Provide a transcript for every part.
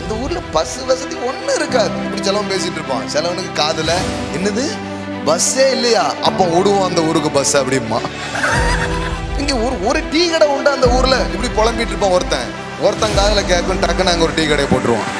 இந்த ஊர்ல பஸ் வசதி ஒண்ணும் இருக்காது இப்படி செலவன் பேசிட்டு இருப்பான் செலவனுக்கு காதுல என்னது பஸ்ஸே இல்லையா அப்போ ஓடுவோம் அந்த ஊருக்கு பஸ் அப்படிமா இங்க ஒரு ஒரு டீ கடை உண்டு அந்த ஊர்ல இப்படி புலம்பிட்டு இருப்பான் ஒருத்தன் ஒருத்தன் காதுல கேட்கும் டக்குன்னு அங்க ஒரு டீ கடையை போட்டுருவான்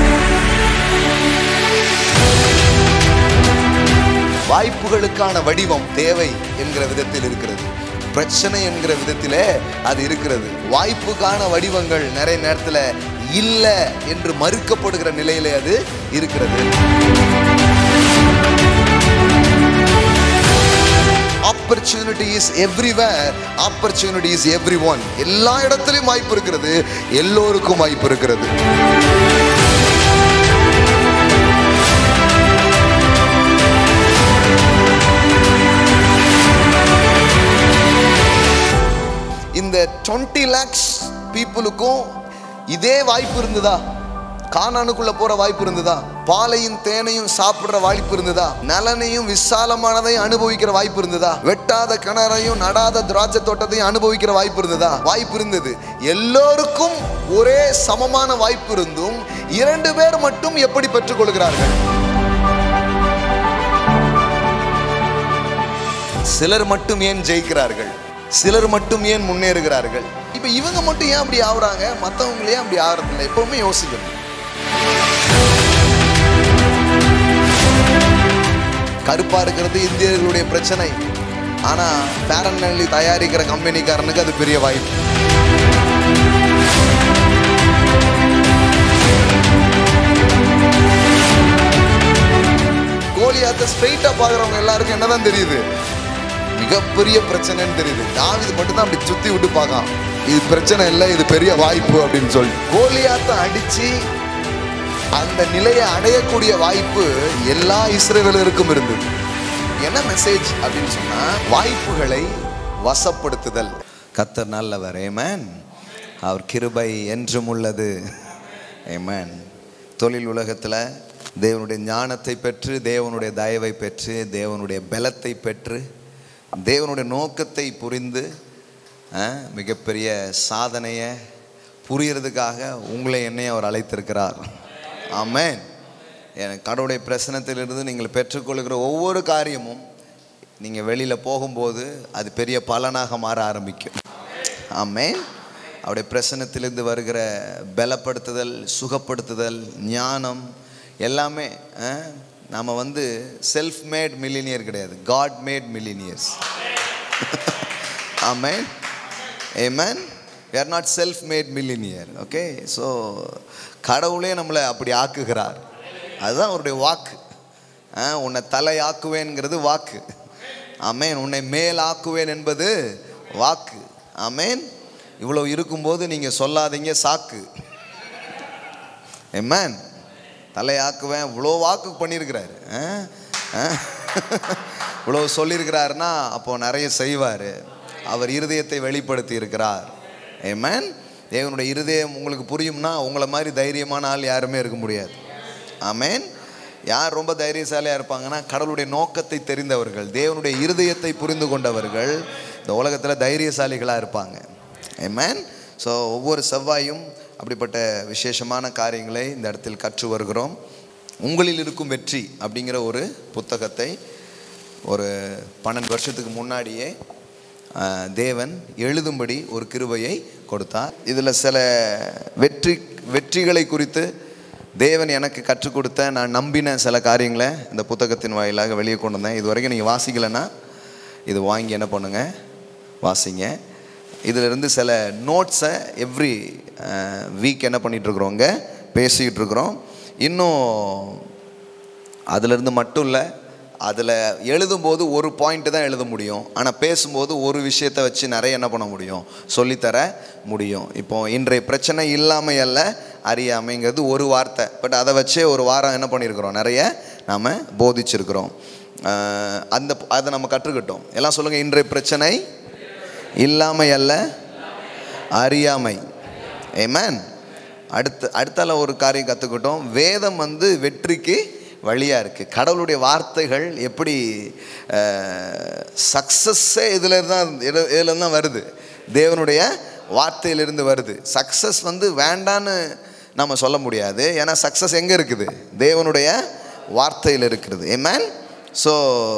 வாய்ப்புகளுக்கான வடிவம் தேவை என்கிற விதத்தில் இருக்கிறது பிரச்சனை என்கிற விதத்திலே அது இருக்கிறது வாய்ப்புக்கான வடிவங்கள் நிறைய நேரத்துல இல்ல என்று மறுக்கப்படுகிற நிலையிலே அது இருக்கிறது opportunity is everywhere opportunity is everyone எல்லா இடத்துலையும் வாய்ப்பு இருக்கிறது எல்லோருக்கும் வாய்ப்பு இருக்கிறது இந்த டுவெண்ட்டி லேக்ஸ் பீப்புளுக்கும் இதே வாய்ப்பு இருந்ததா கானானுக்குள்ள போற வாய்ப்பு இருந்ததா பாலையும் தேனையும் சாப்பிடுற வாய்ப்பு இருந்ததா நலனையும் விசாலமானதையும் அனுபவிக்கிற வாய்ப்பு இருந்ததா வெட்டாத கிணறையும் நடாத திராட்சை தோட்டத்தையும் அனுபவிக்கிற வாய்ப்பு இருந்ததா வாய்ப்பு இருந்தது எல்லோருக்கும் ஒரே சமமான வாய்ப்பு இருந்தும் இரண்டு பேர் மட்டும் எப்படி பெற்றுக்கொள்கிறார்கள் சிலர் மட்டும் ஏன் ஜெயிக்கிறார்கள் சிலர் மட்டும் ஏன் முன்னேறுகிறார்கள் இப்ப இவங்க மட்டும் ஏன் அப்படி ஆகுறாங்க மற்றவங்களே ஏன் அப்படி ஆகுறதில்ல எப்பவுமே யோசிக்கணும் கருப்பா இருக்கிறது இந்தியர்களுடைய பிரச்சனை ஆனா பேரன் நெல்லி தயாரிக்கிற கம்பெனிக்காரனுக்கு அது பெரிய வாய்ப்பு கோலியாத்த ஸ்ட்ரெயிட்டா பாக்குறவங்க எல்லாருக்கும் என்னதான் தெரியுது மிகப்பெரிய பிரச்சனைன்னு தெரியுது தாவிது மட்டும் தான் அப்படி சுத்தி விட்டு பார்க்கான் இது பிரச்சனை இல்லை இது பெரிய வாய்ப்பு அப்படின்னு சொல்லி கோலியாத்த அடிச்சு அந்த நிலையை அடையக்கூடிய வாய்ப்பு எல்லா இஸ்ரேலருக்கும் இருந்தது என்ன மெசேஜ் அப்படின்னு சொன்னா வாய்ப்புகளை வசப்படுத்துதல் கத்தர் நல்லவர் ஏமேன் அவர் கிருபை என்றும் உள்ளது ஏமேன் தொழில் உலகத்தில் தேவனுடைய ஞானத்தை பெற்று தேவனுடைய தயவை பெற்று தேவனுடைய பலத்தை பெற்று தேவனுடைய நோக்கத்தை புரிந்து அஹ், மிகப்பெரிய சாதனையை புரியறதுக்காக உங்களை என்னை அவர் அழைத்திருக்கிறார் ஆமென் எனக்கு கடவுளுடைய பிரசனத்திலிருந்து நீங்கள் பெற்றுக்கொள்கிற ஒவ்வொரு காரியமும் நீங்கள் வெளியில் போகும்போது அது பெரிய பலனாக மாற ஆரம்பிக்கும் ஆமென் அவருடைய பிரசனத்திலிருந்து வருகிற பலப்படுத்துதல் சுகப்படுத்துதல் ஞானம் எல்லாமே நம்ம வந்து செல்ஃப் மேட் மில்லினியர் கிடையாது God made millionaires amen amen we are not self made millionaire okay so கடவுளே நம்மளை அப்படி ஆக்குகிறார் அதுதான் அவருடைய வாக்கு ஆ, உன்னை தலையாக்குவேன்ங்கிறது வாக்கு ஆமென் உன்னை மேல் ஆக்குவேன் என்பது வாக்கு ஆமென் இவ்வளவு இருக்கும்போது நீங்கள் சொல்லாதீங்க சாக்கு ஏமேன் தலையாக்குவேன் இவ்வளோ வாக்கு பண்ணியிருக்கிறாரு ஆ? ஆ? இவ்வளோ சொல்லியிருக்கிறாருன்னா அப்போ நிறைய செய்வார் அவர் இருதயத்தை வெளிப்படுத்தி இருக்கிறார் ஏமேன் தேவனுடைய இருதயம் உங்களுக்கு புரியும்னா உங்களை மாதிரி தைரியமான ஆள் யாருமே இருக்க முடியாது ஆமேன் யார் ரொம்ப தைரியசாலியாக இருப்பாங்கன்னா கடவுளுடைய நோக்கத்தை தெரிந்தவர்கள் தேவனுடைய இருதயத்தை புரிந்து கொண்டவர்கள் இந்த உலகத்தில் தைரியசாலிகளாக இருப்பாங்க ஏமேன் ஸோ ஒவ்வொரு செவ்வாயும் அப்படிப்பட்ட விசேஷமான காரியங்களை இந்த இடத்தில் கற்று வருகிறோம் உங்களில் இருக்கும் வெற்றி அப்படிங்கிற ஒரு புத்தகத்தை ஒரு பன்னெண்டு வருஷத்துக்கு முன்னாடியே ஆஹ், தேவன் எழுதும்படி ஒரு கிருபையை கொடுத்தார் இதில் சில வெற்றி வெற்றிகளை குறித்து தேவன் எனக்கு கற்றுக் கொடுத்த நான் நம்பின சில காரியங்களை இந்த புத்தகத்தின் வாயிலாக வெளியே கொண்டு வந்தேன் இது வரைக்கும் நீங்கள் வாசிக்கலைன்னா இது வாங்கி என்ன பண்ணுங்க வாசிங்க இதிலிருந்து சில நோட்ஸை எவ்ரி வீக் என்ன பண்ணிட்டு இருக்கிறோங்க பேசிக்கிட்டு இருக்கிறோம் இன்னும் அதிலிருந்து மட்டும் இல்லை அதில் எழுதும்போது ஒரு பாயிண்ட் தான் எழுத முடியும் ஆனால் பேசும்போது ஒரு விஷயத்தை வச்சு நிறைய என்ன பண்ண முடியும் சொல்லித்தர முடியும் இப்போ இன்றைய பிரச்சனை இல்லாமல் அல்ல அறியாமைங்கிறது ஒரு வார்த்தை பட் அதை வச்சே ஒரு வாரம் என்ன பண்ணியிருக்கிறோம் நிறைய நாம் போதிச்சிருக்கிறோம் ஆஹ் அந்த அதை நம்ம கற்றுக்கிட்டோம் எல்லாம் சொல்லுங்கள் இன்றைய பிரச்சனை இல்லாமை அல்ல அறியாமை ஏமேன் அடுத்து அடுத்தால ஒரு காரியம் கற்றுக்கிட்டோம் வேதம் வந்து வெற்றிக்கு வழியாக இருக்குது கடவுளுடைய வார்த்தைகள் எப்படி சக்ஸஸ்ஸே இதில் தான் இதில் தான் வருது தேவனுடைய வார்த்தையிலிருந்து வருது சக்ஸஸ் வந்து வேண்டான்னு நம்ம சொல்ல முடியாது ஏன்னா சக்ஸஸ் எங்கே இருக்குது தேவனுடைய வார்த்தையில் இருக்கிறது amen so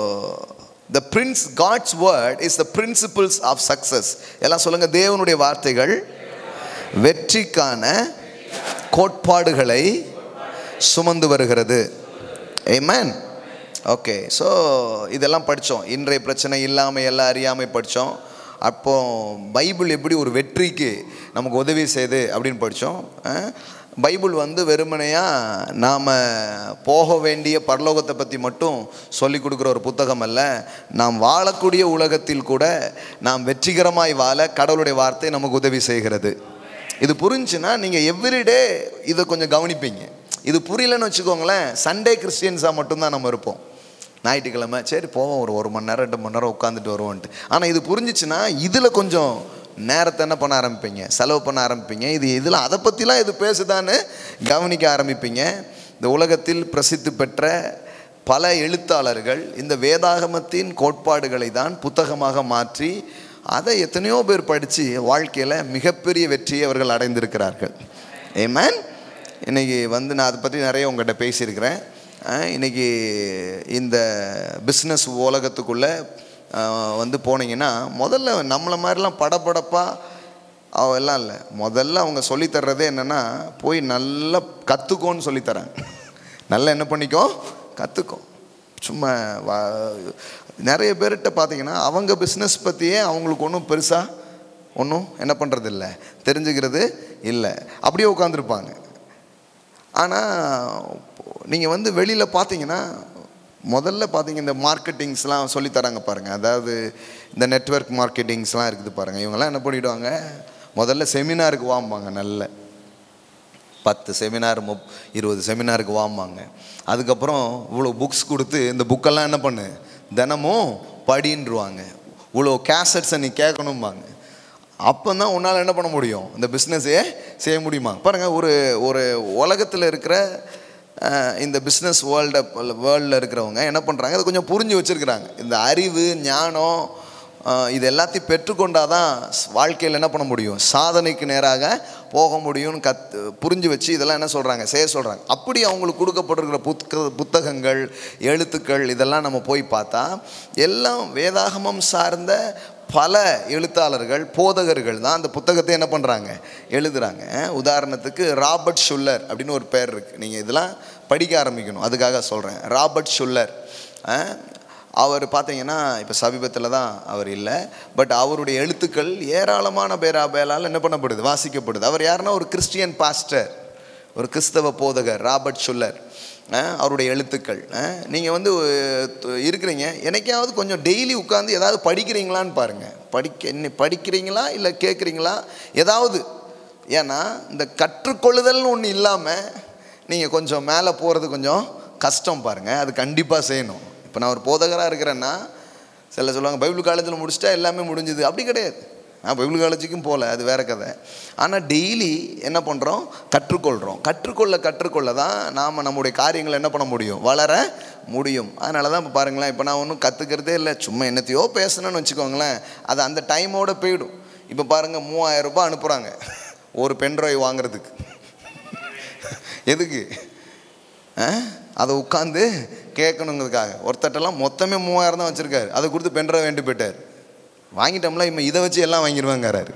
the prince God's word is the principles of success எல்லாம் சொல்லுங்கள் தேவனுடைய வார்த்தைகள் வெற்றிக்கான கோட்பாடுகளை சுமந்து வருகிறது ஏமேன் ஓகே ஸோ இதெல்லாம் படித்தோம் இன்றைய பிரச்சனை இல்லாமல் எல்லாம் அறியாமல் படித்தோம் அப்போ பைபிள் எப்படி ஒரு வெற்றிக்கு நமக்கு உதவி செய்யுது அப்படின்னு படித்தோம் பைபிள் வந்து வெறுமனையாக நாம் போக வேண்டிய பரலோகத்தை பற்றி மட்டும் சொல்லி கொடுக்குற ஒரு புத்தகம் அல்ல நாம் வாழக்கூடிய உலகத்தில் கூட நாம் வெற்றிகரமாய் வாழ கடவுளுடைய வார்த்தை நமக்கு உதவி செய்கிறது இது புரிஞ்சுன்னா நீங்கள் எவ்ரிடே இதை கொஞ்சம் கவனிப்பீங்க இது புரியலன்னு வச்சுக்கோங்களேன் சண்டே கிறிஸ்டியன்ஸாக மட்டும்தான் நம்ம இருப்போம் ஞாயிற்றுக்கிழமை சரி போவோம் ஒரு ஒரு மணி நேரம் ரெண்டு மணி நேரம் உட்காந்துட்டு வருவோன்ட்டு ஆனால் இது புரிஞ்சிச்சுன்னா இதில் கொஞ்சம் நேரத்தை என்ன பண்ண ஆரம்பிப்பீங்க செலவு பண்ண ஆரம்பிப்பீங்க இது இதில் அதை பற்றிலாம் இது பேசுதான்னு கவனிக்க ஆரம்பிப்பீங்க இந்த உலகத்தில் பிரசித்தி பெற்ற பல எழுத்தாளர்கள் இந்த வேதாகமத்தின் கோட்பாடுகளை தான் புத்தகமாக மாற்றி அதை எத்தனையோ பேர் படித்து வாழ்க்கையில் மிகப்பெரிய வெற்றியை அவர்கள் அடைந்திருக்கிறார்கள் ஏமேன் இன்னைக்கு வந்து நான் அதை பற்றி நிறைய உங்கள்கிட்ட பேசியிருக்கிறேன் அஹ் இன்னைக்கு இந்த பிஸ்னஸ் உலகத்துக்குள்ளே அஹ், வந்து போனீங்கன்னா முதல்ல நம்மளை மாதிரிலாம் படபடப்பாக அவ எல்லாம் இல்லை முதல்ல அவங்க சொல்லித் தர்றதே என்னென்னா போய் நல்லா கற்றுக்கோன்னு சொல்லித்தராங்க நல்லா என்ன பண்ணிக்கோ கற்றுக்கோ சும்மா வா நிறைய பேர்கிட்ட பார்த்தீங்கன்னா அவங்க பிஸ்னஸ் பற்றியே அவங்களுக்கு ஒன்றும் பெருசாக ஒன்றும் என்ன பண்ணுறது இல்லை தெரிஞ்சுக்கிறது இல்லை அப்படியே உட்காந்துருப்பாங்க ஆனால் நீங்கள் வந்து வெளியில் பார்த்தீங்கன்னா முதல்ல பார்த்தீங்க இந்த மார்க்கெட்டிங்ஸ்லாம் சொல்லி தராங்க பாருங்கள் அதாவது இந்த நெட்வொர்க் மார்க்கெட்டிங்ஸ்லாம் இருக்குது பாருங்கள் இவங்கெல்லாம் என்ன பண்ணிவிடுவாங்க முதல்ல செமினாருக்கு வாம்பாங்க நல்ல பத்து செமினார் முப் இருபது செமினாருக்கு வாம்பாங்க அதுக்கப்புறம் இவ்வளோ புக்ஸ் கொடுத்து இந்த புக்கெல்லாம் என்ன பண்ணு தினமும் படின்றுவாங்க இவ்வளோ கேசட்ஸை நீ கேட்கணும்பாங்க அப்போ தான் உன்னால் என்ன பண்ண முடியும் இந்த பிஸ்னஸே செய்ய முடியுமா பாருங்கள் ஒரு ஒரு உலகத்தில் இருக்கிற அஹ், இந்த பிஸ்னஸ் வேர்ல்ட வேர்ல்டில் இருக்கிறவங்க என்ன பண்ணுறாங்க அதை கொஞ்சம் புரிஞ்சு வச்சுருக்கிறாங்க இந்த அறிவு ஞானம் அஹ், இது எல்லாத்தையும் பெற்றுக்கொண்டாதான் வாழ்க்கையில் என்ன பண்ண முடியும் சாதனைக்கு நேராக போக முடியும்னு கத் புரிஞ்சு வச்சு இதெல்லாம் என்ன சொல்கிறாங்க செய்ய சொல்கிறாங்க அப்படி அவங்களுக்கு கொடுக்கப்பட்டிருக்கிற புத்தக புத்தகங்கள் எழுத்துக்கள் இதெல்லாம் நம்ம போய் பார்த்தா எல்லாம் வேதாகமம் சார்ந்த பல எழுத்தாளர்கள் போதகர்கள் தான் அந்த புத்தகத்தை என்ன பண்ணுறாங்க எழுதுகிறாங்க உதாரணத்துக்கு ராபர்ட் ஷுல்லர் அப்படின்னு ஒரு பேர் இருக்குது நீங்கள் இதெல்லாம் படிக்க ஆரம்பிக்கணும் அதுக்காக சொல்கிறேன் ராபர்ட் ஷுல்லர் அஹ், அவர் பார்த்தீங்கன்னா இப்போ சமீபத்தில் தான் அவர் இல்லை பட் அவருடைய எழுத்துக்கள் ஏராளமான பேரா பேரால் என்ன பண்ணப்படுது வாசிக்கப்படுது அவர் யாருன்னா ஒரு கிறிஸ்டியன் பாஸ்டர் ஒரு கிறிஸ்தவ போதகர் ராபர்ட் ஷுல்லர் அஹ், அவருடைய எழுத்துக்கள் நீங்கள் வந்து அஹ், து- இருக்கிறீங்க என்னைக்காவது கொஞ்சம் டெய்லி உட்காந்து ஏதாவது படிக்கிறீங்களான்னு பாருங்கள் படிக்க என்ன படிக்கிறீங்களா இல்லை கேட்குறீங்களா ஏதாவது ஏன்னா இந்த கற்றுக்கொள்ளுதல்னு ஒன்று இல்லாமல் நீங்கள் கொஞ்சம் மேலே போகிறது கொஞ்சம் கஷ்டம் பாருங்கள் அது கண்டிப்பாக செய்யணும் இப்போ நான் ஒரு போதகராக இருக்கிறேன்னா சில சொல்லுவாங்க பைபிள் காலேஜில் முடிச்சிட்டா எல்லாமே முடிஞ்சுது அப்படி கிடையாது நான் பைபிள் காலேஜுக்கும் போகல அது வேற கதை ஆனால் டெய்லி என்ன பண்ணுறோம் கற்றுக்கொள்கிறோம் கற்றுக்கொள்ள கற்றுக்கொள்ள தான் நாம் நம்முடைய காரியங்களை என்ன பண்ண முடியும் வளர முடியும் அதனால தான் இப்போ பாருங்களேன் இப்போ நான் ஒன்றும் கற்றுக்கிறதே இல்லை சும்மா என்னத்தையோ பேசணும்னு வச்சுக்கோங்களேன் அது அந்த டைமோட போயிடும் இப்போ பாருங்கள் மூவாயிரம் ரூபாய் அனுப்புகிறாங்க ஒரு பென்ட்ரைவ் வாங்குறதுக்கு எதுக்கு ஆ? அதை உட்காந்து கேட்கணுங்கிறதுக்காக ஒருத்தட்டெல்லாம் மொத்தமே மூவாயிரம் தான் வச்சுருக்காரு அதை கொடுத்து பென்ட்ரைவ் வேண்டி போயிட்டார் வாங்கிட்டோம்ல இப்போ இதை வச்சு எல்லாம் வாங்கிடுவாங்கிறாரு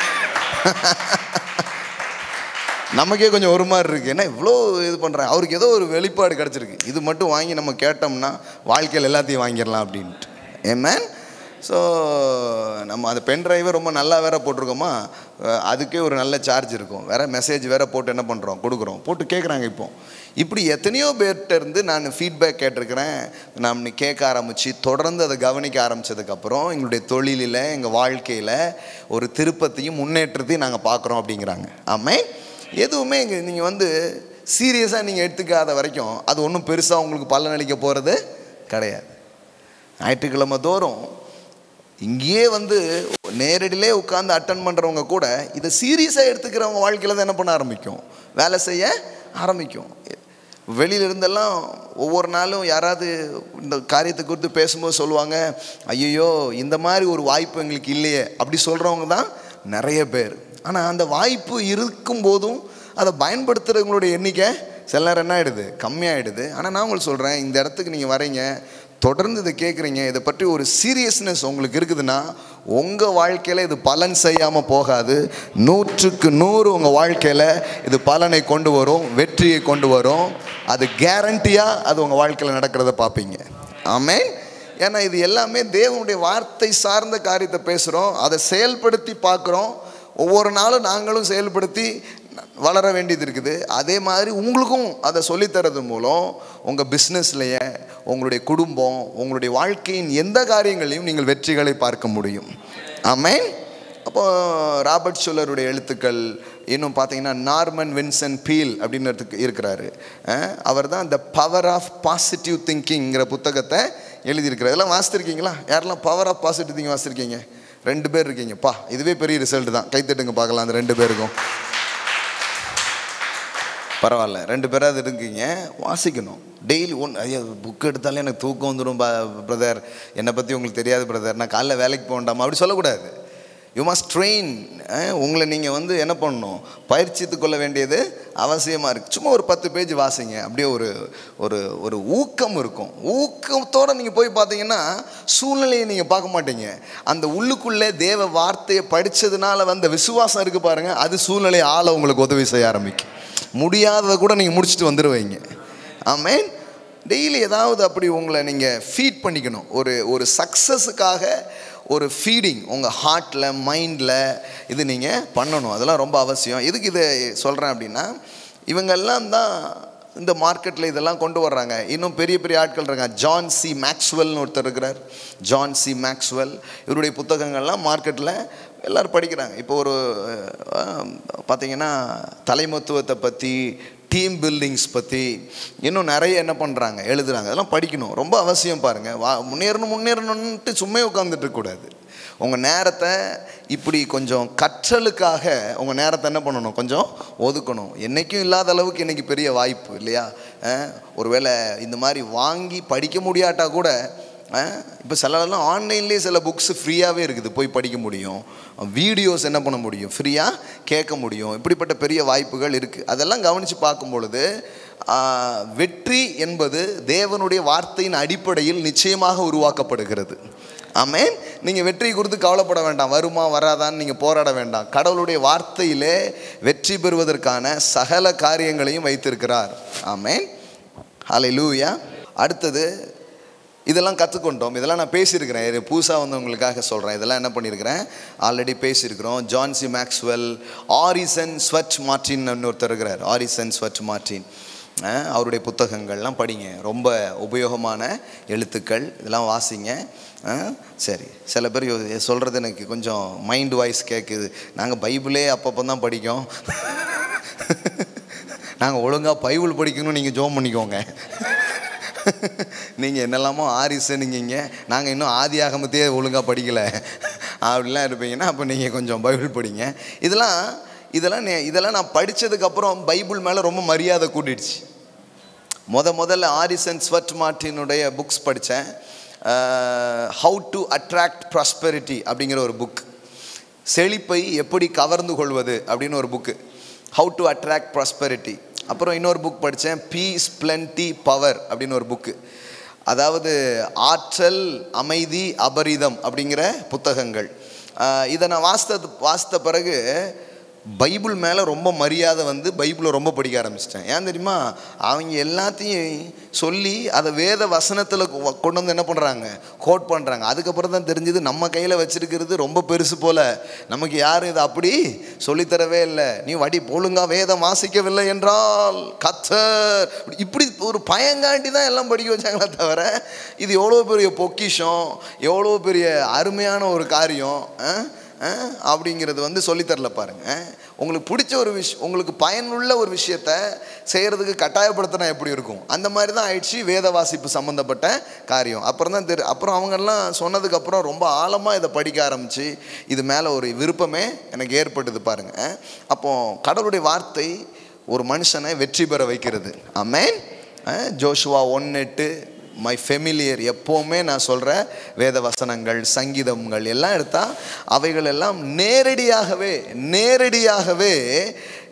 நமக்கே கொஞ்சம் ஒரு மாதிரி இருக்குது ஏன்னா இவ்வளோ இது பண்ணுறாங்க அவருக்கு ஏதோ ஒரு வெளிப்பாடு கிடச்சிருக்கு இது மட்டும் வாங்கி நம்ம கேட்டோம்னா வாழ்க்கையில் எல்லாத்தையும் வாங்கிடலாம் அப்படின்ட்டு ஏமேன் ஸோ நம்ம அந்த பென் டிரைவை ரொம்ப நல்லா வேற போட்டிருக்கோமா அஹ் அதுக்கே ஒரு நல்ல சார்ஜ் இருக்கும் வேற மெசேஜ் வேற போட்டு என்ன பண்ணுறோம் கொடுக்குறோம் போட்டு கேட்குறாங்க இப்போ இப்படி எத்தனையோ பேர்கிட்ட இருந்து நான் ஃபீட்பேக் கேட்டிருக்கிறேன் நான் இன்னைக்கு கேட்க ஆரம்பித்து தொடர்ந்து அதை கவனிக்க ஆரம்பித்ததுக்கப்புறம் எங்களுடைய தொழிலில் எங்கள் வாழ்க்கையில் ஒரு திருப்பத்தையும் முன்னேற்றத்தையும் நாங்கள் பார்க்குறோம் அப்படிங்கிறாங்க ஆமே எதுவுமே இங்கே நீங்கள் வந்து சீரியஸாக நீங்கள் எடுத்துக்காத வரைக்கும் அது ஒன்றும் பெருசாக உங்களுக்கு பலனளிக்க போகிறது கிடையாது ஞாயிற்றுக்கிழமை தோறும் இங்கேயே வந்து நேரடியிலே உட்காந்து அட்டன் பண்ணுறவங்க கூட இதை சீரியஸாக எடுத்துக்கிறவங்க வாழ்க்கையில் தான் என்ன பண்ண ஆரம்பிக்கும் வேலை செய்ய ஆரம்பிக்கும் வெளியில இருந்தெல்லாம் ஒவ்வொரு நாளும் யாராவது இந்த காரியத்தை குறித்து பேசும்போது சொல்லுவாங்க ஐயோ இந்த மாதிரி ஒரு வாய்ப்பு எங்களுக்கு இல்லையே அப்படி சொல்கிறவங்க தான் நிறைய பேர் ஆனால் அந்த வாய்ப்பு இருக்கும்போதும் அதை பயன்படுத்துகிறவங்களுடைய எண்ணிக்கை சில நேரம் என்ன ஆகிடுது கம்மியாயிடுது ஆனால் நான் உங்களுக்கு சொல்கிறேன் இந்த இடத்துக்கு நீங்கள் வரீங்க தொடர்ந்து இதை கேட்குறீங்க இதை பற்றி ஒரு சீரியஸ்னஸ் உங்களுக்கு இருக்குதுன்னா உங்கள் வாழ்க்கையில் இது பலன் செய்யாமல் போகாது நூற்றுக்கு நூறு உங்கள் வாழ்க்கையில் இது பலனை கொண்டு வரும் வெற்றியை கொண்டு வரும் அது கேரண்டியாக அது உங்கள் வாழ்க்கையில் நடக்கிறத பார்ப்பீங்க ஆமென் ஏன்னா இது எல்லாமே தேவனுடைய வார்த்தை சார்ந்த காரியத்தை பேசுகிறோம் அதை செயல்படுத்தி பார்க்குறோம் ஒவ்வொரு நாளும் நாங்களும் செயல்படுத்தி வளர வேண்டியது இருக்குது அதே மாதிரி உங்களுக்கும் அதை சொல்லித்தரது மூலம் உங்கள் பிஸ்னஸ்லையே உங்களுடைய குடும்பம் உங்களுடைய வாழ்க்கையின் எந்த காரியங்களையும் நீங்கள் வெற்றிகளை பார்க்க முடியும் ஆமென் அப்போ ராபர்ட் ஷுல்லருடைய எழுத்துக்கள் இன்னும் பார்த்தீங்கன்னா நார்மன் வின்சன் பீல் அப்படின்னு இருக்கிறாரு அவர் தான் த பவர் ஆஃப் பாசிட்டிவ் திங்கிங்கிற புத்தகத்தை எழுதியிருக்கிறார் இதெல்லாம் வாசித்திருக்கீங்களா யாரெல்லாம் பவர் ஆஃப் பாசிட்டிவ் திங்கிங் வாசித்திருக்கீங்க ரெண்டு பேர் இருக்கீங்கப்பா இதுவே பெரிய ரிசல்ட் தான் கைத்தட்டுங்க பார்க்கலாம் அந்த ரெண்டு பேருக்கும் பரவாயில்ல ரெண்டு பேராவது இருக்கீங்க வாசிக்கணும் டெய்லி ஒன் ஐயோ புக் எடுத்தாலே எனக்கு தூக்கம் வந்துடும் பிரதர் என்னை பற்றி உங்களுக்கு தெரியாது பிரதர் நான் காலைல வேலைக்கு போகண்டாமா அப்படி சொல்லக்கூடாது யூ மஸ்ட் ட்ரெயின் உங்களை நீங்கள் வந்து என்ன பண்ணணும் பயிற்சித்து கொள்ள வேண்டியது அவசியமாக இருக்குது சும்மா ஒரு பத்து பேஜ் வாசிங்க அப்படியே ஒரு ஒரு ஒரு ஊக்கம் இருக்கும் ஊக்கத்தோடு நீங்கள் போய் பார்த்தீங்கன்னா சூழ்நிலையை நீங்கள் பார்க்க மாட்டீங்க அந்த உள்ளுக்குள்ளே தேவ வார்த்தையை படித்ததுனால வந்த விசுவாசம் இருக்குது பாருங்கள் அது சூழ்நிலையை ஆள உங்களுக்கு உதவி செய்ய ஆரம்பிக்கும் முடியாததை கூட நீங்கள் முடிச்சுட்டு வந்துடுவீங்க ஆமேன் டெய்லி ஏதாவது அப்படி உங்களை நீங்கள் ஃபீட் பண்ணிக்கணும் ஒரு ஒரு சக்ஸஸுக்காக ஒரு ஃபீடிங் உங்கள் ஹார்ட்டில் மைண்டில் இது நீங்கள் பண்ணணும் அதெல்லாம் ரொம்ப அவசியம் எதுக்கு இதை சொல்கிறேன் அப்படின்னா இவங்கெல்லாம் தான் இந்த மார்க்கெட்டில் இதெல்லாம் கொண்டு வர்றாங்க இன்னும் பெரிய பெரிய ஆட்கள் இருக்காங்க ஜான் சி மேக்ஸ்வெல்னு ஒருத்தர் இருக்கிறார் ஜான் சி மேக்ஸ்வெல் இவருடைய புத்தகங்கள்லாம் மார்க்கெட்டில் எல்லோரும் படிக்கிறாங்க இப்போ ஒரு பார்த்தீங்கன்னா தலைமத்துவத்தை பற்றி டீம் பில்டிங்ஸ் பற்றி இன்னும் நிறைய என்ன பண்ணுறாங்க எழுதுகிறாங்க அதெல்லாம் படிக்கணும் ரொம்ப அவசியம் பாருங்கள் வா முன்னேறணும் முன்னேறணுன்ட்டு சும்மா உட்காந்துட்டு இருக்கக்கூடாது உங்கள் நேரத்தை இப்படி கொஞ்சம் கற்றலுக்காக உங்கள் நேரத்தை என்ன பண்ணணும் கொஞ்சம் ஒதுக்கணும் என்றைக்கும் இல்லாத அளவுக்கு இன்றைக்கி பெரிய வாய்ப்பு இல்லையா ஒருவேளை இந்த மாதிரி வாங்கி படிக்க முடியாட்டா கூட இப்போ சிலலாம் ஆன்லைன்லேயே சில புக்ஸ் ஃப்ரீயாகவே இருக்குது போய் படிக்க முடியும் வீடியோஸ் என்ன பண்ண முடியும் ஃப்ரீயாக கேட்க முடியும் இப்படிப்பட்ட பெரிய வாய்ப்புகள் இருக்குது அதெல்லாம் கவனித்து பார்க்கும் பொழுது வெற்றி என்பது தேவனுடைய வார்த்தையின் அடிப்படையில் நிச்சயமாக உருவாக்கப்படுகிறது ஆமேன் நீங்கள் வெற்றி குறித்து கவலைப்பட வேண்டாம் வருமா வராதான்னு நீங்கள் போராட வேண்டாம் கடவுளுடைய வார்த்தையிலே வெற்றி பெறுவதற்கான சகல காரியங்களையும் வைத்திருக்கிறார் ஆமேன் ஹலை லூயா அடுத்தது இதெல்லாம் கற்றுக்கொண்டோம் இதெல்லாம் நான் பேசியிருக்கிறேன் புதுசாக வந்து உங்களுக்காக சொல்கிறேன் இதெல்லாம் என்ன பண்ணியிருக்கிறேன் ஆல்ரெடி பேசியிருக்கிறோம் ஜான்சி மேக்ஸ்வெல் ஆரிசன் ஸ்வச் மார்டின் ஒருத்தர் இருக்கிறார் ஆரிசன் ஸ்வச் மார்டின் அவருடைய புத்தகங்கள்லாம் படிங்க ரொம்ப உபயோகமான எழுத்துக்கள் இதெல்லாம் வாசிங்க சரி சில பேர் சொல்கிறது எனக்கு கொஞ்சம் மைண்ட் வாய்ஸ் கேட்குது நாங்கள் பைபிளே அப்பப்போ தான் படிக்கோம் நாங்கள் ஒழுங்காக பைபிள் படிக்கணும்னு நீங்கள் ஜோம் பண்ணிக்கோங்க நீங்கள் என்னெல்லாமோ ஆரிசு நீங்க நாங்கள் இன்னும் ஆதி ஆகமத்தையே ஒழுங்காக படிக்கலை அப்படிலாம் இருப்பீங்கன்னா அப்போ நீங்கள் கொஞ்சம் பைபிள் படிங்க இதெல்லாம் இதெல்லாம் இதெல்லாம் நான் படித்ததுக்கப்புறம் பைபிள் மேலே ரொம்ப மரியாதை கூட்டிடுச்சு முத முதல்ல ஆரிசன் ஸ்வட் மார்டினுடைய புக்ஸ் படித்தேன் ஹவு டு அட்ராக்ட் ப்ராஸ்பெரிட்டி அப்படிங்கிற ஒரு புக் செழிப்பை எப்படி கவர்ந்து கொள்வது அப்படின்னு ஒரு book how to attract prosperity அப்புறம் இன்னொரு புக் படித்தேன் பீஸ் பிளண்டி பவர் அப்படின்னு ஒரு புக்கு அதாவது ஆற்றல் அமைதி அபரிதம் அப்படிங்கிற புத்தகங்கள் இதை நான் வாசித்த வாசித்த பிறகு பைபிள் மேலே ரொம்ப மரியாதை வந்து பைபிளை ரொம்ப படிக்க ஆரம்பிச்சிட்டேன் ஏன் தெரியுமா அவங்க எல்லாத்தையும் சொல்லி அதை வேத வசனத்தில் கொண்டு வந்து என்ன பண்ணுறாங்க கோட் பண்ணுறாங்க அதுக்கப்புறம் தான் தெரிஞ்சது நம்ம கையில் வச்சுருக்கிறது ரொம்ப பெருசு போல் நமக்கு யாரும் இதை அப்படி சொல்லித்தரவே இல்லை நீ வடி ஒழுங்கா வேதம் வாசிக்கவில்லை என்றால் கத்தர் இப்படி ஒரு பயங்காண்டி தான் எல்லாம் படிக்க வச்சாங்களே தவிர இது எவ்வளோ பெரிய பொக்கிஷம் எவ்வளோ பெரிய அருமையான ஒரு காரியம் அப்படிங்கிறது வந்து சொல்லித்தரல பாருங்க உங்களுக்கு பிடிச்ச ஒரு விஷயம் உங்களுக்கு பயனுள்ள ஒரு விஷயத்த செய்கிறதுக்கு கட்டாயப்படுத்தினா எப்படி இருக்கும் அந்த மாதிரி தான் ஆயிடுச்சு வேத வாசிப்பு சம்மந்தப்பட்ட காரியம் அப்புறம் தான் தெரு அப்புறம் அவங்கெல்லாம் சொன்னதுக்கப்புறம் ரொம்ப ஆழமாக இதை படிக்க ஆரம்பித்து இது மேலே ஒரு விருப்பமே எனக்கு ஏற்பட்டது பாருங்க அப்போ கடவுளுடைய வார்த்தை ஒரு மனுஷனை வெற்றி பெற வைக்கிறது ஆமேன் ஜோஷுவா ஒன் எட்டு மை ஃபெமிலியர் எப்போவுமே நான் சொல்கிற வேத வசனங்கள் சங்கீதங்கள் எல்லாம் எடுத்தால் அவைகள் எல்லாம் நேரடியாகவே நேரடியாகவே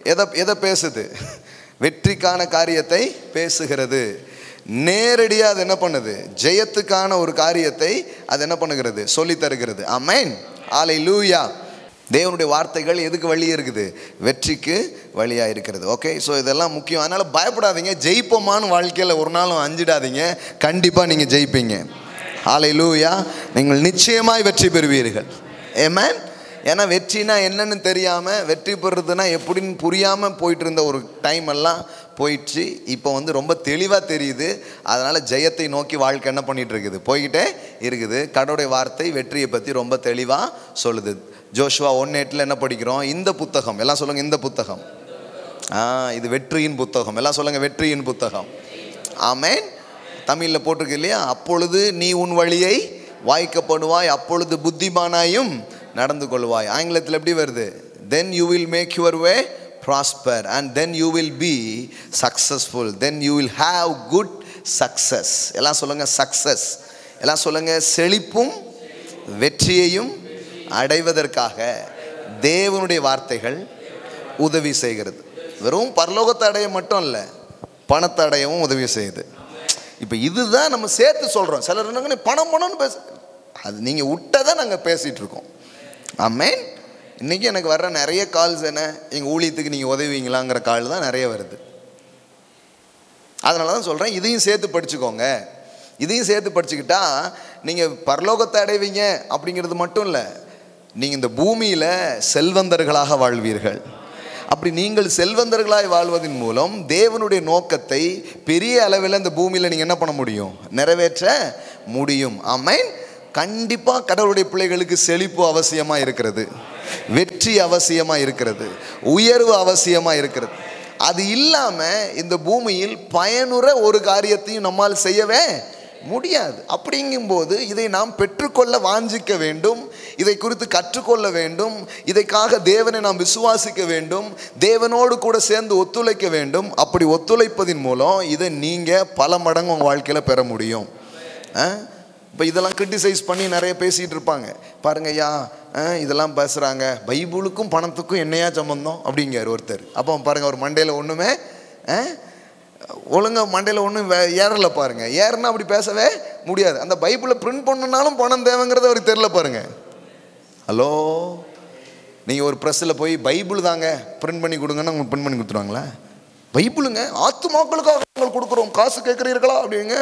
எதை எதை பேசுது வெற்றிக்கான காரியத்தை பேசுகிறது நேரடியாக அது என்ன பண்ணுது ஜெயத்துக்கான ஒரு காரியத்தை அது என்ன பண்ணுகிறது சொல்லித் தருகிறது ஆமென் ஆலை லூயா தேவனுடைய வார்த்தைகள் எதுக்கு வழி இருக்குது வெற்றிக்கு வழியாக இருக்கிறது ஓகே ஸோ இதெல்லாம் முக்கியம் அதனால் பயப்படாதீங்க ஜெயிப்போமான்னு வாழ்க்கையில் ஒரு நாளும் அஞ்சிடாதீங்க கண்டிப்பாக நீங்கள் ஜெயிப்பீங்க ஆலை லூயா நீங்கள் நிச்சயமாய் வெற்றி பெறுவீர்கள் ஏமேன் ஏன்னா வெற்றினா என்னன்னு தெரியாமல் வெற்றி பெறுறதுனா எப்படின்னு புரியாமல் போயிட்டு இருந்த ஒரு டைம் எல்லாம் போயிடுச்சு இப்போ வந்து ரொம்ப தெளிவாக தெரியுது அதனால் ஜெயத்தை நோக்கி வாழ்க்கை என்ன பண்ணிட்டு இருக்குது போய்கிட்டே இருக்குது கடவுடைய வார்த்தை வெற்றியை பற்றி ரொம்ப தெளிவாக சொல்லுது ஜோஷுவா ஒன் எட்டில் என்ன படிக்கிறோம் இந்த புத்தகம் எல்லாம் சொல்லுங்கள் இந்த புத்தகம் ஆ இது வெற்றியின் புத்தகம் எல்லாம் சொல்லுங்கள் வெற்றியின் புத்தகம் ஆமேன் தமிழில் போட்டிருக்கு இல்லையா அப்பொழுது நீ உன் வழியை வாய்க்கப்படுவாய் அப்பொழுது புத்திமானாயும் நடந்து கொள்வாய் ஆங்கிலத்தில் எப்படி வருது then you will make your way prosper and then you will be successful then you will have good success எல்லாம் சொல்லுங்கள் சக்ஸஸ் எல்லாம் சொல்லுங்கள் செழிப்பும் வெற்றியையும் அடைவதற்காக தேவனுடைய வார்த்தைகள் உதவி செய்கிறது வெறும் பரலோகத்தை அடைய மட்டும் இல்லை பணத்தை அடையவும் உதவி செய்யுது இப்போ இதுதான் நம்ம சேர்த்து சொல்கிறோம் சிலர் என்னங்க நீ பணம் பணம்னு பேச அது நீங்கள் விட்டதை நாங்கள் பேசிகிட்டு இருக்கோம் ஆமேன் இன்றைக்கி எனக்கு வர்ற நிறைய கால்ஸ் என்ன எங்கள் ஊழியத்துக்கு நீங்கள் உதவிங்களாங்கிற கால் தான் நிறைய வருது அதனால தான் சொல்கிறேன் இதையும் சேர்த்து படிச்சுக்கோங்க இதையும் சேர்த்து படிச்சுக்கிட்டா நீங்கள் பரலோகத்தை அடைவீங்க அப்படிங்கிறது மட்டும் இல்லை நீங்கள் இந்த பூமியில் செல்வந்தர்களாக வாழ்வீர்கள் அப்படி நீங்கள் செல்வந்தர்களாய் வாழ்வதன் மூலம் தேவனுடைய நோக்கத்தை பெரிய அளவில் இந்த பூமியில் நீங்கள் என்ன பண்ண முடியும் நிறைவேற்ற முடியும் ஆமேன் கண்டிப்பாக கடவுளுடைய பிள்ளைகளுக்கு செழிப்பு அவசியமாக இருக்கிறது வெற்றி அவசியமாக இருக்கிறது உயர்வு அவசியமாக இருக்கிறது அது இல்லாமல் இந்த பூமியில் பயனுற ஒரு காரியத்தையும் நம்மால் செய்யவே முடியாது அப்படிங்கும்போது இதை நாம் பெற்றுக்கொள்ள வாஞ்சிக்க வேண்டும் இதை குறித்து கற்றுக்கொள்ள வேண்டும் இதைக்காக தேவனை நாம் விசுவாசிக்க வேண்டும் தேவனோடு கூட சேர்ந்து ஒத்துழைக்க வேண்டும் அப்படி ஒத்துழைப்பதின் மூலம் இதை நீங்கள் பல மடங்கு உங்கள் வாழ்க்கையில் பெற முடியும் இப்போ இதெல்லாம் கிரிட்டிசைஸ் பண்ணி நிறைய பேசிகிட்டு இருப்பாங்க பாருங்க ஐயா இதெல்லாம் பேசுகிறாங்க பைபிளுக்கும் பணத்துக்கும் என்னையா சம்பந்தம் அப்படிங்கார் ஒருத்தர் அப்போ பாருங்கள் அவர் மண்டையில் ஒன்றுமே ஒழுங்காக மண்டையில் ஒன்றும் ஏறலை பாருங்க ஏறுனா அப்படி பேசவே முடியாது அந்த பைபிளை பிரிண்ட் பண்ணனாலும் பணம் தேவைங்கிறது அவருக்கு தெரில பாருங்க ஹலோ நீங்கள் ஒரு ப்ரெஸ்ஸில் போய் பைபிள் தாங்க பிரிண்ட் பண்ணி கொடுங்கன்னா உங்களுக்கு பிரிண்ட் பண்ணி கொடுத்துருவாங்களா பைபிளுங்க ஆத்துமாக்களுக்காக நாங்கள் கொடுக்குறோம் காசு கேட்குறீர்களா அப்படிங்க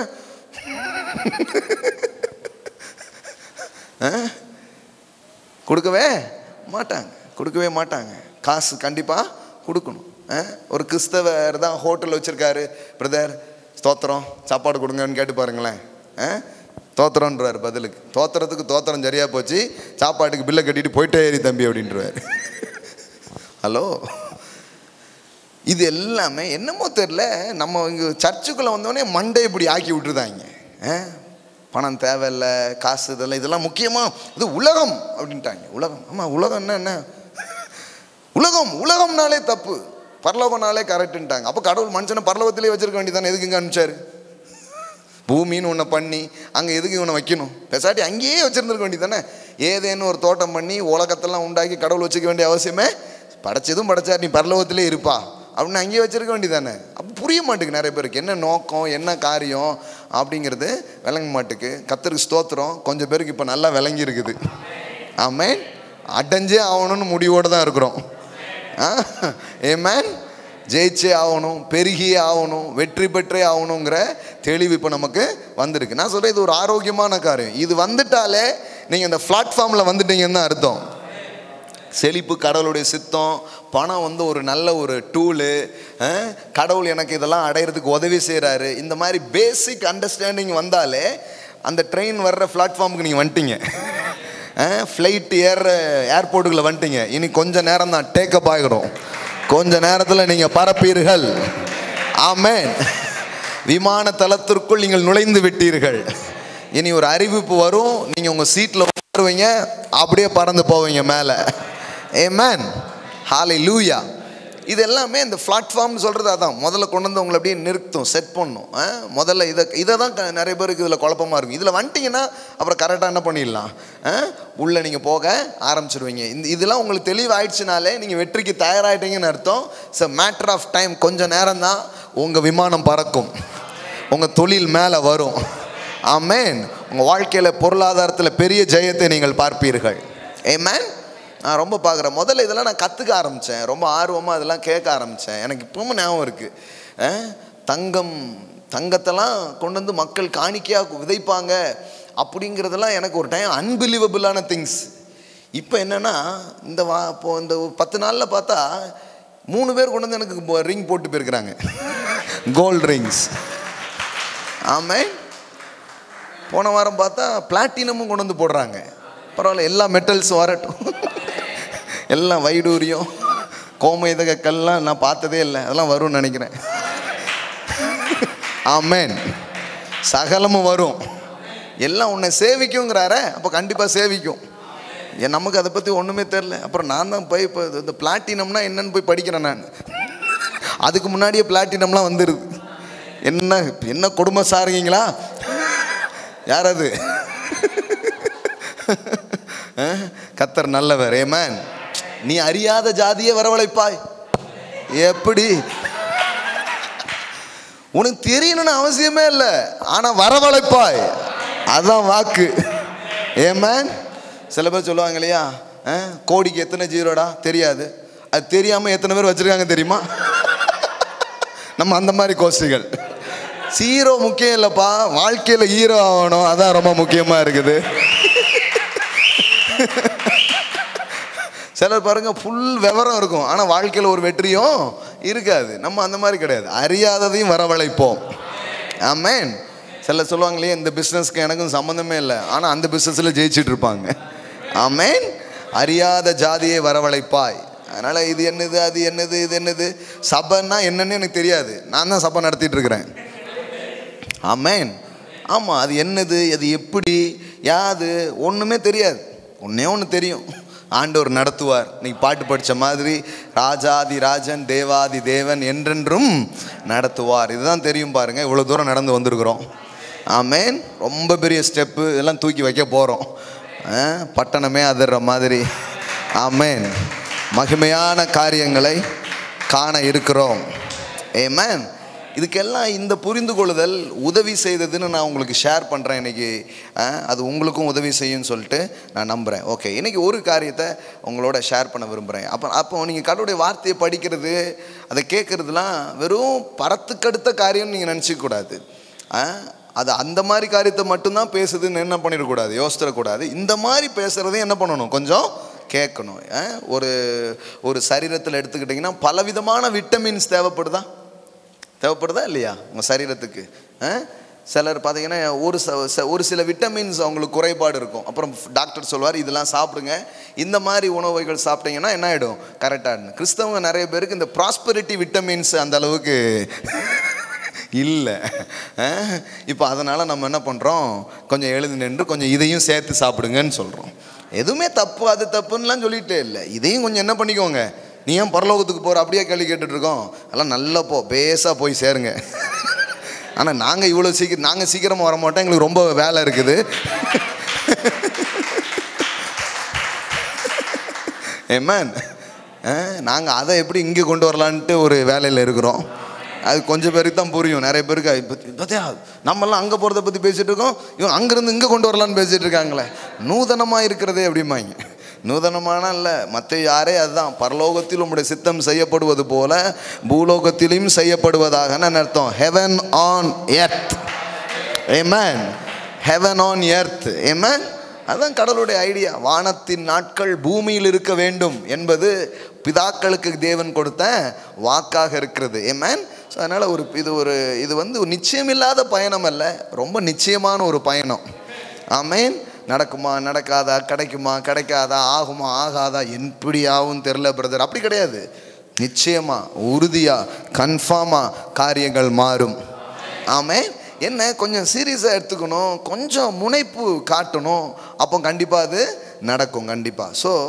கொடுக்கவே மாட்டாங்க கொடுக்கவே மாட்டாங்க காசு கண்டிப்பாக கொடுக்கணும் ஒரு கிறிஸ்தவர் தான் ஹோட்டல் வச்சுருக்காரு பிரதர் ஸ்தோத்திரம் சாப்பாடு கொடுங்கன்னு கேட்டு பாருங்களேன் தோத்திரன்றார் பதிலுக்கு தோத்திரத்துக்கு தோத்திரம் சரியாக போச்சு சாப்பாட்டுக்கு பில்லை கட்டிட்டு போயிட்டே ஏறி தம்பி அப்படின்றவார் ஹலோ இது எல்லாமே என்னமோ தெரில நம்ம இங்கே சர்ச்சுக்குள்ளே வந்தோடனே மண்டை இப்படி ஆக்கி விட்டுருதாங்க பணம் தேவையில்லை காசு இதெல்லாம் இதெல்லாம் முக்கியமாக இது உலகம் அப்படின்ட்டாங்க உலகம் ஆமாம் உலகம் என்ன என்ன உலகம் உலகம்னாலே தப்பு பரலோகம்னாலே கரெக்டுன்ட்டாங்க அப்போ கடவுள் மனுஷனை பரலோகத்திலே வச்சிருக்க வேண்டியதானே எதுக்கு இங்கே அனுப்பிச்சாரு பூமின்னு ஒன்று பண்ணி அங்கே எதுக்கு இவனை வைக்கணும் பெசாட்டி அங்கேயே வச்சுருந்துருக்க வேண்டியதானே ஏதேன்னு ஒரு தோட்டம் பண்ணி உலகத்தெல்லாம் உண்டாக்கி கடவுள் வச்சுக்க வேண்டிய அவசியமே படைச்சதும் படைச்சார் நீ பரலோகத்திலே இருப்பா அப்படின்னு அங்கேயே வச்சிருக்க வேண்டியதானே அப்போ புரிய மாட்டுக்கு நிறைய பேருக்கு என்ன நோக்கம் என்ன காரியம் அப்படிங்கிறது விளங்க மாட்டுக்கு கத்தருக்கு ஸ்தோத்திரம் கொஞ்சம் பேருக்கு இப்போ நல்லா விளங்கி இருக்குது ஆமே அடைஞ்சே ஆகணும்னு முடிவோடு தான் இருக்கிறோம் ஏமேன் ஜெயிச்சே ஆகணும் பெருகியே ஆகணும் வெற்றி பெற்றே ஆகணுங்கிற தெளிவு இப்போ நமக்கு வந்திருக்கு நான் சொல்கிறேன் இது ஒரு ஆரோக்கியமான காரியம் இது வந்துட்டாலே நீங்கள் இந்த பிளாட்ஃபார்மில் வந்துட்டீங்கன்னு தான் அர்த்தம் செழிப்பு கடவுளுடைய சித்தம் பணம் வந்து ஒரு நல்ல ஒரு டூலு கடவுள் எனக்கு இதெல்லாம் அடையிறதுக்கு உதவி செய்கிறாரு இந்த மாதிரி பேசிக் அண்டர்ஸ்டாண்டிங் வந்தாலே அந்த ட்ரெயின் வர்ற பிளாட்ஃபார்முக்கு நீங்கள் வந்துட்டீங்க ஃப்ளைட் ஏற ஏர்போர்ட்டுக்குள்ளே வந்துட்டீங்க இனி கொஞ்சம் நேரம் தான் டேக்கப் ஆகிடும் கொஞ்ச நேரத்தில் நீங்கள் பரப்பீர்கள் ஆமேன் விமான தளத்திற்குள் நீங்கள் நுழைந்து விட்டீர்கள் இனி ஒரு அறிவிப்பு வரும் நீங்கள் உங்கள் சீட்டில் உட்காருவீங்க அப்படியே பறந்து போவீங்க மேலே ஏ மேன் ஹாலை லூயா இது எல்லாமே இந்த பிளாட்ஃபார்ம்னு சொல்கிறது அதான் முதல்ல கொண்டு வந்து உங்களை அப்படியே நிறுத்தும் செட் பண்ணும் ஆ? முதல்ல இதை இதை தான் க- நிறைய பேருக்கு இதில் குழப்பமாக இருக்கும் இதில் வந்துட்டிங்கன்னா அப்புறம் கரெக்டாக என்ன பண்ணிடலாம் ஆ? உள்ளே நீங்கள் போக ஆரம்பிச்சிருவீங்க இந்த இதெல்லாம் உங்களுக்கு தெளிவாயிடுச்சுனாலே நீங்கள் வெற்றிக்கு தயாராகிட்டீங்கன்னு அர்த்தம் இட்ஸ் மேட்டர் ஆஃப் டைம் கொஞ்சம் நேரம் தான் உங்கள் விமானம் பறக்கும் உங்கள் தொழில் மேலே வரும் ஆமேன் உங்கள் வாழ்க்கையில் பொருளாதாரத்தில் பெரிய ஜெயத்தை நீங்கள் பார்ப்பீர்கள் ஏமேன் நான் ரொம்ப பார்க்குறேன் முதல்ல இதெல்லாம் நான் கற்றுக்க ஆரம்பித்தேன் ரொம்ப ஆர்வமாக அதெல்லாம் கேட்க ஆரம்பித்தேன் எனக்கு இப்பவும் ஞாபகம் இருக்குது தங்கம் தங்கத்தெல்லாம் கொண்டு வந்து மக்கள் காணிக்கையாக விதைப்பாங்க அப்படிங்கிறதெல்லாம் எனக்கு ஒரு டைம் அன்பிலீவபிளான திங்ஸ் இப்போ என்னென்னா இந்த வா இப்போ இந்த ஒரு பத்து நாளில் பார்த்தா மூணு பேர் கொண்டு வந்து எனக்கு ரிங் போட்டு போயிருக்கிறாங்க கோல்டு ரிங்ஸ் ஆமாம் போன வாரம் பார்த்தா பிளாட்டினமும் கொண்டு வந்து போடுறாங்க பரவாயில்ல எல்லா மெட்டல்ஸும் வரட்டும் எல்லாம் வைடூரியம் கோமேதக கல்லாம் நான் பார்த்ததே இல்லை அதெல்லாம் வரும்னு நினைக்கிறேன் ஆமேன் சகலமும் வரும் எல்லாம் உன்னை சேவிக்குங்கிறாரே அப்போ கண்டிப்பாக சேவிக்கும் ஏன் நமக்கு அதை பற்றி ஒன்றுமே தெரில அப்புறம் நான் தான் போய் இப்போ இந்த பிளாட்டினம்னா என்னன்னு போய் படிக்கிறேன் நான் அதுக்கு முன்னாடியே பிளாட்டினம்லாம் வந்துடுது என்ன என்ன கொடுமை சாருங்கீங்களா யார் அது அஹ், கத்தர் நல்லவர் ஏமேன் நீ அறியாத ஜாதியை வரவழைப்பாய் எப்படி உனக்கு தெரியணும்னு அவசியமே இல்லை ஆனால் வரவழைப்பாய் அதான் வாக்கு ஏமேன் சில பேர் சொல்லுவாங்க இல்லையா அஹ், கோடிக்கு எத்தனை ஜீரோடா தெரியாது அது தெரியாமல் எத்தனை பேர் வச்சுருக்காங்க தெரியுமா நம்ம அந்த மாதிரி கோஷ்டிகள் ஹீரோ முக்கியம் இல்லைப்பா வாழ்க்கையில் ஹீரோ ஆகணும் அதான் ரொம்ப முக்கியமாக இருக்குது சிலர் பாருங்க ஃபுல் விவரம் இருக்கும் ஆனால் வாழ்க்கையில் ஒரு வெற்றியும் இருக்காது நம்ம அந்த மாதிரி கிடையாது அறியாததையும் வரவழைப்போம் ஆமேன் சிலர் சொல்லுவாங்க இல்லையா இந்த பிஸ்னஸ்க்கு எனக்கும் சம்மந்தமே இல்லை ஆனால் அந்த பிஸ்னஸில் ஜெயிச்சிட்டு இருப்பாங்க ஆமேன் அறியாத ஜாதியை வரவழைப்பாய் அதனால் இது என்னது அது என்னது இது என்னது சபைன்னா என்னன்னு எனக்கு தெரியாது நான் தான் சபை நடத்திட்டு இருக்கிறேன் ஆமேன் ஆமாம் அது என்னது அது எப்படி யாது ஒன்றுமே தெரியாது ஒன்றே ஒன்று தெரியும் ஆண்டவர் நடத்துவார் இன்னைக்கு பாட்டு படித்த மாதிரி ராஜாதி ராஜன் தேவாதி தேவன் என்றென்றும் நடத்துவார் இதுதான் தெரியும் பாருங்க இவ்வளோ தூரம் நடந்து வந்திருக்கிறோம் ஆமேன் ரொம்ப பெரிய ஸ்டெப்பு இதெல்லாம் தூக்கி வைக்க போகிறோம் பட்டணமே அதிர்ற மாதிரி ஆமேன் மகிமையான காரியங்களை காண இருக்கிறோம் ஏமேன் இதுக்கெல்லாம் இந்த புரிந்து கொள்ளுதல் உதவி செய்ததுன்னு நான் உங்களுக்கு ஷேர் பண்ணுறேன் இன்னைக்கு அஹ், அது உங்களுக்கும் உதவி செய்யும்னு சொல்லிட்டு நான் நம்புகிறேன் ஓகே இன்னைக்கு ஒரு காரியத்தை உங்களோட ஷேர் பண்ண விரும்புகிறேன் அப்போ அப்போ நீங்கள் கடவுளுடைய வார்த்தையை படிக்கிறது அதை கேட்குறதுலாம் வெறும் பரத்துக்கடுத்த காரியம்னு நீங்கள் நினச்சிக்கூடாது அது அந்த மாதிரி காரியத்தை மட்டும்தான் பேசுதுன்னு என்ன பண்ணிடக்கூடாது யோசிச்சிடக்கூடாது இந்த மாதிரி பேசுகிறதையும் என்ன பண்ணணும் கொஞ்சம் கேட்கணும் அஹ், ஒரு ஒரு சரீரத்தில் எடுத்துக்கிட்டிங்கன்னா பலவிதமான விட்டமின்ஸ் தேவைப்படுதா தேவைப்படுதா இல்லையா உங்கள் சரீரத்துக்கு ஆ? சிலர் பார்த்தீங்கன்னா ஒரு ச ச- ஒரு சில விட்டமின்ஸ் அவங்களுக்கு குறைபாடு இருக்கும் அப்புறம் டாக்டர் சொல்வார் இதெல்லாம் சாப்பிடுங்க இந்த மாதிரி உணவுகள் சாப்பிட்டீங்கன்னா என்ன ஆகிடும் கரெக்டாக கிறிஸ்தவங்க நிறைய பேருக்கு இந்த ப்ராஸ்பரிட்டி விட்டமின்ஸ் அந்த அளவுக்கு இல்லை இப்போ அதனால் நம்ம என்ன பண்ணுறோம் கொஞ்சம் எழுதி நின்று கொஞ்சம் இதையும் சேர்த்து சாப்பிடுங்கன்னு சொல்கிறோம் எதுவுமே தப்பு அது தப்புன்னுலாம் சொல்லிட்டே இல்லை இதையும் கொஞ்சம் என்ன பண்ணிக்கோங்க நீ ஏன் பரலோகத்துக்கு போகிற அப்படியே கேள்வி கேட்டுட்டு இருக்கோம் அதெல்லாம் நல்லா போ பேஸாக போய் சேருங்க ஆனால் நாங்கள் இவ்வளோ சீக்கிரம் நாங்கள் சீக்கிரமாக வர மாட்டோம் எங்களுக்கு ரொம்ப வேலை இருக்குது ஏமேன் நாங்கள் அதை எப்படி இங்கே கொண்டு வரலான்ட்டு ஒரு வேலையில் இருக்கிறோம் அது கொஞ்சம் பேருக்கு தான் புரியும் நிறைய பேருக்கு அது பத்தி- பார்த்தியா நம்மெல்லாம் அங்கே போகிறத பற்றி பேசிகிட்டு இருக்கோம் இவன் அங்கேருந்து இங்கே கொண்டு வரலான்னு பேசிகிட்டு இருக்காங்களே நூதனமாக இருக்கிறதே அப்படிம்பாங்க நூதனமான இல்லை மற்ற யாரே அதுதான் பரலோகத்தில் உம்முடைய சித்தம் செய்யப்படுவது போல பூலோகத்திலும் செய்யப்படுவதாக அர்த்தம் heaven on earth amen heaven on earth amen அதான் கடவுளுடைய ஐடியா வானத்தின் நாட்கள் பூமியில் இருக்க வேண்டும் என்பது பிதாக்களுக்கு தேவன் கொடுத்த வாக்காக இருக்கிறது ஏமேன் ஸோ அதனால் ஒரு இது ஒரு இது வந்து ஒரு நிச்சயமில்லாத பயணம் அல்ல ரொம்ப நிச்சயமான ஒரு பயணம் ஆமேன் நடக்குமா நடக்காதா கிடைக்குமா கிடைக்காதா ஆகுமா ஆகாதா எப்படி ஆகும் தெரில பிரதர் அப்படி கிடையாது நிச்சயமா உறுதியா கன்ஃபார்மா காரியங்கள் மாறும் ஆமே என்ன கொஞ்சம் சீரியஸாக எடுத்துக்கணும் கொஞ்சம் முனைப்பு காட்டணும் அப்போ கண்டிப்பாக அது நடக்கும் கண்டிப்பாக ஸோ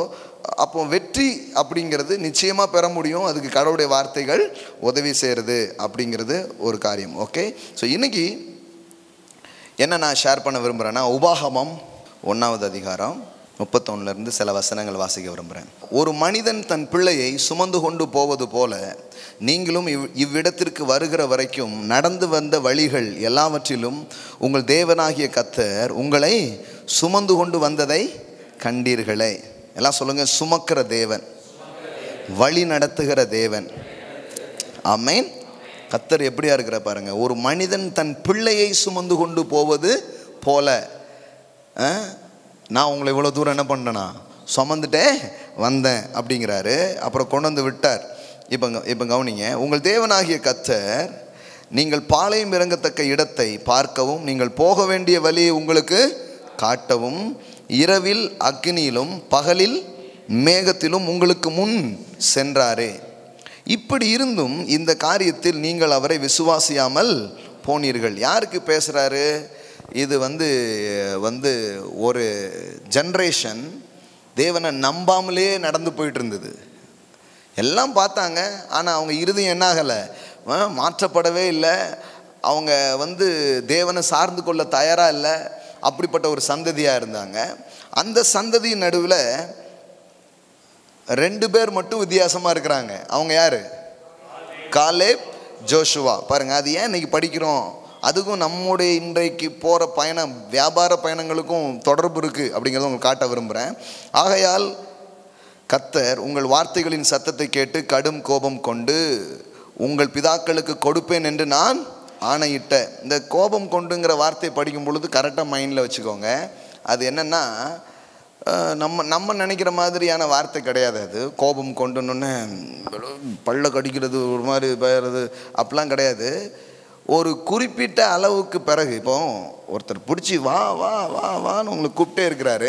அப்போ வெற்றி அப்படிங்கிறது நிச்சயமாக பெற முடியும் அதுக்கு கடவுளுடைய வார்த்தைகள் உதவி செய்கிறது அப்படிங்கிறது ஒரு காரியம் ஓகே ஸோ இன்னைக்கு என்ன நான் ஷேர் பண்ண விரும்புகிறேன்னா உபாகமம் ஒன்றாவது அதிகாரம் முப்பத்தொன்னுலேருந்து சில வசனங்கள் வாசிக்க விரும்புகிறேன் ஒரு மனிதன் தன் பிள்ளையை சுமந்து கொண்டு போவது போல நீங்களும் இவ் இவ்விடத்திற்கு வருகிற வரைக்கும் நடந்து வந்த வழிகள் எல்லாவற்றிலும் உங்கள் தேவனாகிய கத்தர் உங்களை சுமந்து கொண்டு வந்ததை கண்டீர்களே எல்லாம் சொல்லுங்கள் சுமக்கிற தேவன் வழி நடத்துகிற தேவன் ஆமேன் கத்தர் எப்படியா இருக்கிற பாருங்க ஒரு மனிதன் தன் பிள்ளையை சுமந்து கொண்டு போவது போல ஆ? நான் உங்களை இவ்வளோ தூரம் என்ன பண்ணேனா சுமந்துட்டே வந்தேன் அப்படிங்கிறாரு அப்புறம் கொண்டு வந்து விட்டார் இப்போ இப்போ கவனிங்க உங்கள் தேவனாகிய கத்தர் நீங்கள் பாளையம் இறங்கத்தக்க இடத்தை பார்க்கவும் நீங்கள் போக வேண்டிய வழியை உங்களுக்கு காட்டவும் இரவில் அக்னியிலும் பகலில் மேகத்திலும் உங்களுக்கு முன் சென்றாரே இப்படி இருந்தும் இந்த காரியத்தில் நீங்கள் அவரை விசுவாசியாமல் போனீர்கள் யாருக்கு பேசுகிறாரு இது வந்து வந்து ஒரு ஜென்ரேஷன் தேவனை நம்பாமலே நடந்து போயிட்டு இருந்தது எல்லாம் பார்த்தாங்க ஆனால் அவங்க இருதயம் என்ன ஆகலை மாற்றப்படவே இல்லை அவங்க வந்து தேவனை சார்ந்து கொள்ள தயாராக இல்லை அப்படிப்பட்ட ஒரு சந்ததியாக இருந்தாங்க அந்த சந்ததியின் நடுவில் ரெண்டு பேர் மட்டும் வித்தியாசமாக இருக்கிறாங்க அவங்க யார் காலேப் ஜோஷுவா பாருங்க அது ஏன் இன்னைக்கு படிக்கிறோம் அதுக்கும் நம்முடைய இன்றைக்கு போகிற பயணம் வியாபார பயணங்களுக்கும் தொடர்பு இருக்குது அப்படிங்கிறத உங்களுக்கு காட்ட விரும்புகிறேன் ஆகையால் கத்தர் உங்கள் வார்த்தைகளின் சத்தத்தை கேட்டு கடும் கோபம் கொண்டு உங்கள் பிதாக்களுக்கு கொடுப்பேன் என்று நான் ஆணையிட்ட இந்த கோபம் கொண்டுங்கிற வார்த்தை படிக்கும் பொழுது கரெக்டாக மைண்டில் வச்சுக்கோங்க அது என்னென்னா அஹ், நம்ம நம்ம நினைக்கிற மாதிரியான வார்த்தை கிடையாது அது கோபம் கொண்டுன்னு பல்ல கடிக்கிறது ஒரு மாதிரி பெயறது அப்படிலாம் கிடையாது ஒரு குறிப்பிட்ட அளவுக்கு பிறகு இப்போ ஒருத்தர் பிடிச்சி வா வா வா வான்னு உங்களை கூப்பிட்டே இருக்கிறாரு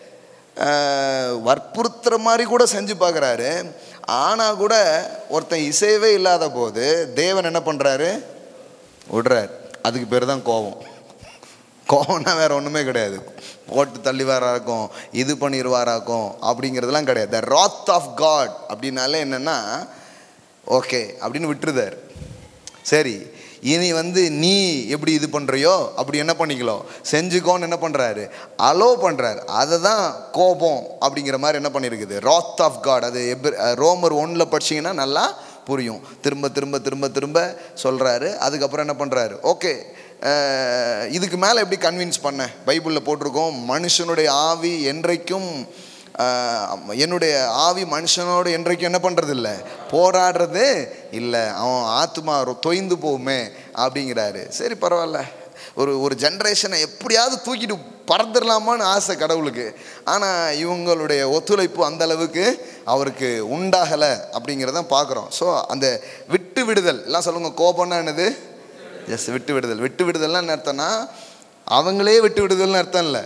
ஆஹ் வற்புறுத்துற மாதிரி கூட செஞ்சு பார்க்குறாரு ஆனால் கூட ஒருத்தன் இசையவே இல்லாத போது தேவன் என்ன பண்ணுறாரு விடுறார் அதுக்கு பேர் தான் கோபம் கோவம்னா வேற ஒன்றுமே கிடையாது போட்டு தள்ளிவாராக்கும் இது பண்ணிடுவாராக்கும் அப்படிங்கிறதுலாம் கிடையாது த ராத் ஆஃப் காட் அப்படின்னாலே என்னென்னா ஓகே அப்படின்னு விட்டுருதார் சரி இனி வந்து நீ எப்படி இது பண்ணுறியோ அப்படி என்ன பண்ணிக்கலோ செஞ்சுக்கோன்னு என்ன பண்ணுறாரு அலோ பண்ணுறாரு அதை தான் கோபம் அப்படிங்கிற மாதிரி என்ன பண்ணியிருக்குது ராத் ஆஃப் காட் அது எப் ரோமர் ஒன்றில் படிச்சீங்கன்னா நல்லா புரியும் திரும்ப திரும்ப திரும்ப திரும்ப சொல்கிறாரு அதுக்கப்புறம் என்ன பண்ணுறாரு ஓகே இதுக்கு மேலே எப்படி கன்வின்ஸ் பண்ண பைபிளில் போட்டிருக்கோம் மனுஷனுடைய ஆவி என்றைக்கும் ஆஹ், என்னுடைய ஆவி மனுஷனோடு என்றைக்கும் என்ன பண்ணுறது இல்லை போராடுறது இல்லை அவன் ஆத்மா ரொ- தொய்ந்து போகுமே அப்படிங்கிறாரு சரி பரவாயில்ல ஒரு ஒரு ஜென்ரேஷனை எப்படியாவது தூக்கிட்டு பறந்துடலாமான்னு ஆசை கடவுளுக்கு ஆனால் இவங்களுடைய ஒத்துழைப்பு அந்த அளவுக்கு அவருக்கு உண்டாகலை அப்படிங்கிறத பார்க்குறோம் ஸோ அந்த விட்டு விடுதல் எல்லாம் சொல்லுங்க கோபம்னா என்னது எஸ் விட்டு விடுதல் விட்டு விடுதல்னா என்ன அர்த்தம்னா அவங்களே விட்டு விடுதல்னு அர்த்தம் இல்லை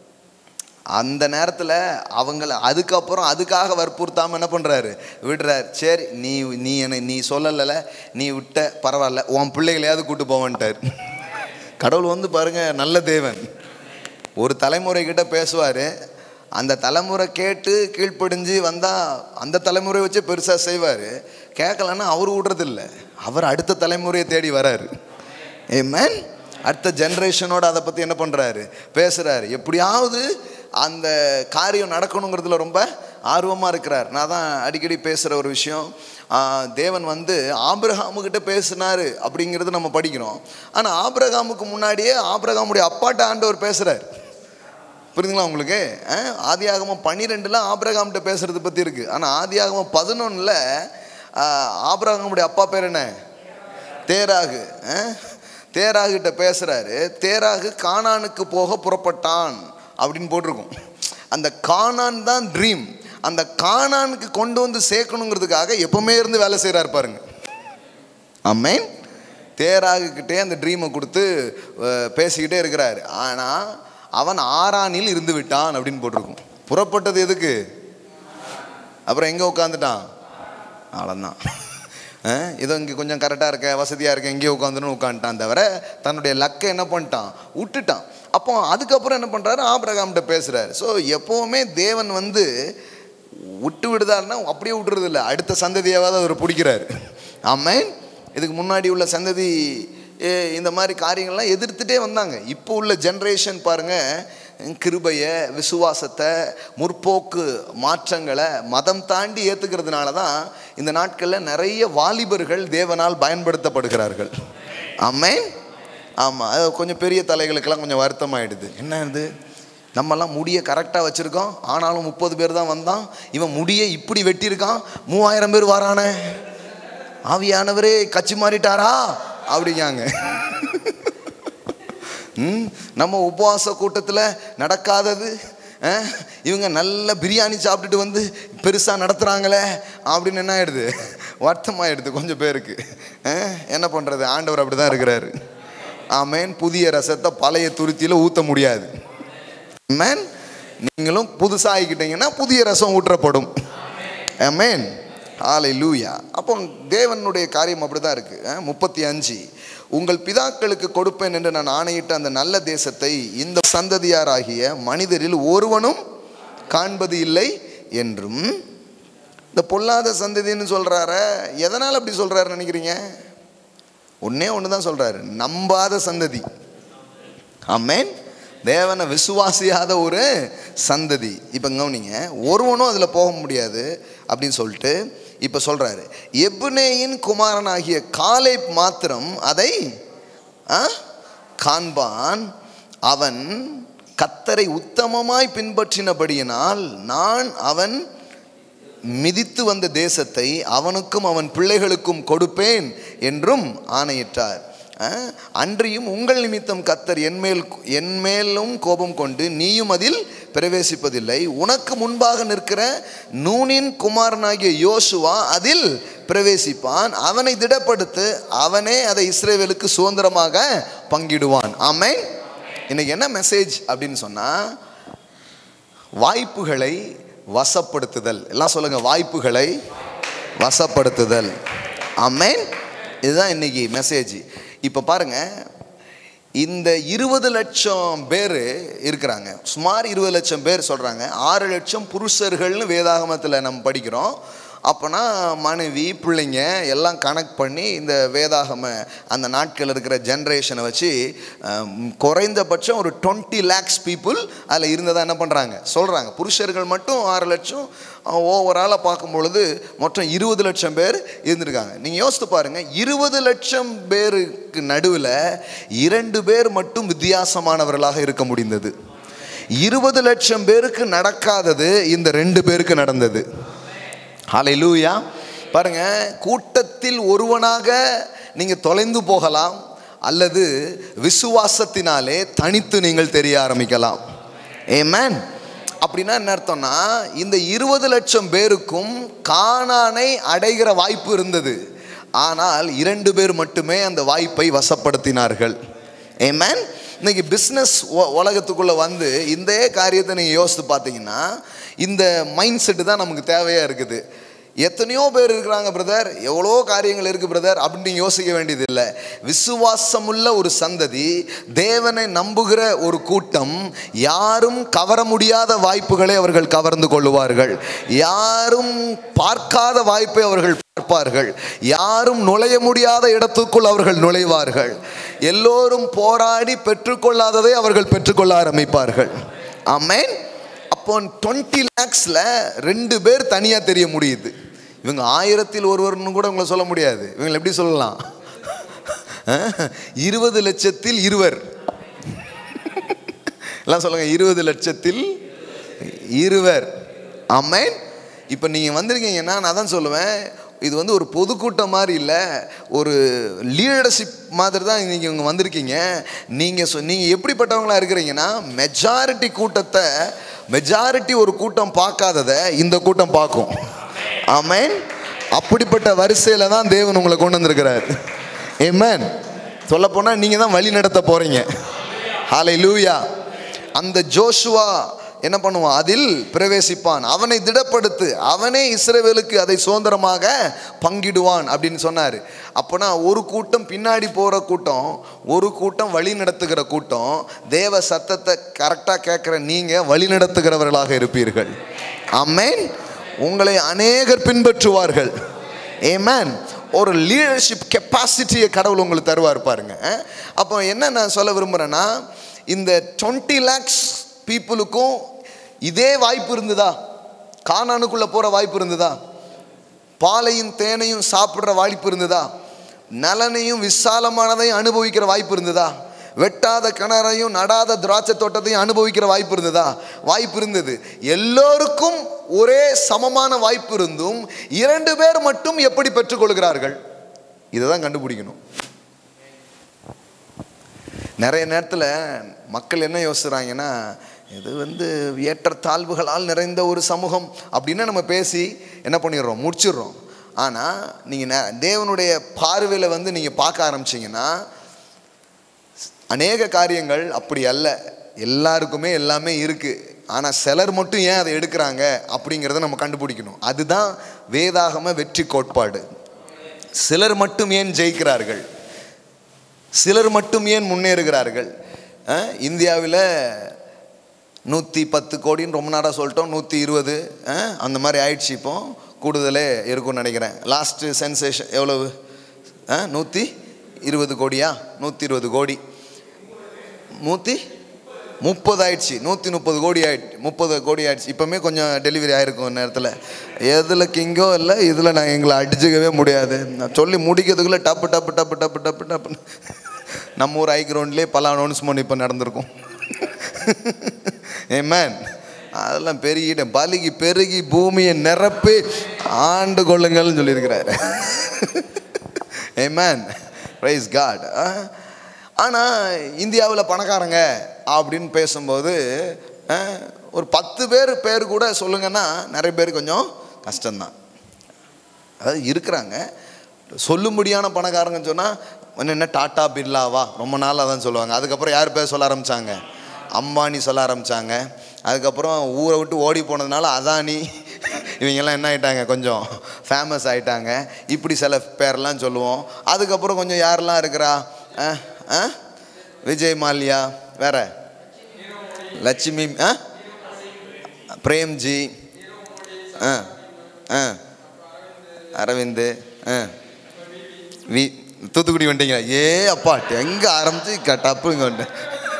அந்த நேரத்தில் அவங்கள அதுக்கப்புறம் அதுக்காக வற்புறுத்தாமல் என்ன பண்ணுறாரு விடுறார் சரி நீ நீ என்னை நீ சொல்லலைல நீ விட்ட பரவாயில்ல உன் பிள்ளைகளையாவது கூட்டு போவன்ட்டார் கடவுள் வந்து பாருங்க நல்ல தேவன் ஒரு தலைமுறை கிட்ட பேசுவார் அந்த தலைமுறை கேட்டு கீழ்ப்படிஞ்சு வந்தால் அந்த தலைமுறை வச்சு பெருசாக செய்வார் கேட்கலன்னா அவர் விடுறதில்ல அவர் அடுத்த தலைமுறையை தேடி வராரு ஏமேன் அடுத்த ஜென்ரேஷனோட அதை பற்றி என்ன பண்ணுறாரு பேசுகிறாரு எப்படியாவது அந்த காரியம் நடக்கணுங்கிறதுல ரொம்ப ஆர்வமாக இருக்கிறார் நான் தான் அடிக்கடி பேசுகிற ஒரு விஷயம் ஆ, தேவன் வந்து ஆபிரகாமுக்கிட்ட பேசினாரு அப்படிங்கிறது நம்ம படிக்கிறோம் ஆனால் ஆபிரகாமுக்கு முன்னாடியே ஆபிரகாமுடைய அப்பாட்ட ஆண்டவர் பேசுகிறார் புரியுதுங்களா உங்களுக்கு அஹ், ஆதியாகமம் பன்னிரெண்டில் ஆபிரகாம்கிட்ட பேசுறது பற்றி இருக்குது ஆனால் ஆதியாகமம் பதினொன்றில் ஆபிரகாமுடைய அப்பா பேர் என்ன தேராகு அஹ், தேராகிட்ட பேசுகிறாரு தேராகு கானானுக்கு போக புறப்பட்டான் அப்படின்னு போட்டிருக்கும் அந்த கானான் தான் ட்ரீம் அந்த கானானுக்கு கொண்டு வந்து சேர்க்கணுங்கிறதுக்காக எப்பவுமே இருந்து வேலை செய்கிறாரு பாருங்க அம்மேன் தேராகுக்கிட்டே அந்த ட்ரீமை கொடுத்து அஹ், பேசிக்கிட்டே இருக்கிறாரு ஆனால் அவன் ஆறானில் இருந்து விட்டான் அப்படின்னு போட்டிருக்கும் புறப்பட்டது எதுக்கு அப்புறம் எங்கே உட்காந்துட்டான் அவ்வளோதான் இதோ இங்கே கொஞ்சம் கரெக்டாக இருக்க வசதியாக இருக்க எங்கேயோ உட்காந்துன்னு உட்காந்துட்டான் தவிர தன்னுடைய லக்கை என்ன பண்ணிட்டான் விட்டுட்டான் அப்போ அதுக்கப்புறம் என்ன பண்ணுறாரு ஆபிரகாம்கிட்ட பேசுகிறாரு ஸோ எப்போவுமே தேவன் வந்து விட்டு விடுதாருன்னா அப்படியே விட்டுறது இல்லை அடுத்த சந்ததியாவது அவர் பிடிக்கிறாரு ஆமேன் இதுக்கு முன்னாடி உள்ள சந்ததி ஏ, இந்த மாதிரி காரியங்கள்லாம் எதிர்த்துட்டே வந்தாங்க இப்போ உள்ள ஜென்ரேஷன் பாருங்க கிருபையை விசுவாசத்தை முற்போக்கு மாற்றங்களை மதம் தாண்டி ஏற்றுக்கிறதுனால தான் இந்த நாட்களில் நிறைய வாலிபர்கள் தேவனால் பயன்படுத்தப்படுகிறார்கள் ஆமேன் ஆமாம் அது கொஞ்சம் பெரிய தலைகளுக்கெல்லாம் கொஞ்சம் வருத்தமாயிடுது என்ன இது நம்மெல்லாம் முடியை கரெக்டாக வச்சுருக்கோம் ஆனாலும் முப்பது பேர் தான் வந்தான் இவன் முடியை இப்படி வெட்டியிருக்கான் மூவாயிரம் பேர் வரானே ஆவியானவரே கட்சி மாறிட்டாரா அப்படிங்காங்க ம், நம்ம உபவாச கூட்டத்தில் நடக்காதது அஹ், இவங்க நல்ல பிரியாணி சாப்பிட்டுட்டு வந்து பெருசாக நடத்துகிறாங்களே அப்படின்னு என்ன ஆயிடுது வருத்தமாயிடுது கொஞ்சம் பேருக்கு அஹ், என்ன பண்ணுறது ஆண்டவர் அப்படி தான் இருக்கிறாரு ஆமேன் புதிய ரசத்தை பழைய துருத்தியில் ஊற்ற முடியாது ஆமேன் நீங்களும் புதுசாக ஆகிக்கிட்டீங்கன்னா புதிய ரசம் ஊற்றப்படும் ஆமேன் ஆலை லூயா அப்போ தேவனுடைய காரியம் அப்படி தான் இருக்குது முப்பத்தி அஞ்சு உங்கள் பிதாக்களுக்கு கொடுப்பேன் என்று நான் ஆணையிட்ட அந்த நல்ல தேசத்தை இந்த சந்ததியாராகிய மனிதரில் ஒருவனும் காண்பது இல்லை என்றும் இந்த பொல்லாத சந்ததின்னு சொல்கிறார எதனால் அப்படி சொல்கிறாரு நினைக்கிறீங்க ஒன்றே ஒன்று தான் சொல்கிறாரு நம்பாத சந்ததி ஆமேன் தேவனை விசுவாசியாத ஒரு சந்ததி இப்போ கவனிங்க ஒருவனும் அதில் போக முடியாது அப்படின்னு சொல்லிட்டு இப்போ சொல்கிறாரு எப்னேயின் குமாரனாகிய காலை மாத்திரம் அதை ஆ, காண்பான் அவன் கத்தரை உத்தமமாய் பின்பற்றினபடியினால் நான் அவன் மிதித்து வந்த தேசத்தை அவனுக்கும் அவன் பிள்ளைகளுக்கும் கொடுப்பேன் என்றும் ஆணையிட்டார் அஹ், அன்றியும் உங்கள் நிமித்தம் கத்தர் என்மேல் என்மேலும் கோபம் கொண்டு நீயும் அதில் பிரவேசிப்பதில்லை உனக்கு முன்பாக நிற்கிற நூனின் குமாரனாகிய யோசுவா அதில் பிரவேசிப்பான் அவனை திடப்படுத்து அவனே அதை இஸ்ரேவேலுக்கு சுதந்திரமாக பங்கிடுவான் ஆமென் இன்னைக்கு என்ன மெசேஜ் அப்படின்னு சொன்னால் வாய்ப்புகளை வசப்படுத்துதல் எல்லாம் சொல்லுங்க வாய்ப்புகளை வசப்படுத்துதல் ஆமென் இதுதான் இன்னைக்கு மெசேஜ் இப்போ பாருங்க இந்த இருபது லட்சம் பேர் இருக்கிறாங்க சுமார் இருபது லட்சம் பேர் சொல்கிறாங்க ஆறு லட்சம் புருஷர்கள்னு வேதாகமத்தில் நம்ம படிக்கிறோம் அப்போனா மனைவி பிள்ளைங்க எல்லாம் கனெக்ட் பண்ணி இந்த வேதாகம அந்த நாட்கள் இருக்கிற ஜென்ரேஷனை வச்சு அஹ், குறைந்தபட்சம் ஒரு டுவெண்ட்டி லேக்ஸ் பீப்புள் அதில் இருந்ததா என்ன பண்ணுறாங்க சொல்கிறாங்க புருஷர்கள் மட்டும் ஆறு லட்சம் ஓவராலாக பார்க்கும் பொழுது மொத்தம் இருபது லட்சம் பேர் இருந்திருக்காங்க நீங்கள் யோசித்து பாருங்கள் இருபது லட்சம் பேருக்கு நடுவில் இரண்டு பேர் மட்டும் வித்தியாசமானவர்களாக இருக்க முடிந்தது இருபது லட்சம் பேருக்கு நடக்காதது இந்த ரெண்டு பேருக்கு நடந்தது ஹalleluya பாருங்க கூட்டத்தில் ஒருவனாக நீங்கள் தொலைந்து போகலாம் அல்லது விசுவாசத்தினாலே தனித்து நீங்கள் தெரிய ஆரம்பிக்கலாம் ஏமேன் அப்படின்னா என்ன அர்த்தம்னா இந்த இருபது லட்சம் பேருக்கும் கானானை அடைகிற வாய்ப்பு இருந்தது ஆனால் இரண்டு பேர் மட்டுமே அந்த வாய்ப்பை வசப்படுத்தினார்கள் ஏமேன் இன்னைக்கு பிஸ்னஸ் உலகத்துக்குள்ளே வந்து இந்த காரியத்தை நீங்கள் யோசித்து பார்த்தீங்கன்னா இந்த மைண்ட் செட்டு தான் நமக்கு தேவையாக இருக்குது எத்தனையோ பேர் இருக்கிறாங்க பிரதர் எவ்வளோ காரியங்கள் இருக்குது பிரதர் அப்படின்னு நீங்க யோசிக்க வேண்டியது இல்லை விசுவாசமுள்ள ஒரு சந்ததி தேவனை நம்புகிற ஒரு கூட்டம் யாரும் கவர முடியாத வாய்ப்புகளை அவர்கள் கவர்ந்து கொள்ளுவார்கள் யாரும் பார்க்காத வாய்ப்பை அவர்கள் பார்ப்பார்கள் யாரும் நுழைய முடியாத இடத்துக்குள் அவர்கள் நுழைவார்கள் எல்லோரும் போராடி பெற்றுக்கொள்ளாததை அவர்கள் பெற்றுக்கொள்ள ஆரம்பிப்பார்கள் ஆமென் அப்போ டுவெண்ட்டி லேக்ஸில் ரெண்டு பேர் தனியாக தெரிய முடியுது இவங்க ஆயிரத்தில் ஒருவர்னு கூட உங்களை சொல்ல முடியாது இவங்களை எப்படி சொல்லலாம் இருபது லட்சத்தில் இருவர் எல்லாம் சொல்லுங்க இருபது லட்சத்தில் இருவர் ஆமென் இப்போ நீங்கள் வந்திருக்கீங்கன்னா நான் தான் சொல்லுவேன் இது வந்து ஒரு பொதுக்கூட்டம் மாதிரி இல்லை ஒரு லீடர்ஷிப் மாதிரி தான் நீங்கள் இங்கே வந்திருக்கீங்க நீங்கள் சொ நீங்கள் எப்படிப்பட்டவங்களா இருக்கிறீங்கன்னா மெஜாரிட்டி கூட்டத்தை மெஜாரிட்டி ஒரு கூட்டம் பார்க்காததை இந்த கூட்டம் பார்க்கும் ஆமென் அப்படிப்பட்ட வரிசையில் தான் தேவன் உங்களை கொண்டு வந்திருக்கிறார் ஏமேன் சொல்லப்போனால் நீங்கள் தான் வழி நடத்த போகிறீங்க ஹாலை லூயா அந்த ஜோஷுவா என்ன பண்ணுவான் அதில் பிரவேசிப்பான் அவனை திடப்படுத்து அவனே இஸ்ரவேலுக்கு அதை சுதந்திரமாக பங்கிடுவான் அப்படின்னு சொன்னார் அப்போனா ஒரு கூட்டம் பின்னாடி போகிற கூட்டம் ஒரு கூட்டம் வழி நடத்துகிற கூட்டம் தேவ சத்தத்தை கரெக்டாக கேட்குற நீங்கள் வழி நடத்துகிறவர்களாக இருப்பீர்கள் ஆமென் உங்களை அநேகர் பின்பற்றுவார்கள் ஏமேன் ஒரு லீடர்ஷிப் கெப்பாசிட்டியை கடவுள் உங்களுக்கு தருவார் பாருங்க அஹ். அப்போ என்ன நான் சொல்ல விரும்புகிறேன்னா இந்த டுவெண்ட்டி லேக்ஸ் பீப்புளுக்கும் இதே வாய்ப்பு இருந்ததா கானானுக்குள்ளே போகிற வாய்ப்பு இருந்ததா பாலையும் தேனையும் சாப்பிட்ற வாய்ப்பு இருந்ததா நலனையும் விசாலமானதையும் அனுபவிக்கிற வாய்ப்பு இருந்ததா வெட்டாத கிணறையும் நடாத திராட்சை தோட்டத்தையும் அனுபவிக்கிற வாய்ப்பு இருந்ததா வாய்ப்பு இருந்தது எல்லோருக்கும் ஒரே சமமான வாய்ப்பு இருந்தும் இரண்டு பேர் மட்டும் எப்படி பெற்றுக்கொள்கிறார்கள் இதை தான் கண்டுபிடிக்கணும் நிறைய நேரத்தில் மக்கள் என்ன யோசிக்கிறாங்கன்னா இது வந்து ஏற்றத்தாழ்வுகளால் நிறைந்த ஒரு சமூகம் அப்படின்னு நம்ம பேசி என்ன பண்ணிடுறோம் முடிச்சிடுறோம் ஆனால் நீங்கள் தேவனுடைய பார்வையில் வந்து நீங்கள் பார்க்க ஆரம்பிச்சீங்கன்னா அநேக காரியங்கள் அப்படி அல்ல எல்லாருக்குமே எல்லாமே இருக்குது ஆனால் சிலர் மட்டும் ஏன் அதை எடுக்கிறாங்க அப்படிங்கிறத நம்ம கண்டுபிடிக்கணும் அதுதான் வேதாகம வெற்றி கோட்பாடு சிலர் மட்டும் ஏன் ஜெயிக்கிறார்கள் சிலர் மட்டும் ஏன் முன்னேறுகிறார்கள் அஹ், இந்தியாவில் நூற்றி பத்து கோடின்னு ரொம்ப நாளாக சொல்லிட்டோம் நூற்றி இருபது அந்த மாதிரி ஆயிடுச்சு இப்போ கூடுதலே இருக்கும்னு நினைக்கிறேன் லாஸ்ட்டு சென்சேஷன் எவ்வளவு நூற்றி இருபது கோடியா நூற்றி இருபது கோடி நூற்றி முப்பது ஆயிடுச்சு நூற்றி முப்பது கோடி ஆயிடுச்சு முப்பது கோடி ஆயிடுச்சு இப்போமே கொஞ்சம் டெலிவரி ஆயிருக்கும் நேரத்தில் எதில் கிங்கோ இல்லை இதில் நான் எங்களை அடிச்சுக்கவே முடியாது நான் சொல்லி முடிக்கிறதுக்குள்ளே டப்பு டப்பு டப்பு டப்பு டப்பு டப்புன்னு நம்ம ஊர் ஐ கிரவுண்ட்லேயே பல அனௌன்ஸ்மெண்ட் இப்போ நடந்திருக்கும் ஏமேன் அதெல்லாம் பெருகிட்ட பலுகி பெருகி பூமியை நிரப்பி ஆண்டு கொள்ளுங்கள்னு சொல்லியிருக்கிறாரு ஏமேன் ப்ரைஸ் காட் ஆனால் இந்தியாவில் பணக்காரங்க அப்படின்னு பேசும்போது அஹ், ஒரு பத்து பேர் பேர் கூட சொல்லுங்கன்னா நிறைய பேர் கொஞ்சம் கஷ்டம்தான் அதாவது இருக்கிறாங்க சொல்லும்படியான பணக்காரங்கன்னு சொன்னால் என்ன டாட்டா பிர்லாவா ரொம்ப நாள் அதான் சொல்லுவாங்க அதுக்கப்புறம் யார் பேர் சொல்ல ஆரம்பித்தாங்க அம்பானி சொல்ல ஆரம்பித்தாங்க அதுக்கப்புறம் ஊரை விட்டு ஓடி போனதுனால அதானி இவங்கெல்லாம் என்ன ஆயிட்டாங்க கொஞ்சம் ஃபேமஸ் ஆயிட்டாங்க இப்படி சில பேர்லாம் சொல்லுவோம் அதுக்கப்புறம் கொஞ்சம் யாரெல்லாம் இருக்கிறா ஆ ஆ விஜய் மால்யா வேற லட்சுமி ஆ பிரேம்ஜி ஆ ஆ அரவிந்த் ஆ வி தூத்துக்குடி வந்துட்டீங்க ஏ அப்பா எங்கே ஆரம்பிச்சு க- டப்பு இங்கே வந்துட்டேன்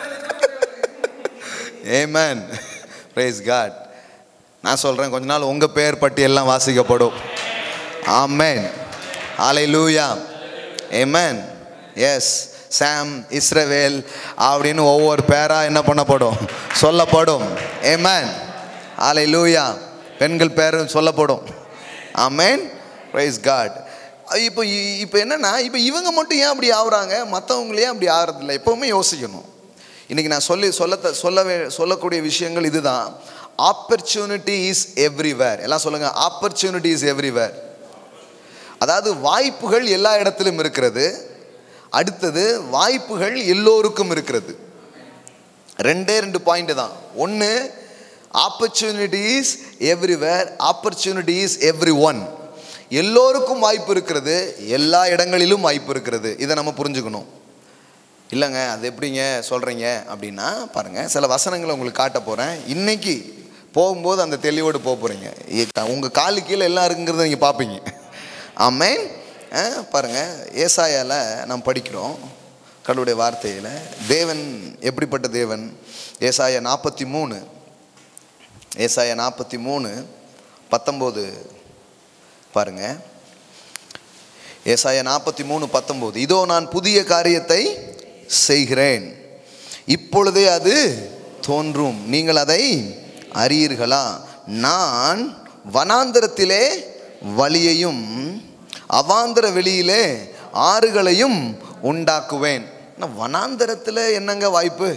ஏமேன் ப்ரைஸ் காட் நான் சொல்கிறேன் கொஞ்ச நாள் உங்கள் பெயர் பட்டியெல்லாம் வாசிக்கப்படும் ஆமேன் ஆலை லூயா ஏமேன் எஸ் சாம் இஸ்ரவேல் அப்படின்னு ஒவ்வொரு பேராக என்ன பண்ணப்படும் சொல்லப்படும் ஏமேன் ஆலை லூயா பெண்கள் பேர் சொல்லப்படும் ஆமேன் ப்ரைஸ் காட் இப்போ இ- இப்போ என்னன்னா இப்போ இவங்க மட்டும் ஏன் அப்படி ஆகுறாங்க மற்றவங்களே அப்படி ஆகிறதில்ல எப்போவுமே யோசிக்கணும் இன்னைக்கு நான் சொல்லி சொல்ல சொல்லவே சொல்லக்கூடிய விஷயங்கள் இதுதான் ஆப்பர்ச்சுனிட்டி இஸ் எவ்ரிவேர் எல்லாம் சொல்லுங்க ஆப்பர்ச்சுனிட்டி இஸ் எவ்ரிவேர் அதாவது வாய்ப்புகள் எல்லா இடத்திலும் இருக்கிறது அடுத்தது வாய்ப்புகள் எல்லோருக்கும் இருக்கிறது ரெண்டே ரெண்டு பாயிண்ட் தான் ஒன்று opportunities everywhere opportunities everyone எல்லோருக்கும் வாய்ப்பு இருக்கிறது எல்லா இடங்களிலும் வாய்ப்பு இருக்கிறது இதை நம்ம புரிஞ்சுக்கணும் இல்லைங்க அது எப்படிங்க சொல்கிறீங்க அப்படின்னா பாருங்கள் சில வசனங்களை உங்களுக்கு காட்ட போகிறேன் இன்னைக்கு போகும்போது அந்த தெளிவோடு போக போகிறீங்க உங்கள் காலு கீழே எல்லாம் இருக்குங்கிறத நீங்கள் பார்ப்பீங்க ஆமேன் பாருங்கள் ஏசாயால நாம் படிக்கிறோம் கடவுளுடைய வார்த்தையில் தேவன் எப்படிப்பட்ட தேவன் ஏசாயா நாற்பத்தி மூணு ஏசாயா நாற்பத்தி மூணு பத்தொம்போது பாருங்க ஏசாயா நாற்பத்தி மூணு பத்தொம்போது இதோ நான் புதிய காரியத்தை செய்கிறேன் இப்பொழுதே அது தோன்றும் நீங்கள் அதை அறியீர்களா நான் வனாந்தரத்திலே வழியையும் அவாந்தர வெளியிலே ஆறுகளையும் உண்டாக்குவேன் ஆனா, வனாந்தரத்தில் என்னங்க வாய்ப்பு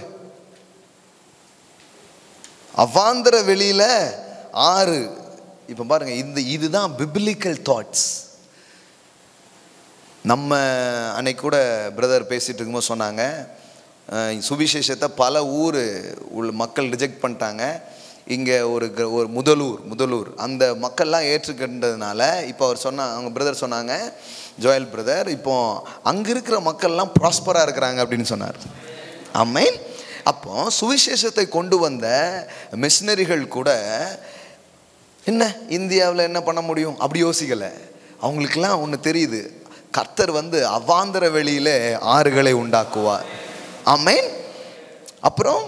அவாந்தர வெளியில ஆறு இப்போ பாருங்க இந்த இதுதான் பிபிலிக்கல் தாட்ஸ் நம்ம அன்னைக்கு கூட பிரதர் பேசிட்டு இருக்கும்போது சொன்னாங்க அஹ், சுவிசேஷத்தை பல ஊர் உள்ள மக்கள் ரிஜெக்ட் பண்ணிட்டாங்க இங்கே ஒரு கிர- ஒரு முதலூர் முதலூர் அந்த மக்கள்லாம் ஏற்றுக்கின்றதுனால இப்போ அவர் சொன்னா அவங்க பிரதர் சொன்னாங்க ஜோயல் பிரதர் இப்போ அங்கே இருக்கிற மக்கள்லாம் ப்ராஸ்பராக இருக்கிறாங்க அப்படின்னு சொன்னார் ஆமென் அப்போ சுவிசேஷத்தை கொண்டு வந்த மிஷினரிகள் கூட என்ன இந்தியாவில் என்ன பண்ண முடியும் அப்படி யோசிக்கலை அவங்களுக்கெல்லாம் ஒன்று தெரியுது கர்த்தர் வந்து அவாந்தர வெளியில ஆறுகளை உண்டாக்குவார் ஆமென் அப்புறம்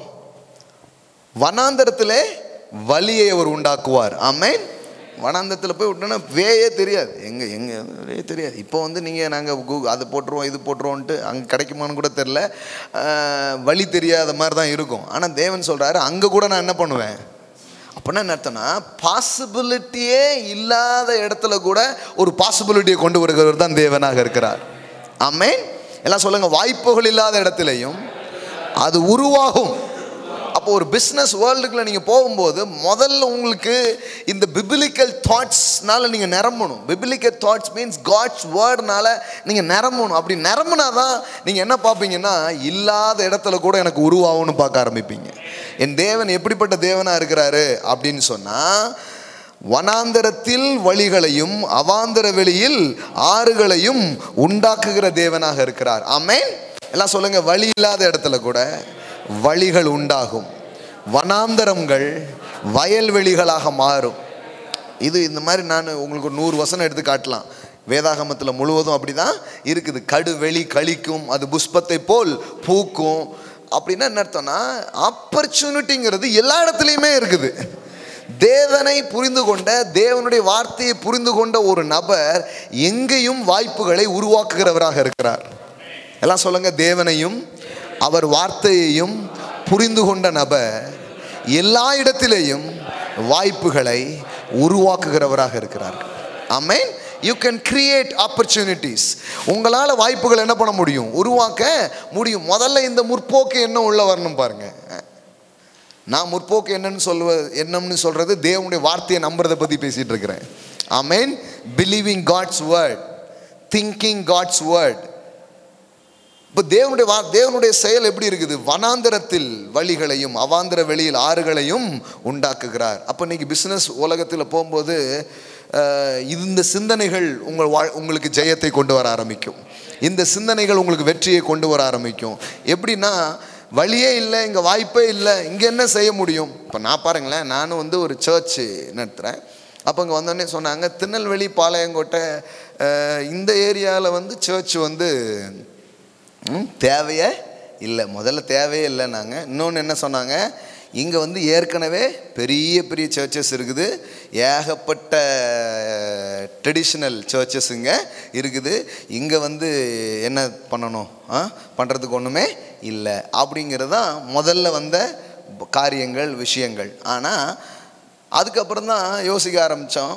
வனாந்தரத்திலே வழியை அவர் உண்டாக்குவார் ஆமென் வனாந்தரத்தில் போய் விட்டோன்னா வேயே தெரியாது எங்கே எங்கே வே தெரியாது இப்போ வந்து நீங்கள் நாங்கள் கூ அதை போட்டுருவோம் இது போட்டுருவோன்ட்டு அங்கே கிடைக்குமான்னு கூட தெரில ஆஹ், வழி தெரியாத மாதிரி தான் இருக்கும் ஆனால் தேவன் சொல்கிறாரு அங்கே கூட நான் என்ன பண்ணுவேன் அப்படின்னா என்ன அர்த்தம்னா பாசிபிலிட்டியே இல்லாத இடத்துல கூட ஒரு பாசிபிலிட்டியை கொண்டு வருகிறவர் தான் தேவனாக இருக்கிறார் ஆமென் எல்லாம் சொல்லுங்க வாய்ப்புகள் இல்லாத இடத்துலையும் அது உருவாகும் அப்போ ஒரு பிஸ்னஸ் வேர்ல்டுக்குள்ள நீங்கள் போகும்போது முதல்ல உங்களுக்கு இந்த பிபிலிக்கல் தாட்ஸ்னால நீங்கள் நிரம்பணும் பிபிலிக்கல் தாட்ஸ் மீன்ஸ் காட்ஸ் வேர்ட்னால நீங்கள் நிரம்பணும் அப்படி நிரம்பினா தான் நீங்கள் என்ன பார்ப்பீங்கன்னா இல்லாத இடத்துல கூட எனக்கு உருவாகும்னு பார்க்க ஆரம்பிப்பீங்க என் தேவன் எப்படிப்பட்ட தேவனாக இருக்கிறாரு அப்படின்னு சொன்னால் வனாந்தரத்தில் வழிகளையும் அவாந்தர வெளியில் ஆறுகளையும் உண்டாக்குகிற தேவனாக இருக்கிறார் ஆமென் எல்லாம் சொல்லுங்க வழி இல்லாத இடத்துல கூட வழிகள் உண்டாகும் வனாந்தரங்கள் வயல்வெளிகளாக மாறும் இது இந்த மாதிரி நான் உங்களுக்கு ஒரு நூறு வசனம் எடுத்து காட்டலாம் வேதாகமத்தில் முழுவதும் அப்படிதான் இருக்குது கடு வெளி கழிக்கும் அது புஷ்பத்தை போல் பூக்கும் அப்படின்னா என்ன அர்த்தம்னா ஆப்பர்ச்சுனிட்டிங்கிறது எல்லா இடத்துலையுமே இருக்குது தேவனை புரிந்து கொண்ட தேவனுடைய வார்த்தையை புரிந்து கொண்ட ஒரு நபர் எங்கேயும் வாய்ப்புகளை உருவாக்குகிறவராக இருக்கிறார் எல்லாம் சொல்லுங்க தேவனையும் அவர் வார்த்தையையும் புரிந்து கொண்ட நபர் எல்லா இடத்திலேயும் வாய்ப்புகளை உருவாக்குகிறவராக இருக்கிறார் amen you can create opportunities உங்களால் வாய்ப்புகள் என்ன பண்ண முடியும் உருவாக்க முடியும் முதல்ல இந்த முற்போக்கு என்ன உள்ள வரணும் பாருங்க நான் முற்போக்கு என்னன்னு சொல்லுவ என்னம்னு சொல்றது தேவனுடைய வார்த்தையை நம்புறதை பற்றி பேசிட்டு இருக்கிறேன் amen believing God's word thinking God's word இப்போ தேவனுடைய வா தேவனுடைய செயல் எப்படி இருக்குது வனாந்தரத்தில் வழிகளையும் அவாந்தர வெளியில் ஆறுகளையும் உண்டாக்குகிறார் அப்போ இன்னைக்கு பிஸ்னஸ் உலகத்தில் போகும்போது அஹ், இந்த சிந்தனைகள் உங்கள் வாழ் உங்களுக்கு ஜெயத்தை கொண்டு வர ஆரம்பிக்கும் இந்த சிந்தனைகள் உங்களுக்கு வெற்றியை கொண்டு வர ஆரம்பிக்கும் எப்படின்னா வழியே இல்லை இங்கே வாய்ப்பே இல்லை இங்கே என்ன செய்ய முடியும் இப்போ நான் பாருங்களேன் நானும் வந்து ஒரு சர்ச்சு நடத்துகிறேன் அப்போ இங்கே வந்தோடனே சொன்னாங்க திருநெல்வேலி பாளையங்கோட்டை அஹ், இந்த ஏரியாவில் வந்து சர்ச் வந்து ம், தேவையே இல்லை முதல்ல தேவையே இல்லைன்னாங்க இன்னொன்று என்ன சொன்னாங்க இங்கே வந்து ஏற்கனவே பெரிய பெரிய சர்ச்சஸ் இருக்குது ஏகப்பட்ட ட்ரெடிஷ்னல் சர்ச்சஸ் இங்கே இருக்குது இங்கே வந்து என்ன பண்ணணும் ஆ பண்ணுறதுக்கு ஒன்றுமே இல்லை அப்படிங்கிறது தான் முதல்ல வந்த காரியங்கள் விஷயங்கள் ஆனால் அதுக்கப்புறம் தான் யோசிக்க ஆரம்பித்தோம்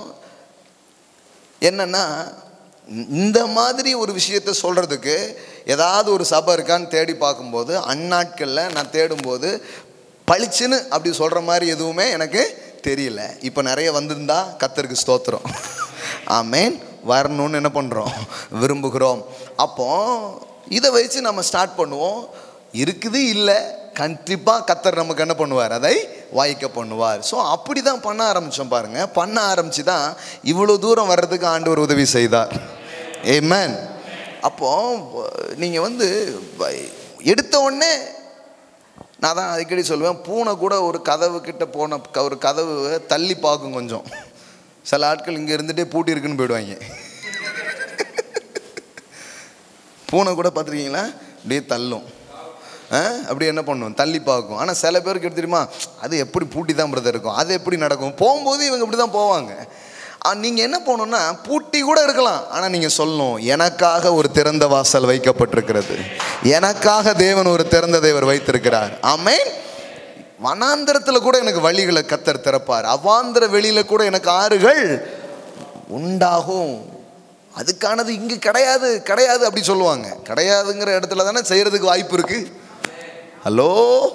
என்னன்னா இந்த மாதிரி ஒரு விஷயத்த சொல்கிறதுக்கு ஏதாவது ஒரு சபை இருக்கான்னு தேடி பார்க்கும்போது அந்நாட்களில் நான் தேடும்போது பளிச்சுன்னு அப்படி சொல்கிற மாதிரி எதுவுமே எனக்கு தெரியல இப்போ நிறைய வந்திருந்தா கத்தருக்கு ஸ்தோத்திரம் ஆமேன் வரணும்னு என்ன பண்ணுறோம் விரும்புகிறோம் அப்போ இதை வச்சு நம்ம ஸ்டார்ட் பண்ணுவோம் இருக்குது இல்லை கண்டிப்பாக கத்தர் நமக்கு என்ன பண்ணுவார் அதை வாய்க்க பண்ணுவார் ஸோ அப்படி தான் பண்ண ஆரம்பித்தோம் பாருங்கள் பண்ண ஆரம்பித்து தான் இவ்வளோ தூரம் வர்றதுக்கு ஆண்டவர் உதவி செய்தார் ஏமேன் அப்போ நீங்கள் வந்து வ- எடுத்த உடனே நான் தான் அடிக்கடி சொல்லுவேன் பூனை கூட ஒரு கதவு கிட்ட போன க- ஒரு கதவு தள்ளி பார்க்கும் கொஞ்சம் சில ஆட்கள் இங்கே இருந்துகிட்டே பூட்டி இருக்குன்னு போயிடுவாங்க பூனை கூட பார்த்துருக்கீங்களா அப்படியே தள்ளும் ஆ அப்படி என்ன பண்ணும் தள்ளி பார்க்கும் ஆனால் சில பேருக்கு எடுத்து தெரியுமா அது எப்படி பூட்டி தான் பிரதர் இருக்கும் அது எப்படி நடக்கும் போகும்போது இவங்க இப்படி தான் போவாங்க நீங்கள் என்ன பண்ணணும்னா பூட்டி கூட இருக்கலாம் ஆனால் நீங்கள் சொல்லணும் எனக்காக ஒரு திறந்த வாசல் வைக்கப்பட்டிருக்கிறது எனக்காக தேவன் ஒரு திறந்த தேவர் வைத்திருக்கிறார் ஆமென் வனாந்திரத்தில் கூட எனக்கு வழிகளை கத்தர் திறப்பார் அவாந்திர வெளியில கூட எனக்கு ஆறுகள் உண்டாகும் அதுக்கானது இங்கே கிடையாது கிடையாது அப்படி சொல்லுவாங்க கிடையாதுங்கிற இடத்துல தானே செய்யறதுக்கு வாய்ப்பு இருக்கு ஹலோ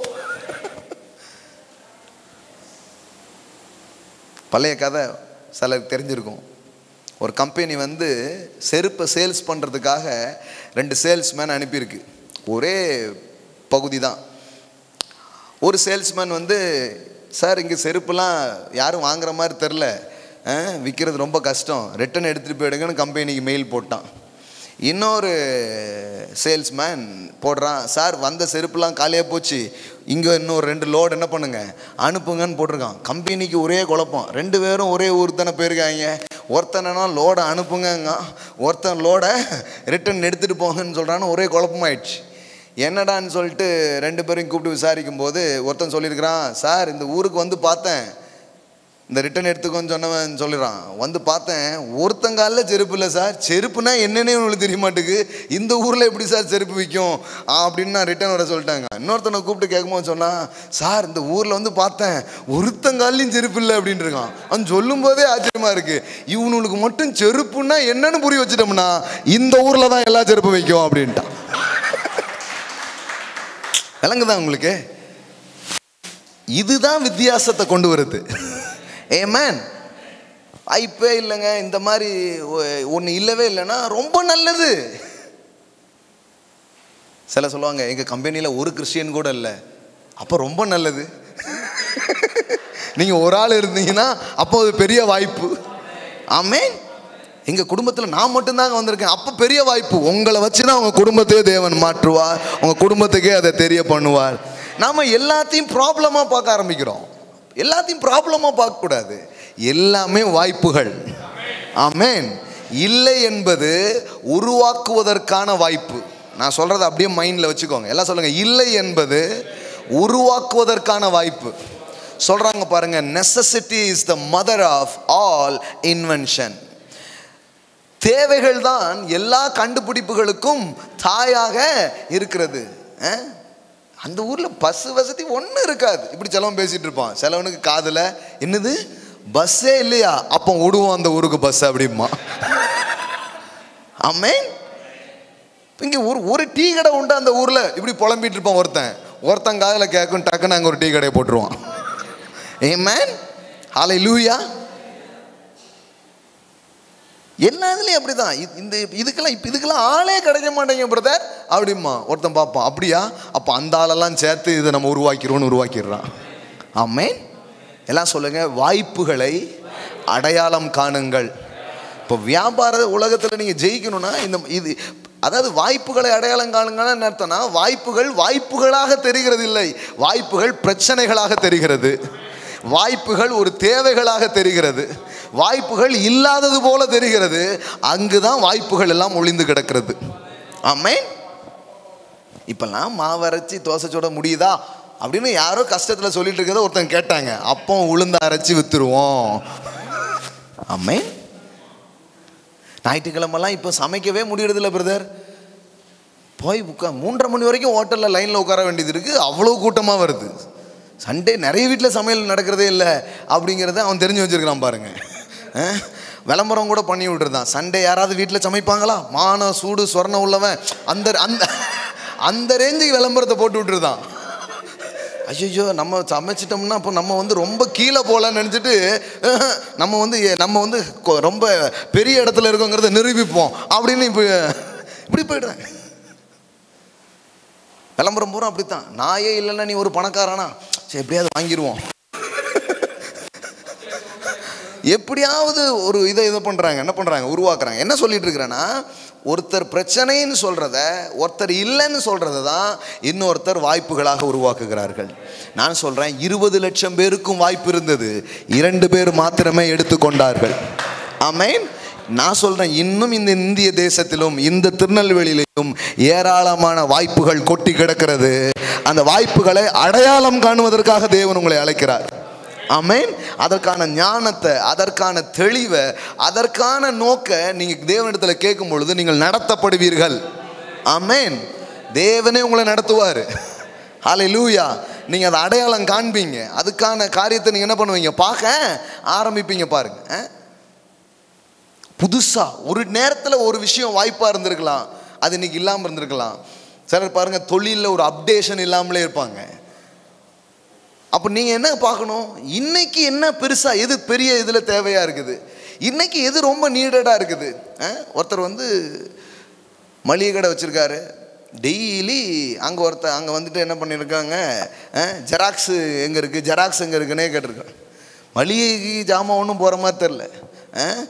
பழைய கதை சிலருக்கு தெரிஞ்சிருக்கும் ஒரு கம்பெனி வந்து செருப்பை சேல்ஸ் பண்ணுறதுக்காக ரெண்டு சேல்ஸ்மேன் அனுப்பியிருக்கு ஒரே பகுதி தான் ஒரு சேல்ஸ்மேன் வந்து சார் இங்கே செருப்புலாம் யாரும் வாங்குற மாதிரி தெரில விற்கிறது ரொம்ப கஷ்டம் ரிட்டன் எடுத்துகிட்டு போயிடுங்கன்னு கம்பெனிக்கு மெயில் போட்டான் இன்னொரு சேல்ஸ்மேன் போடுறான் சார் வந்த செருப்புலாம் காலியாக போச்சு இங்கே இன்னும் ரெண்டு லோடு என்ன பண்ணுங்க அனுப்புங்கன்னு போட்டிருக்கான் கம்பெனிக்கு ஒரே குழப்பம் ரெண்டு பேரும் ஒரே ஊர் தானே போயிருக்காங்க ஒருத்தனா லோடை அனுப்புங்கங்க ஒருத்தன் லோடை ரிட்டன் எடுத்துகிட்டு போங்கன்னு சொல்கிறான்னு ஒரே குழப்பமாயிடுச்சு என்னடான்னு சொல்லிட்டு ரெண்டு பேரையும் கூப்பிட்டு விசாரிக்கும் போது ஒருத்தன் சொல்லியிருக்கிறான் சார் இந்த ஊருக்கு வந்து பார்த்தேன் இந்த ரிட்டன் எடுத்துக்கோன்னு சொன்னவன் சொல்லிடுறான் வந்து பார்த்தேன் ஒருத்தங்காலில் செருப்பு இல்லை சார் செருப்புனா என்னன்னே உங்களுக்கு தெரிய மாட்டுக்கு இந்த ஊரில் எப்படி சார் செருப்பு விற்கும் ஆ அப்படின்னு நான் ரிட்டன் வர சொல்லிட்டாங்க இன்னொருத்தனை கூப்பிட்டு கேட்கும்போது சொன்னான் சார் இந்த ஊரில் வந்து பார்த்தேன் ஒருத்தங்காலையும் செருப்பு இல்லை அப்படின்னு இருக்கான் அவன் சொல்லும் போதே ஆச்சரியமாக இருக்குது இவனுக்கு மட்டும் செருப்புன்னா என்னன்னு புரிய வச்சுட்டோம்னா இந்த ஊரில் தான் எல்லா செருப்பு வைக்கும் அப்படின்ட்டான் விளங்குதா உங்களுக்கு இதுதான் வித்தியாசத்தை கொண்டு வருது ஏமேன் வாய்ப்பே இல்லைங்க இந்த மாதிரி ஒன்று இல்லவே இல்லைன்னா ரொம்ப நல்லது சில சொல்லுவாங்க எங்கள் கம்பெனியில் ஒரு கிறிஸ்டியன் கூட இல்லை அப்போ ரொம்ப நல்லது நீங்கள் ஒரு ஆள் இருந்தீங்கன்னா அப்போ அது பெரிய வாய்ப்பு ஆமேன் எங்கள் குடும்பத்தில் நான் மட்டும்தாங்க வந்திருக்கேன் அப்போ பெரிய வாய்ப்பு உங்களை வச்சு தான் உங்கள் குடும்பத்தையே தேவன் மாற்றுவார் உங்கள் குடும்பத்துக்கே அதை தெரிய பண்ணுவார் நாம் எல்லாத்தையும் ப்ராப்ளமாக பார்க்க ஆரம்பிக்கிறோம் எல்லாத்தையும் ப்ராப்ளமாக பார்க்கக்கூடாது எல்லாமே வாய்ப்புகள் ஆமேன் இல்லை என்பது உருவாக்குவதற்கான வாய்ப்பு நான் சொல்கிறத அப்படியே மைண்டில் வச்சுக்கோங்க எல்லாம் சொல்லுங்கள் இல்லை என்பது உருவாக்குவதற்கான வாய்ப்பு சொல்கிறாங்க பாருங்க necessity is the mother of all invention தேவைகள் தான் எல்லா கண்டுபிடிப்புகளுக்கும் தாயாக இருக்கிறது அஹ்? அந்த ஊரில் பஸ் வசதி ஒன்றும் இருக்காது இப்படி செலவன் பேசிகிட்டு இருப்பான் செலவனுக்கு காதில் என்னது பஸ்ஸே இல்லையா அப்போ விடுவோம் அந்த ஊருக்கு பஸ் அப்படிமா ஆமேன் இங்கே ஒரு ஒரு டீ கடை உண்டு அந்த ஊரில் இப்படி புலம்பிட்டு இருப்பான் ஒருத்தன் ஒருத்தன் காதில் கேட்கும் டக்குன்னு அங்கே ஒரு டீ கடையை போட்டுருவான் ஏமேன் ஹாலை லூயா எல்லாத்துலேயும் அப்படி தான் இந்த இதுக்கெல்லாம் இப்போ இதுக்கெல்லாம் ஆளே கிடைக்க மாட்டேங்க பிரதர் அப்படிம்மா ஒருத்தன் பார்ப்பான் அப்படியா அப்போ அந்த ஆளெல்லாம் சேர்த்து இதை நம்ம உருவாக்கிறோன்னு உருவாக்கிடுறான் ஆமேன் எல்லாம் சொல்லுங்க வாய்ப்புகளை அடையாளம் காணுங்கள் இப்போ வியாபார உலகத்தில் நீங்கள் ஜெயிக்கணும்னா இந்த இது அதாவது வாய்ப்புகளை அடையாளம் காணுங்கன்னா என்ன அர்த்தம்னா வாய்ப்புகள் வாய்ப்புகளாக தெரிகிறது இல்லை வாய்ப்புகள் பிரச்சனைகளாக தெரிகிறது வாய்ப்புகள் ஒரு தேவைகளாக தெரிகிறது வாய்ப்புகள் இல்லாதது போல தெரிகிறது அங்குதான் வாய்ப்புகள் எல்லாம் ஒளிந்து கிடக்கிறது ஆமேன் இப்பெல்லாம் மாவரைச்சி தோசை சுட முடியுதா அப்படின்னு யாரோ கஷ்டத்தில் சொல்லிட்டு இருக்கிறத ஒருத்தன் கேட்டாங்க அப்போ உளுந்த அரைச்சி வித்துருவோம் ஆமேன் ஞாயிற்றுக்கிழமெல்லாம் இப்போ சமைக்கவே முடியறதில்ல பிரதர் போய் உட்கா மூன்றரை மணி வரைக்கும் ஹோட்டலில் லைனில் உட்கார வேண்டியது இருக்குது அவ்வளோ கூட்டமாக வருது சண்டே நிறைய வீட்டில் சமையல் நடக்கிறதே இல்லை அப்படிங்கிறத அவன் தெரிஞ்சு வச்சுருக்கிறான் பாருங்க அஹ், விளம்பரம் கூட பண்ணி விட்டுருந்தான் சண்டே யாராவது வீட்டில் சமைப்பாங்களா மான சூடு சொர்ணம் உள்ளவன் அந்த அந்த அந்த ரேஞ்சுக்கு விளம்பரத்தை போட்டு விட்டுருந்தான் ஐயோ நம்ம சமைச்சிட்டோம்னா அப்போ நம்ம வந்து ரொம்ப கீழே போகலான்னு நினச்சிட்டு அஹ், நம்ம வந்து எ- நம்ம வந்து கொ- ரொம்ப பெரிய இடத்துல இருக்கோங்கிறத நிரூபிப்போம் அப்படின்னு இப்போ இப்படி போயிடுறேன் விளம்பரம் பூரா அப்படித்தான் நாயே இல்லைன்னா நீ ஒரு பணக்காரனா சரி எப்படியாவது வாங்கிடுவோம் எப்படியாவது ஒரு இதை இதை பண்ணுறாங்க என்ன பண்ணுறாங்க உருவாக்குறாங்க என்ன சொல்லிட்டு இருக்கிறேன்னா ஒருத்தர் பிரச்சனைன்னு சொல்கிறத ஒருத்தர் இல்லைன்னு சொல்கிறத தான் இன்னொருத்தர் வாய்ப்புகளாக உருவாக்குகிறார்கள் நான் சொல்கிறேன் இருபது லட்சம் பேருக்கும் வாய்ப்பு இருந்தது இரண்டு பேர் மாத்திரமே எடுத்துக்கொண்டார்கள் ஆமேன் நான் சொல்கிறேன் இன்னும் இந்த இந்திய தேசத்திலும் இந்த திருநெல்வேலியிலும் ஏராளமான வாய்ப்புகள் கொட்டி கிடக்கிறது அந்த வாய்ப்புகளை அடையாளம் காணுவதற்காக தேவன் உங்களை அழைக்கிறார் ஆமென் அதற்கான ஞானத்தை அதற்கான தெளிவை அதற்கான நோக்க நீங்கள் தேவனிடத்தில் கேட்கும் பொழுது நீங்கள் நடத்தப்படுவீர்கள் ஆமென் தேவனே உங்களை நடத்துவார் ஹாலை லூயா நீங்கள் அதை அடையாளம் காண்பீங்க அதுக்கான காரியத்தை நீங்கள் என்ன பண்ணுவீங்க பார்க்க ஆரம்பிப்பீங்க பாருங்க ஆ? புதுசா ஒரு நேரத்தில் ஒரு விஷயம் வாய்ப்பாக இருந்திருக்கலாம் அது இன்னைக்கு இல்லாமல் இருந்திருக்கலாம் சிலர் பாருங்க தொழிலில் ஒரு அப்டேஷன் இல்லாமலே இருப்பாங்க அப்போ நீங்கள் என்ன பார்க்கணும் இன்னைக்கு என்ன பெருசாக எது பெரிய இதில் தேவையாக இருக்குது இன்னைக்கு எது ரொம்ப நீடடாக இருக்குது ஆ? ஒருத்தர் வந்து மளிகை கடை வச்சுருக்காரு டெய்லி அங்கே ஒருத்தர் அங்கே வந்துட்டு என்ன பண்ணியிருக்காங்க ஜெராக்ஸு எங்கே இருக்குது ஜெராக்ஸ் எங்கே இருக்குன்னே கேட்டிருக்கேன் மளிகைக்கு ஜாமான் ஒன்றும் போகிற மாதிரி தெரில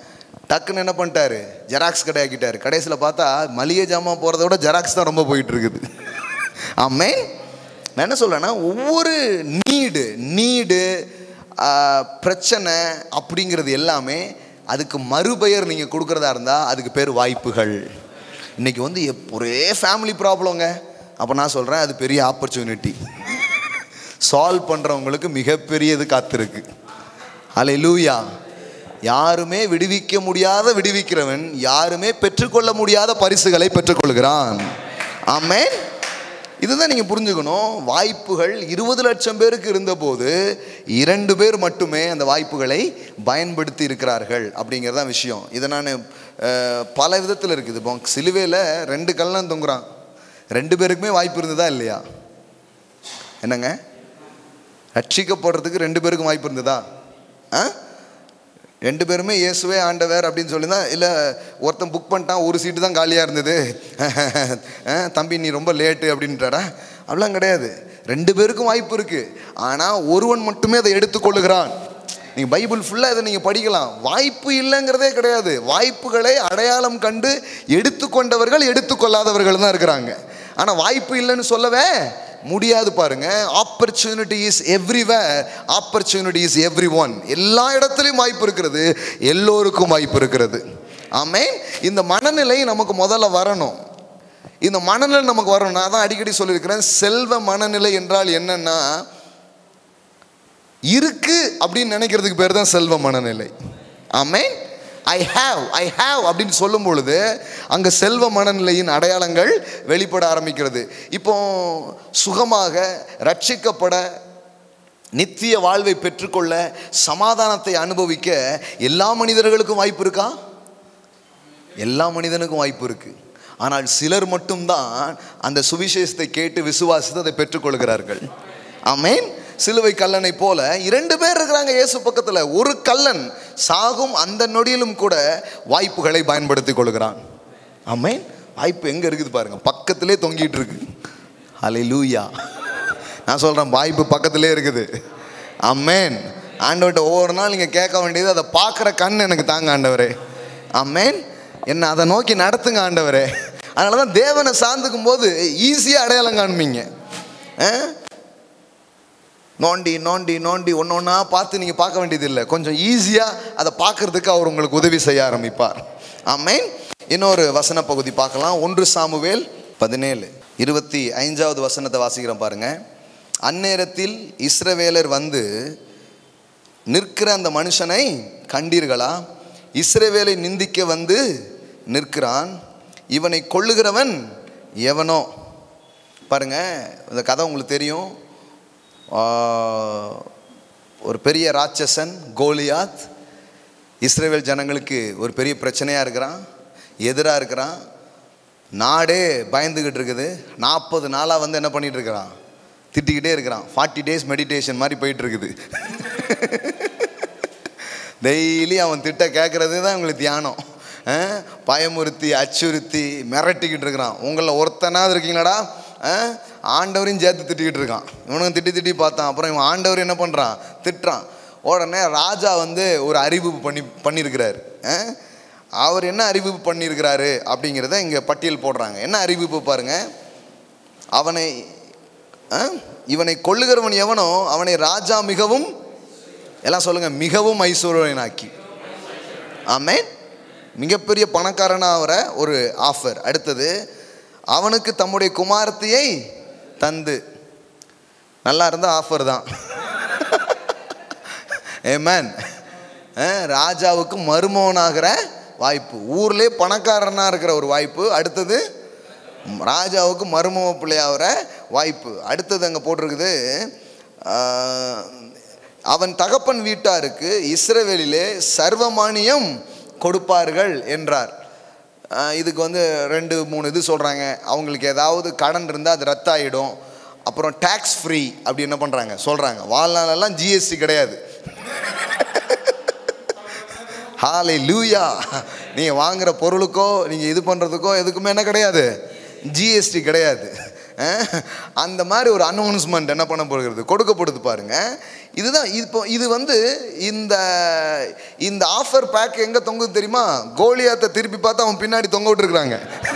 டக்குன்னு என்ன பண்ணிட்டாரு ஜெராக்ஸ் கடை ஆக்கிட்டாரு கடைசியில் பார்த்தா மளிகை ஜாமான் போகிறத விட ஜெராக்ஸ் தான் ரொம்ப போயிட்டு இருக்குது ஆமே நான் என்ன சொல்கிறேன்னா ஒவ்வொரு நீடு நீடு பிரச்சனை அப்படிங்கிறது எல்லாமே அதுக்கு மறுபெயர் நீங்கள் கொடுக்குறதா இருந்தால் அதுக்கு பேர் வாய்ப்புகள் இன்னைக்கு வந்து எப்- ஒரே ஃபேமிலி ப்ராப்ளங்க அப்போ நான் சொல்கிறேன் அது பெரிய ஆப்பர்ச்சுனிட்டி சால்வ் பண்ணுறவங்களுக்கு மிகப்பெரியது காத்திருக்கு அல்லேலூயா யாருமே விடுவிக்க முடியாத விடுவிக்கிறவன் யாருமே பெற்றுக்கொள்ள முடியாத பரிசுகளை பெற்றுக்கொள்கிறான் ஆமென் இதுதான் நீங்கள் புரிஞ்சுக்கணும் வாய்ப்புகள் இருபது லட்சம் பேருக்கு இருந்தபோது இரண்டு பேர் மட்டுமே அந்த வாய்ப்புகளை பயன்படுத்தி இருக்கிறார்கள் அப்படிங்கிறது தான் விஷயம் இதை நான் அஹ், பல விதத்தில் இருக்குது இப்போ சிலுவையில் ரெண்டு கல்லாம் தொங்குறான் ரெண்டு பேருக்குமே வாய்ப்பு இருந்ததா இல்லையா என்னங்க ரட்சிக்கப்படுறதுக்கு ரெண்டு பேருக்கும் வாய்ப்பு இருந்ததா ஆ ரெண்டு பேருமே இயேசுவே ஆண்டவர் அப்படின்னு சொல்லி தான் இல்லை ஒருத்தன் புக் பண்ணிட்டான் ஒரு சீட்டு தான் காலியாக இருந்தது ஆ, தம்பி நீ ரொம்ப லேட்டு அப்படின்ட்டாடா அப்படிலாம் கிடையாது ரெண்டு பேருக்கும் வாய்ப்பு இருக்குது ஆனால் ஒருவன் மட்டுமே அதை எடுத்துக்கொள்ளுகிறான் நீங்கள் பைபிள் ஃபுல்லாக இதை நீங்கள் படிக்கலாம் வாய்ப்பு இல்லைங்கிறதே கிடையாது வாய்ப்புகளை அடையாளம் கண்டு எடுத்துக்கொண்டவர்கள் எடுத்துக்கொள்ளாதவர்கள் தான் இருக்கிறாங்க ஆனால் வாய்ப்பு இல்லைன்னு சொல்லவே முடியாது பாருங்க opportunity is everywhere opportunity is everyone எல்லா இடத்துலையும் வாய்ப்பு இருக்கிறது எல்லோருக்கும் வாய்ப்பு இருக்கிறது ஆமென் இந்த மனநிலை நமக்கு முதல்ல வரணும் இந்த மனநிலை நமக்கு வரணும் நான் தான் அடிக்கடி சொல்லியிருக்கிறேன் செல்வ மனநிலை என்றால் என்னன்னா இருக்கு அப்படின்னு நினைக்கிறதுக்கு பேர் தான் செல்வ மனநிலை ஆமென் ஐ ஹாவ் ஐ ஹாவ் அப்படின்னு சொல்லும் பொழுது அங்கே செல்வ மனநிலையின் அடையாளங்கள் வெளிப்பட ஆரம்பிக்கிறது இப்போ சுகமாக ரட்சிக்கப்பட நித்திய வாழ்வை பெற்றுக்கொள்ள சமாதானத்தை அனுபவிக்க எல்லா மனிதர்களுக்கும் வாய்ப்பு இருக்கா எல்லா மனிதனுக்கும் வாய்ப்பு இருக்கு ஆனால் சிலர் மட்டும்தான் அந்த சுவிசேஷத்தை கேட்டு விசுவாசித்து அதை பெற்றுக்கொள்கிறார்கள் ஆமென் சிலுவை கல்லனை போல இரண்டு பேர் இருக்கிறாங்க இயேசு பக்கத்தில் ஒரு கல்லன் சாகும் அந்த நொடியிலும் கூட வாய்ப்புகளை பயன்படுத்திக் கொள்கிறான் ஆமென் வாய்ப்பு எங்க இருக்குது பாருங்க பக்கத்திலே தொங்கிட்டு இருக்கு அலை லூயா நான் சொல்றேன் வாய்ப்பு பக்கத்திலே இருக்குது அம்மேன் ஆண்டவர்கிட்ட ஒவ்வொரு நாள் நீங்கள் கேட்க வேண்டியது அதை பார்க்குற கண் எனக்கு தாங்க ஆண்டவரே அம்மேன் என்ன அதை நோக்கி நடத்துங்க ஆண்டவரே அதனால தான் தேவனை சார்ந்துக்கும் போது ஈஸியாக அடையாளம் காண்பீங்க ஆ? நோண்டி நோண்டி நோண்டி ஒன்று ஒன்றா பார்த்து நீங்கள் பார்க்க வேண்டியதில்லை கொஞ்சம் ஈஸியாக அதை பார்க்கறதுக்கு அவர் உங்களுக்கு உதவி செய்ய ஆரம்பிப்பார் ஆமென் இன்னொரு வசன பகுதி பார்க்கலாம் ஒன்று சாமுவேல் பதினேழு இருபத்தி ஐந்தாவது வசனத்தை வாசிக்கிறோம் பாருங்க அந்நேரத்தில் இஸ்ரவேலர் வந்து நிற்கிற அந்த மனுஷனை கண்டீர்களா இஸ்ரவேலை நிந்திக்க வந்து நிற்கிறான் இவனை கொள்ளுகிறவன் எவனோ பாருங்க இந்த கதை உங்களுக்கு தெரியும் ஆஹ், ஒரு பெரிய ராட்சசன் கோலியாத் இஸ்ரேல் ஜனங்களுக்கு ஒரு பெரிய பிரச்சனையாக இருக்கிறான் எதிராக இருக்கிறான் நாடே பயந்துக்கிட்டு இருக்குது நாற்பது நாளாக வந்து என்ன பண்ணிட்டு இருக்கிறான் திட்டிக்கிட்டே இருக்கிறான் ஃபார்ட்டி டேஸ் மெடிடேஷன் மாதிரி போயிட்டு இருக்குது டெய்லி அவன் திட்ட கேட்குறது தான் உங்களுக்கு தியானம் ஆ? பயமுறுத்தி அச்சுறுத்தி மிரட்டிக்கிட்டு இருக்கிறான் உங்களில் ஒருத்தனாவது இருக்கீங்களாடா ஆ? ஆண்டவரையும் சேர்த்து திட்டிக்கிட்டு இருக்கான் இவனும் திட்டி திட்டி பார்த்தான் அப்புறம் இவன் ஆண்டவர் என்ன பண்ணுறான் திட்டுறான் உடனே ராஜா வந்து ஒரு அறிவிப்பு பண்ணி பண்ணியிருக்கிறாரு ஆ? அவர் என்ன அறிவிப்பு பண்ணியிருக்கிறாரு அப்படிங்கிறத இங்கே பட்டியல் போடுறாங்க என்ன அறிவிப்பு பாருங்க அவனை ஆ? இவனை கொள்ளுகிறவன் எவனோ அவனை ராஜா மிகவும் எல்லாம் சொல்லுங்க மிகவும் ஐஸ்வர்யனாக்கி ஆமென் மிகப்பெரிய பணக்காரனாக வர ஒரு ஆஃபர் அடுத்தது அவனுக்கு தம்முடைய குமாரத்தியை தந்து நல்லா இருந்த ஆஃபர் தான் ஏமேன் ராஜாவுக்கு மருமகனாகிற வாய்ப்பு ஊர்லேயே பணக்காரனாக இருக்கிற ஒரு வாய்ப்பு அடுத்தது ராஜாவுக்கு மருமக பிள்ளையாகிற வாய்ப்பு அடுத்தது அங்கே போட்டிருக்குது ஆஹ், அவன் தகப்பன் வீட்டாருக்கு இஸ்ரவேலிலே சர்வமானியம் கொடுப்பார்கள் என்றார் ஆஹ், இதுக்கு வந்து ரெண்டு மூணு இது சொல்கிறாங்க அவங்களுக்கு ஏதாவது கடன் இருந்தால் அது ரத்தாயிடும் அப்புறம் டேக்ஸ் ஃப்ரீ அப்படி என்ன பண்ணுறாங்க சொல்கிறாங்க வாழ்நாளெல்லாம் ஜிஎஸ்டி கிடையாது ஹாலை லூயா நீங்கள் வாங்குற பொருளுக்கோ நீங்கள் இது பண்ணுறதுக்கோ எதுக்குமே என்ன கிடையாது ஜிஎஸ்டி கிடையாது அஹ், அந்த மாதிரி ஒரு அனௌன்ஸ்மெண்ட் என்ன பண்ண போகிறது கொடுக்கப்படுது பாருங்க இதுதான் இப்போ இது வந்து இந்த இந்த ஆஃபர் பேக் எங்கே தொங்குது தெரியுமா கோலியாத்தை திருப்பி பார்த்து அவன் பின்னாடி தொங்க விட்டுருக்குறாங்க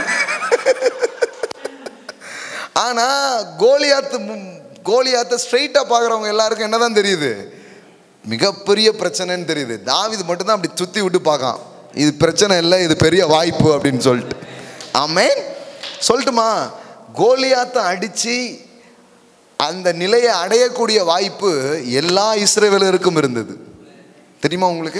ஆனால் கோலியாத்து மு- கோலியாத்தை ஸ்ட்ரைட்டாக பார்க்குறவங்க எல்லாருக்கும் என்னதான் தெரியுது மிகப்பெரிய பிரச்சனைன்னு தெரியுது தாவிது மட்டும்தான் அப்படி சுற்றி விட்டு பார்க்கான் இது பிரச்சனை இல்லை இது பெரிய வாய்ப்பு அப்படின்னு சொல்லிட்டு ஆமென் சொல்லட்டுமா கோலியாத்தை அடித்து அந்த நிலையை அடையக்கூடிய வாய்ப்பு எல்லா இஸ்ரேவேலருக்கும் இருந்தது தெரியுமா உங்களுக்கு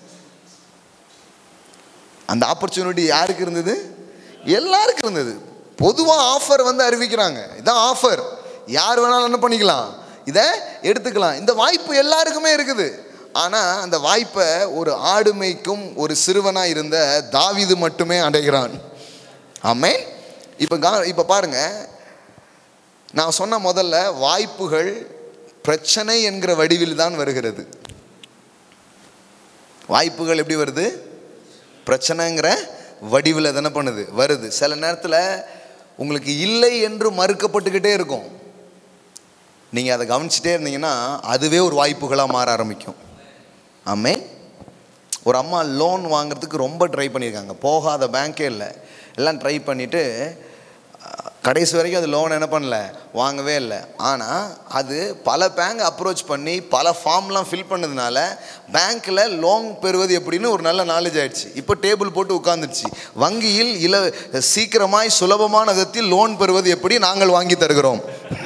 அந்த ஆப்பர்ச்சுனிட்டி யாருக்கு இருந்தது எல்லாருக்கும் இருந்தது பொதுவாக ஆஃபர் வந்து அறிவிக்கிறாங்க இதான் ஆஃபர் யார் வேணாலும் என்ன பண்ணிக்கலாம் இதை எடுத்துக்கலாம் இந்த வாய்ப்பு எல்லாருக்குமே இருக்குது ஆனால் அந்த வாய்ப்பை ஒரு ஆடுமைக்கும் ஒரு சிறுவனாக இருந்த தாவீது மட்டுமே அடைகிறான் ஆமென் இப்போ கா இப்போ பாருங்க நான் சொன்ன முதல்ல வாய்ப்புகள் பிரச்சனை என்கிற வடிவில் தான் வருகிறது வாய்ப்புகள் எப்படி வருது பிரச்சனைங்கிற வடிவில் தானே பண்ணுது வருது சில நேரத்தில் உங்களுக்கு இல்லை என்று மறுக்கப்பட்டுக்கிட்டே இருக்கும் நீங்கள் அதை கவனிச்சிட்டே இருந்தீங்கன்னா அதுவே ஒரு வாய்ப்புகளாக மாற ஆரம்பிக்கும் ஆமே ஒரு அம்மா லோன் வாங்குறதுக்கு ரொம்ப ட்ரை பண்ணியிருக்காங்க போகாத பேங்க்கே இல்லை எல்லாம் ட்ரை பண்ணிவிட்டு கடைசி வரைக்கும் அது லோன் என்ன பண்ணல வாங்கவே இல்லை ஆனால் அது பல பேங்க் அப்ரோச் பண்ணி பல ஃபார்ம்லாம் ஃபில் பண்ணதுனால பேங்க்கில் லோன் பெறுவது எப்படின்னு ஒரு நல்ல நாலேஜ் ஆயிடுச்சு இப்போ டேபிள் போட்டு உட்காந்துருச்சு வங்கியில் இல சீக்கிரமாய் சுலபமான விதத்தில் லோன் பெறுவது எப்படி நாங்கள் வாங்கி தருகிறோம்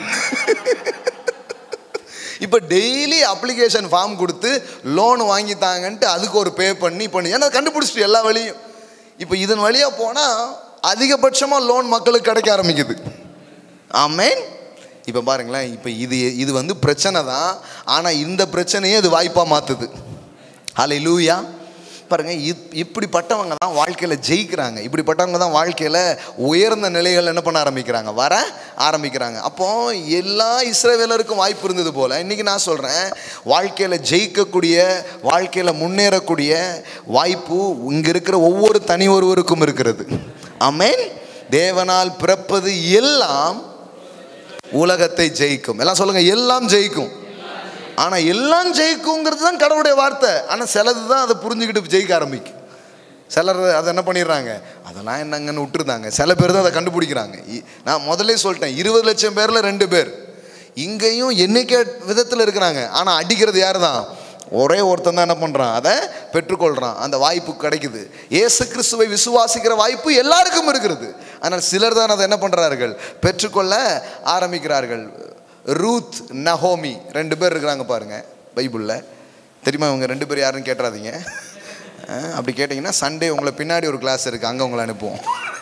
இப்போ டெய்லி அப்ளிகேஷன் ஃபார்ம் கொடுத்து லோன் வாங்கித்தாங்கன்ட்டு அதுக்கு ஒரு பே பண்ணி பண்ணி ஏன்னா கண்டுபிடிச்சிட்டு எல்லா வழியும் இப்போ இதன் வழியாக போனால் அதிகபட்சமாக லோன் மக்களுக்கு கிடைக்க ஆரம்பிக்குது ஆமேன் இப்போ பாருங்களேன் இப்போ இது இது வந்து பிரச்சனை தான் ஆனால் இந்த பிரச்சனையே அது வாய்ப்பாக மாற்றுது ஹலை லூயா பாருங்க இப் இப்படிப்பட்டவங்க தான் வாழ்க்கையில் ஜெயிக்கிறாங்க இப்படிப்பட்டவங்க தான் வாழ்க்கையில் உயர்ந்த நிலைகள் என்ன பண்ண ஆரம்பிக்கிறாங்க வர ஆரம்பிக்கிறாங்க அப்போ எல்லா இஸ்ரவேலருக்கும் வாய்ப்பு இருந்தது போல் இன்றைக்கி நான் சொல்கிறேன் வாழ்க்கையில் ஜெயிக்கக்கூடிய வாழ்க்கையில் முன்னேறக்கூடிய வாய்ப்பு இங்கே இருக்கிற ஒவ்வொரு தனி ஒருவருக்கும் இருக்கிறது ஆமென் தேவனால் பிறப்பது எல்லாம் உலகத்தை ஜெயிக்கும் எல்லாம் சொல்லுங்க எல்லாம் ஜெயிக்கும் ஆனால் எல்லாம் ஜெயிக்குங்கிறது தான் கடவுளுடைய வார்த்தை ஆனால் சிலது தான் அதை புரிஞ்சுக்கிட்டு ஜெயிக்க ஆரம்பிக்கும் சிலர் அதை என்ன பண்ணிடுறாங்க அதெல்லாம் என்னங்கன்னு விட்டுருந்தாங்க சில பேர் தான் அதை கண்டுபிடிக்கிறாங்க இ- நான் முதல்ல சொல்லிட்டேன் இருபது லட்சம் பேரில் ரெண்டு பேர் இங்கேயும் எண்ணிக்கை விதத்தில் இருக்கிறாங்க ஆனால் அடிக்கிறது யார் தான் ஒரே ஒருத்தன் தான் என்ன பண்ணுறான் அதை பெற்றுக்கொள்கிறான் அந்த வாய்ப்பு கிடைக்குது இயேசு கிறிஸ்துவை விசுவாசிக்கிற வாய்ப்பு எல்லாருக்கும் இருக்கிறது ஆனால் சிலர் தான் அதை என்ன பண்ணுறார்கள் பெற்றுக்கொள்ள ஆரம்பிக்கிறார்கள் ரூத் நஹோமி ரெண்டு பேர் இருக்கிறாங்க பாருங்க பைபிளில் தெரியுமா இவங்க ரெண்டு பேர் யாருன்னு கேட்டுறாதீங்க அஹ், அப்படி கேட்டிங்கன்னா சண்டே உங்களை பின்னாடி ஒரு கிளாஸ் இருக்குது அங்கே உங்களை அனுப்புவோம்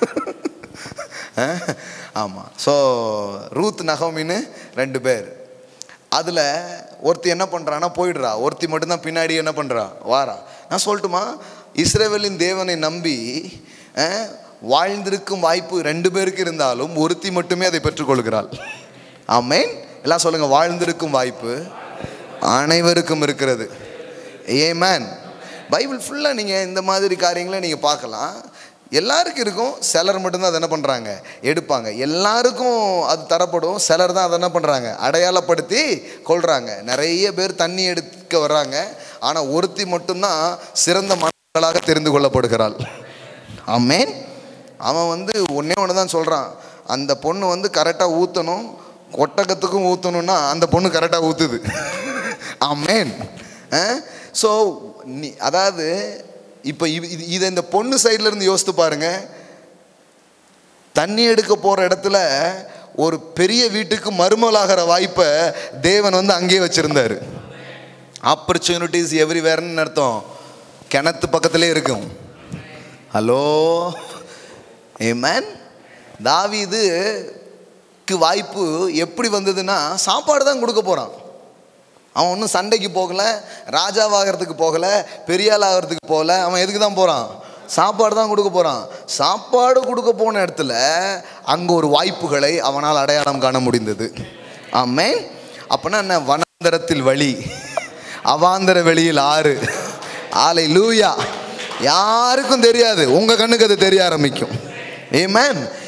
ஆமாம் ஸோ ரூத் நகோமின்னு ரெண்டு பேர் அதில் ஒருத்தி என்ன பண்ணுறான்னா போயிடுறா ஒருத்தி மட்டும்தான் பின்னாடி என்ன பண்ணுறா வாரா நான் சொல்லட்டுமா இஸ்ரேவேலின் தேவனை நம்பி அஹ், வாழ்ந்திருக்கும் வாய்ப்பு ரெண்டு பேருக்கு இருந்தாலும் ஒருத்தி மட்டுமே அதை பெற்றுக்கொள்கிறாள் ஆமென் எல்லாம் சொல்லுங்க வாழ்ந்திருக்கும் வாய்ப்பு அனைவருக்கும் இருக்கிறது ஏமேன் பைபிள் ஃபுல்லாக நீங்கள் இந்த மாதிரி காரியங்களை நீங்கள் பார்க்கலாம் எல்லாருக்கும் இருக்கும் சிலர் மட்டும்தான் அதை என்ன பண்ணுறாங்க எடுப்பாங்க எல்லாருக்கும் அது தரப்படும் சிலர் தான் அதை என்ன பண்ணுறாங்க அடையாளப்படுத்தி கொள்கிறாங்க நிறைய பேர் தண்ணி எடுக்க வர்றாங்க ஆனால் ஒருத்தி மட்டும்தான் சிறந்த மனிதர்களாக தெரிந்து கொள்ளப்படுகிறாள் ஆமேன் அவன் வந்து ஒன்றே ஒன்று தான் சொல்கிறான் அந்த பொண்ணு வந்து கரெக்டாக ஊற்றணும் ஒட்டகத்துக்கும் ஊற்றணும்னா அந்த பொண்ணு கரெக்டாக ஊற்றுது ஆமேன் ஸோ நீ அதாவது இப்போ இது இது- இதை இந்த பொண்ணு சைடுல இருந்து யோசித்து பாருங்க தண்ணி எடுக்க போகிற இடத்துல ஒரு பெரிய வீட்டுக்கு மருமலாகிற வாய்ப்பை தேவன் வந்து அங்கேயே வச்சுருந்தாரு ஆப்பர்ச்சுனிட்டிஸ் எவ்ரிவேர்னு அர்த்தம் கிணத்து பக்கத்திலே இருக்கும் ஹலோ ஏமேன் தாவீதுக்கு வாய்ப்பு எப்படி வந்ததுன்னா சாப்பாடு தான் கொடுக்க போகிறான் அவன் ஒன்றும் சண்டைக்கு போகல ராஜாவாகிறதுக்கு போகல பெரிய ஆள் ஆகிறதுக்கு போகல அவன் எதுக்கு தான் போகிறான் சாப்பாடு தான் கொடுக்க போகிறான் சாப்பாடு கொடுக்க போன இடத்துல அங்கே ஒரு வாய்ப்புகளை அவனால் அடையாளம் காண முடிந்தது ஆமென் அப்போனா என்ன வனாந்தரத்தில் வழி அவாந்தர வெளியில் ஆறு ஆலை லூயா யாருக்கும் தெரியாது உங்கள் கண்ணுக்கு அது தெரிய ஆரம்பிக்கும் ஏமேன்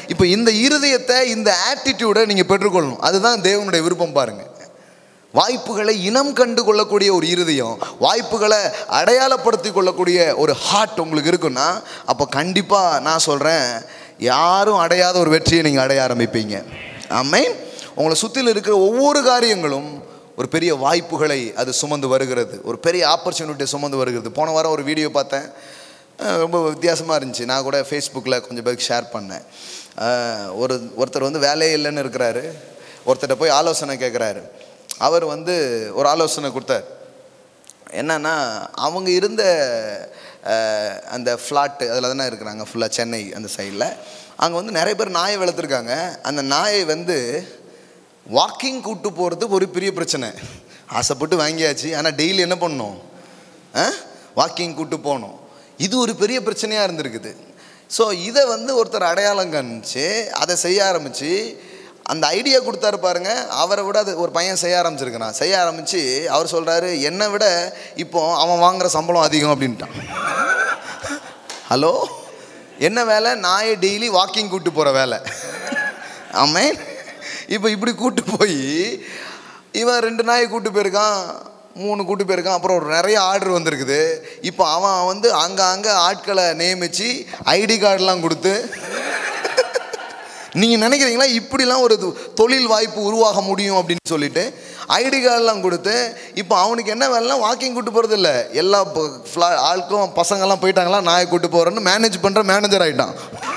இப்போ இந்த இருதயத்தை இந்த ஆட்டிடியூடை நீங்கள் பெற்றுக்கொள்ளணும் அதுதான் தேவனுடைய விருப்பம் பாருங்க வாய்ப்புகளை இனம் கண்டு கொள்ளக்கூடிய ஒரு இருதயம் வாய்ப்புகளை அடையாளப்படுத்தி கொள்ளக்கூடிய ஒரு ஹார்ட் உங்களுக்கு இருக்குன்னா அப்போ கண்டிப்பாக நான் சொல்கிறேன் யாரும் அடையாத ஒரு வெற்றியை நீங்கள் அடைய ஆரம்பிப்பீங்க ஆமென் உங்களை சுற்றில இருக்கிற ஒவ்வொரு காரியங்களும் ஒரு பெரிய வாய்ப்புகளை அது சுமந்து வருகிறது ஒரு பெரிய ஆப்பர்ச்சுனிட்டியை சுமந்து வருகிறது போன வாரம் ஒரு வீடியோ பார்த்தேன் அஹ் ரொம்ப வித்தியாசமாக இருந்துச்சு நான் கூட ஃபேஸ்புக்கில் கொஞ்சம் பேருக்கு ஷேர் பண்ணேன் அஹ் ஒரு ஒருத்தர் வந்து வேலையே இல்லைன்னு இருக்கிறாரு ஒருத்தர்கிட்ட போய் ஆலோசனை கேட்குறாரு அவர் வந்து ஒரு ஆலோசனை கொடுத்தார் என்னன்னா அவங்க இருந்த அஹ், அந்த ஃப்ளாட்டு அதில் தானே இருக்கிறாங்க ஃபுல்லாக சென்னை அந்த சைடில் அங்கே வந்து நிறைய பேர் நாயை வளர்த்துருக்காங்க அந்த நாயை வந்து வாக்கிங் கூட்டு போகிறது ஒரு பெரிய பிரச்சனை ஆசைப்பட்டு வாங்கியாச்சு ஆனால் டெய்லி என்ன பண்ணணும் வாக்கிங் கூட்டு போகணும் இது ஒரு பெரிய பிரச்சனையாக இருந்திருக்குது ஸோ இதை வந்து ஒருத்தர் அடையாளம் காமிச்சு அதை செய்ய ஆரம்பித்து அந்த ஐடியா கொடுத்தாரு பாருங்க அவரை விட அது ஒரு பையன் செய்ய ஆரம்பிச்சிருக்கிறான் செய்ய ஆரம்பித்து அவர் சொல்கிறாரு என்னை விட இப்போ அவன் வாங்குற சம்பளம் அதிகம் அப்படின்ட்டான் ஹலோ என்ன வேலை நாயை டெய்லி வாக்கிங் கூட்டு போகிற வேலை ஆமென் இப்போ இப்படி கூட்டு போய் இவன் ரெண்டு நாயை கூட்டு போயிருக்கான் மூணு கூட்டு போயிருக்கான் அப்புறம் ஒரு நிறைய ஆர்டர் வந்திருக்குது இப்போ அவன் வந்து அங்கே அங்கே ஆட்களை நியமித்து ஐடி கார்டெலாம் கொடுத்து நீங்கள் நினைக்கிறீங்களா இப்படிலாம் ஒரு தொ- தொழில் வாய்ப்பு உருவாக முடியும் அப்படின்னு சொல்லிட்டு ஐடி கார்டெலாம் கொடுத்து இப்போ அவனுக்கு என்ன வேலைனா வாக்கிங் கூட்டு போகிறது இல்லை எல்லா ப- ஃப்ளா- ஆட்களும் பசங்கள்லாம் போயிட்டாங்களா நாயை கூட்டு போகிறேன்னு மேனேஜ் பண்ணுற மேனேஜர் ஆகிட்டான்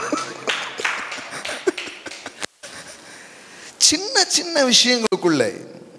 சின்ன சின்ன விஷயங்களுக்குள்ளே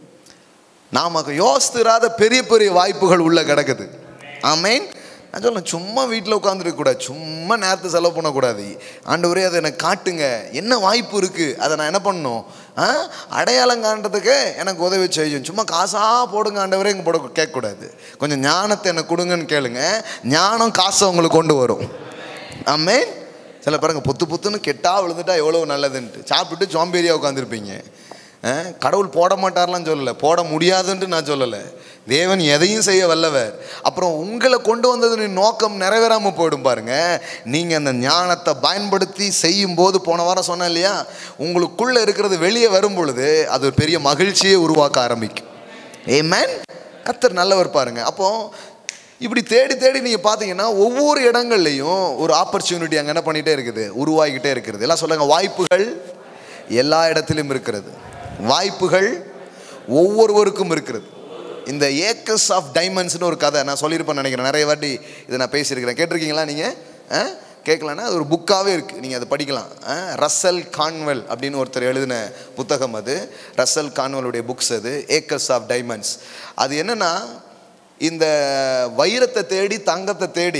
நாம யோசித்திராத பெரிய பெரிய வாய்ப்புகள் உள்ள கிடக்குது ஆமேன் நான் சொல்ல சும்மா வீட்டில் உட்காந்துருக்க கூடாது சும்மா நேரத்தை செலவு பண்ணக்கூடாது ஆண்டவரே அதை எனக்கு காட்டுங்க என்ன வாய்ப்பு இருக்குது அதை நான் என்ன பண்ணணும் ஆ அடையாளம் காண்றதுக்கு எனக்கு உதவி செய்யும் சும்மா காசாக போடுங்க ஆண்டவரே இங்கே போட கேட்கக்கூடாது கொஞ்சம் ஞானத்தை எனக்கு கொடுங்கன்னு கேளுங்க ஞானம் காசை உங்களுக்கு கொண்டு வரும் ஆமேன் சில பாருங்க பொத்து பொத்துன்னு கெட்டா விழுந்துட்டா எவ்வளோ நல்லதுன்ட்டு சாப்பிட்டுட்டு சோம்பேறியாக உட்காந்துருப்பீங்க கடவுள் போட மாட்டார்லாம் சொல்லலை போட முடியாதுன்ட்டு நான் சொல்லலை தேவன் எதையும் செய்ய வல்லவர் அப்புறம் உங்களை கொண்டு வந்தது நோக்கம் நிறைவேறாமல் போயிடும் பாருங்க நீங்கள் அந்த ஞானத்தை பயன்படுத்தி செய்யும் போது போன வாரம் சொன்னேன் இல்லையா உங்களுக்குள்ளே இருக்கிறது வெளியே வரும் பொழுது அது ஒரு பெரிய மகிழ்ச்சியை உருவாக்க ஆரம்பிக்கும் ஏமேன் கத்தர் நல்லவர் பாருங்க அப்போ இப்படி தேடி தேடி நீங்கள் பார்த்தீங்கன்னா ஒவ்வொரு இடங்கள்லையும் ஒரு ஆப்பர்ச்சுனிட்டி அங்கே என்ன பண்ணிகிட்டே இருக்குது உருவாகிக்கிட்டே இருக்கிறது எல்லாம் சொல்லுங்க வாய்ப்புகள் எல்லா இடத்திலும் இருக்கிறது வாய்ப்புகள் ஒவ்வொருவருக்கும் இருக்கிறது இந்த ஏக்கர்ஸ் ஆஃப் டைமண்ட்ஸ்னு ஒரு கதை நான் சொல்லியிருப்பேன் நினைக்கிறேன் நிறைய வாட்டி இதை நான் பேசியிருக்கிறேன் கேட்டிருக்கீங்களா நீங்கள் கேட்கலன்னா அது ஒரு புக்காகவே இருக்குது நீங்கள் அதை படிக்கலாம் அஹ், ரஸ்ஸல் கான்வெல் அப்படின்னு ஒருத்தர் எழுதின புத்தகம் அது ரஸ்ஸல் கான்வெலுடைய புக்ஸ் அது ஏக்கர்ஸ் ஆஃப் டைமண்ட்ஸ் அது என்னென்னா இந்த வைரத்தை தேடி தங்கத்தை தேடி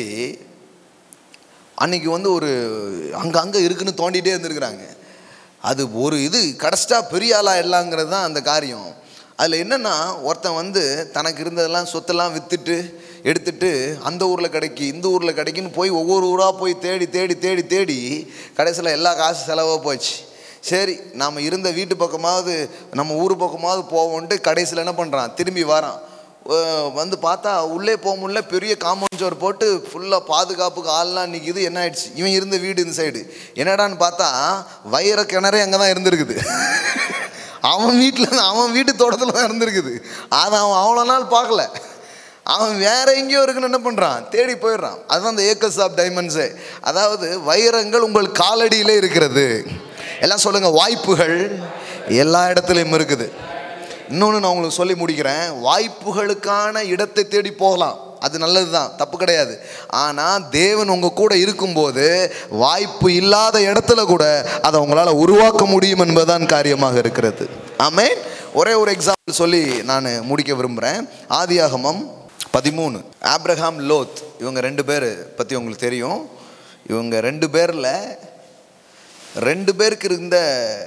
அன்னைக்கு வந்து ஒரு அங்கே அங்கே இருக்குன்னு தோண்டிகிட்டே இருந்திருக்கிறாங்க அது ஒரு இது கடைசிட்டா பெரிய ஆளாக எல்லாங்கிறது தான் அந்த காரியம் அதில் என்னென்னா ஒருத்தன் வந்து தனக்கு இருந்ததெல்லாம் சொத்தெல்லாம் விற்றுட்டு எடுத்துட்டு அந்த ஊரில் கிடைக்கி இந்த ஊரில் கிடைக்குன்னு போய் ஒவ்வொரு ஊராக போய் தேடி தேடி தேடி தேடி கடைசியில் எல்லா காசு செலவாக போச்சு சரி நாம் இருந்த வீட்டு பக்கமாவது நம்ம ஊர் பக்கமாவது போவோன்ட்டு கடைசியில் என்ன பண்ணுறான் திரும்பி வரான் அஹ் வந்து பார்த்தா உள்ளே போக முடியல பெரிய காம்பவுண்ட் சோர் போட்டு ஃபுல்லாக பாதுகாப்புக்கு ஆள்லாம் நிற்கிது என்ன ஆயிடுச்சு இவன் இருந்த வீடு இந்த சைடு என்னடான்னு பார்த்தா வைர கிணறே அங்கே தான் இருந்திருக்குது அவன் வீட்டில் அவன் வீட்டு தோட்டத்தில் தான் இருந்திருக்குது அதை அவன் அவ்வளோ நாள் பார்க்கல அவன் வேற எங்கேயோ இருக்குன்னு என்ன பண்ணுறான் தேடி போயிடுறான் அதுதான் அந்த ஏக்கஸ் ஆஃப் டைமண்ட்ஸு அதாவது வைரங்கள் உங்கள் காலடியிலே இருக்கிறது எல்லாம் சொல்லுங்கள் வாய்ப்புகள் எல்லா இடத்துலையும் இருக்குது இன்னொன்று நான் உங்களுக்கு சொல்லி முடிக்கிறேன் வாய்ப்புகளுக்கான இடத்தை தேடி போகலாம் அது நல்லது தான் தப்பு கிடையாது ஆனால் தேவன் உங்கள் கூட இருக்கும்போது வாய்ப்பு இல்லாத இடத்துல கூட அதை உங்களால் உருவாக்க முடியும் என்பதுதான் காரியமாக இருக்கிறது ஆமென் ஒரே ஒரு எக்ஸாம்பிள் சொல்லி நான் முடிக்க விரும்புகிறேன் ஆதியாகமம் பதிமூணு ஆப்ரஹாம் லோத் இவங்க ரெண்டு பேர் பற்றி உங்களுக்கு தெரியும் இவங்க ரெண்டு பேரில் ரெண்டு பேருக்கு இருந்த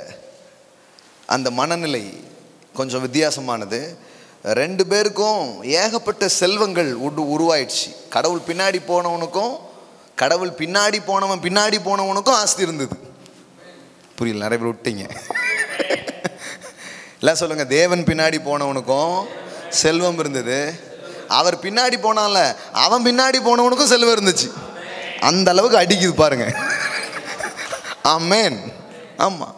அந்த மனநிலை கொஞ்சம் வித்தியாசமானது ரெண்டு பேருக்கும் ஏகப்பட்ட செல்வங்கள் உரு உருவாயிடுச்சு கடவுள் பின்னாடி போனவனுக்கும் கடவுள் பின்னாடி போனவன் பின்னாடி போனவனுக்கும் ஆஸ்தி இருந்தது புரியல நிறைய பேர் விட்டீங்க எல்லாம் சொல்லுங்க தேவன் பின்னாடி போனவனுக்கும் செல்வம் இருந்தது அவர் பின்னாடி போனான்ல அவன் பின்னாடி போனவனுக்கும் செல்வம் இருந்துச்சு அந்த அளவுக்கு அடிக்குது பாருங்க ஆமேன் ஆமாம்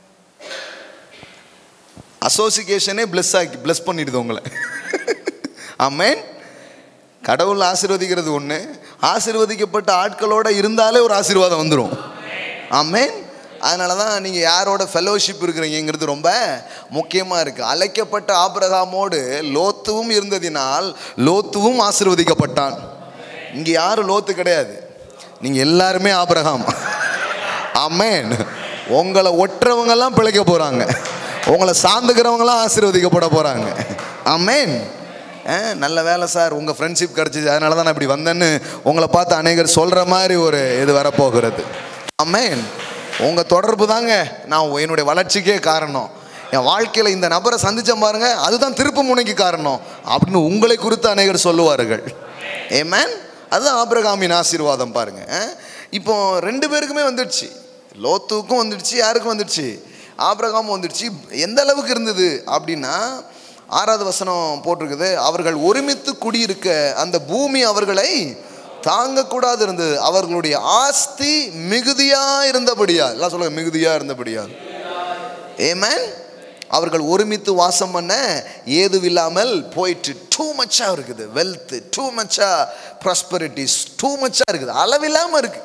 அசோசியேஷனே பிளஸ் ஆக்கி பிளஸ் பண்ணிடுது உங்களை ஆமேன் கடவுள் ஆசீர்வதிக்கிறது ஒன்று ஆசீர்வதிக்கப்பட்ட ஆட்களோட இருந்தாலே ஒரு ஆசீர்வாதம் வந்துடும் ஆமேன் அதனால தான் நீங்கள் யாரோட ஃபெலோஷிப் இருக்கிறீங்கிறது ரொம்ப முக்கியமாக இருக்குது அழைக்கப்பட்ட ஆபிரகாமோடு லோத்துவும் இருந்ததினால் லோத்துவும் ஆசீர்வதிக்கப்பட்டான் இங்கே யாரும் லோத்து கிடையாது நீங்கள் எல்லாருமே ஆபிரகாம் ஆமேன் உங்களை ஒட்டுறவங்கெல்லாம் பிழைக்க போகிறாங்க உங்களை சார்ந்துக்கிறவங்களாம் ஆசீர்வதிக்கப்பட போகிறாங்க ஆமேன் அஹ், நல்ல வேலை சார் உங்கள் ஃப்ரெண்ட்ஷிப் கிடச்சிச்சு அதனால தான் நான் இப்படி வந்தேன்னு உங்களை பார்த்து அநேகர் சொல்கிற மாதிரி ஒரு இது வரப்போகிறது ஆமேன் உங்கள் தொடர்பு தாங்க நான் என்னுடைய வளர்ச்சிக்கே காரணம் என் வாழ்க்கையில் இந்த நபரை சந்திச்சேன் பாருங்க அதுதான் திருப்பு முனைக்கு காரணம் அப்படின்னு உங்களை குறித்து அநேகர் சொல்லுவார்கள் ஏமேன் அதுதான் ஆபிரகாமின் ஆசீர்வாதம் பாருங்க அஹ். இப்போ ரெண்டு பேருக்குமே வந்துடுச்சு லோத்துக்கும் வந்துடுச்சு யாருக்கும் வந்துடுச்சு ஆபிரகாமும் வந்துடுச்சு எந்த அளவுக்கு இருந்தது அப்படின்னா ஆறாவது வசனம் போட்டிருக்குது அவர்கள் ஒருமித்து குடியிருக்க அந்த பூமி அவர்களை தாங்கக்கூடாது இருந்தது அவர்களுடைய ஆஸ்தி மிகுதியா இருந்தபடியா எல்லாம் சொல்லுங்க மிகுதியா இருந்தபடியா ஏமேன் அவர்கள் ஒருமித்து வாசம் பண்ண ஏதுவில்லாமல் போயிட்டு டூ மச்சா இருக்குது wealth too much prosperities too much இருக்குது அளவில்லாமல் இருக்கு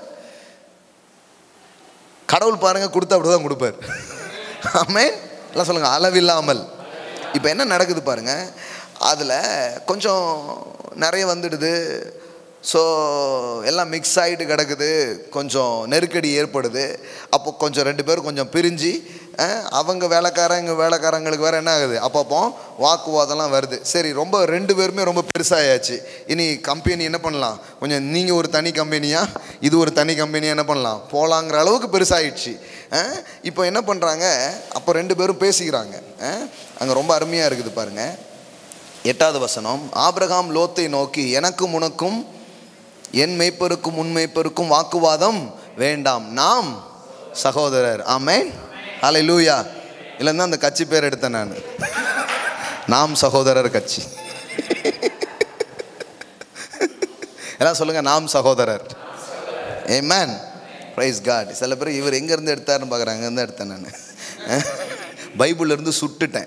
கடவுள் பாருங்க கொடுத்தா அப்படிதான் கொடுப்பார் ஆமென் எல்லாம் சொல்லுங்க அளவில்லாமல் இப்போ என்ன நடக்குது பாருங்க அதில் கொஞ்சம் நிறைய வந்துடுது ஸோ எல்லாம் மிக்ஸ் ஆகிட்டு கிடக்குது கொஞ்சம் நெருக்கடி ஏற்படுது அப்போ கொஞ்சம் ரெண்டு பேரும் கொஞ்சம் பிரிஞ்சு அஹ், அவங்க வேலைக்காரன் இங்கே வேலைக்காரங்களுக்கு வேறு என்ன ஆகுது அப்பப்போ வாக்குவாதம்லாம் வருது சரி ரொம்ப ரெண்டு பேருமே ரொம்ப பெருசாயாச்சு இனி கம்பெனி என்ன பண்ணலாம் கொஞ்சம் நீங்கள் ஒரு தனி கம்பெனியா இது ஒரு தனி கம்பெனியாக என்ன பண்ணலாம் போகலாங்கிற அளவுக்கு பெருசாயிடுச்சு அஹ், இப்போ என்ன பண்ணுறாங்க அப்போ ரெண்டு பேரும் பேசிக்கிறாங்க அங்கே ரொம்ப அருமையாக இருக்குது பாருங்கள் எட்டாவது வசனம் ஆபிரகாம் லோத்தை நோக்கி எனக்கும் உனக்கும் என் மெய்ப்பருக்கும் உன் மெய்ப்பருக்கும் வாக்குவாதம் வேண்டாம் நாம் சகோதரர் ஆமேன் அலை லூயா இல்லைன்னா அந்த கட்சி பேர் எடுத்தேன் நான் நாம் சகோதரர் கட்சி எல்லாம் சொல்லுங்க நாம் சகோதரர் ஏமேன் ப்ரைஸ் காட் சில பேர் இவர் எங்கேருந்து எடுத்தாருன்னு பார்க்குறாங்க அங்கேருந்து எடுத்தேன் நான் பைபிள்ல இருந்து சுட்டுட்டேன்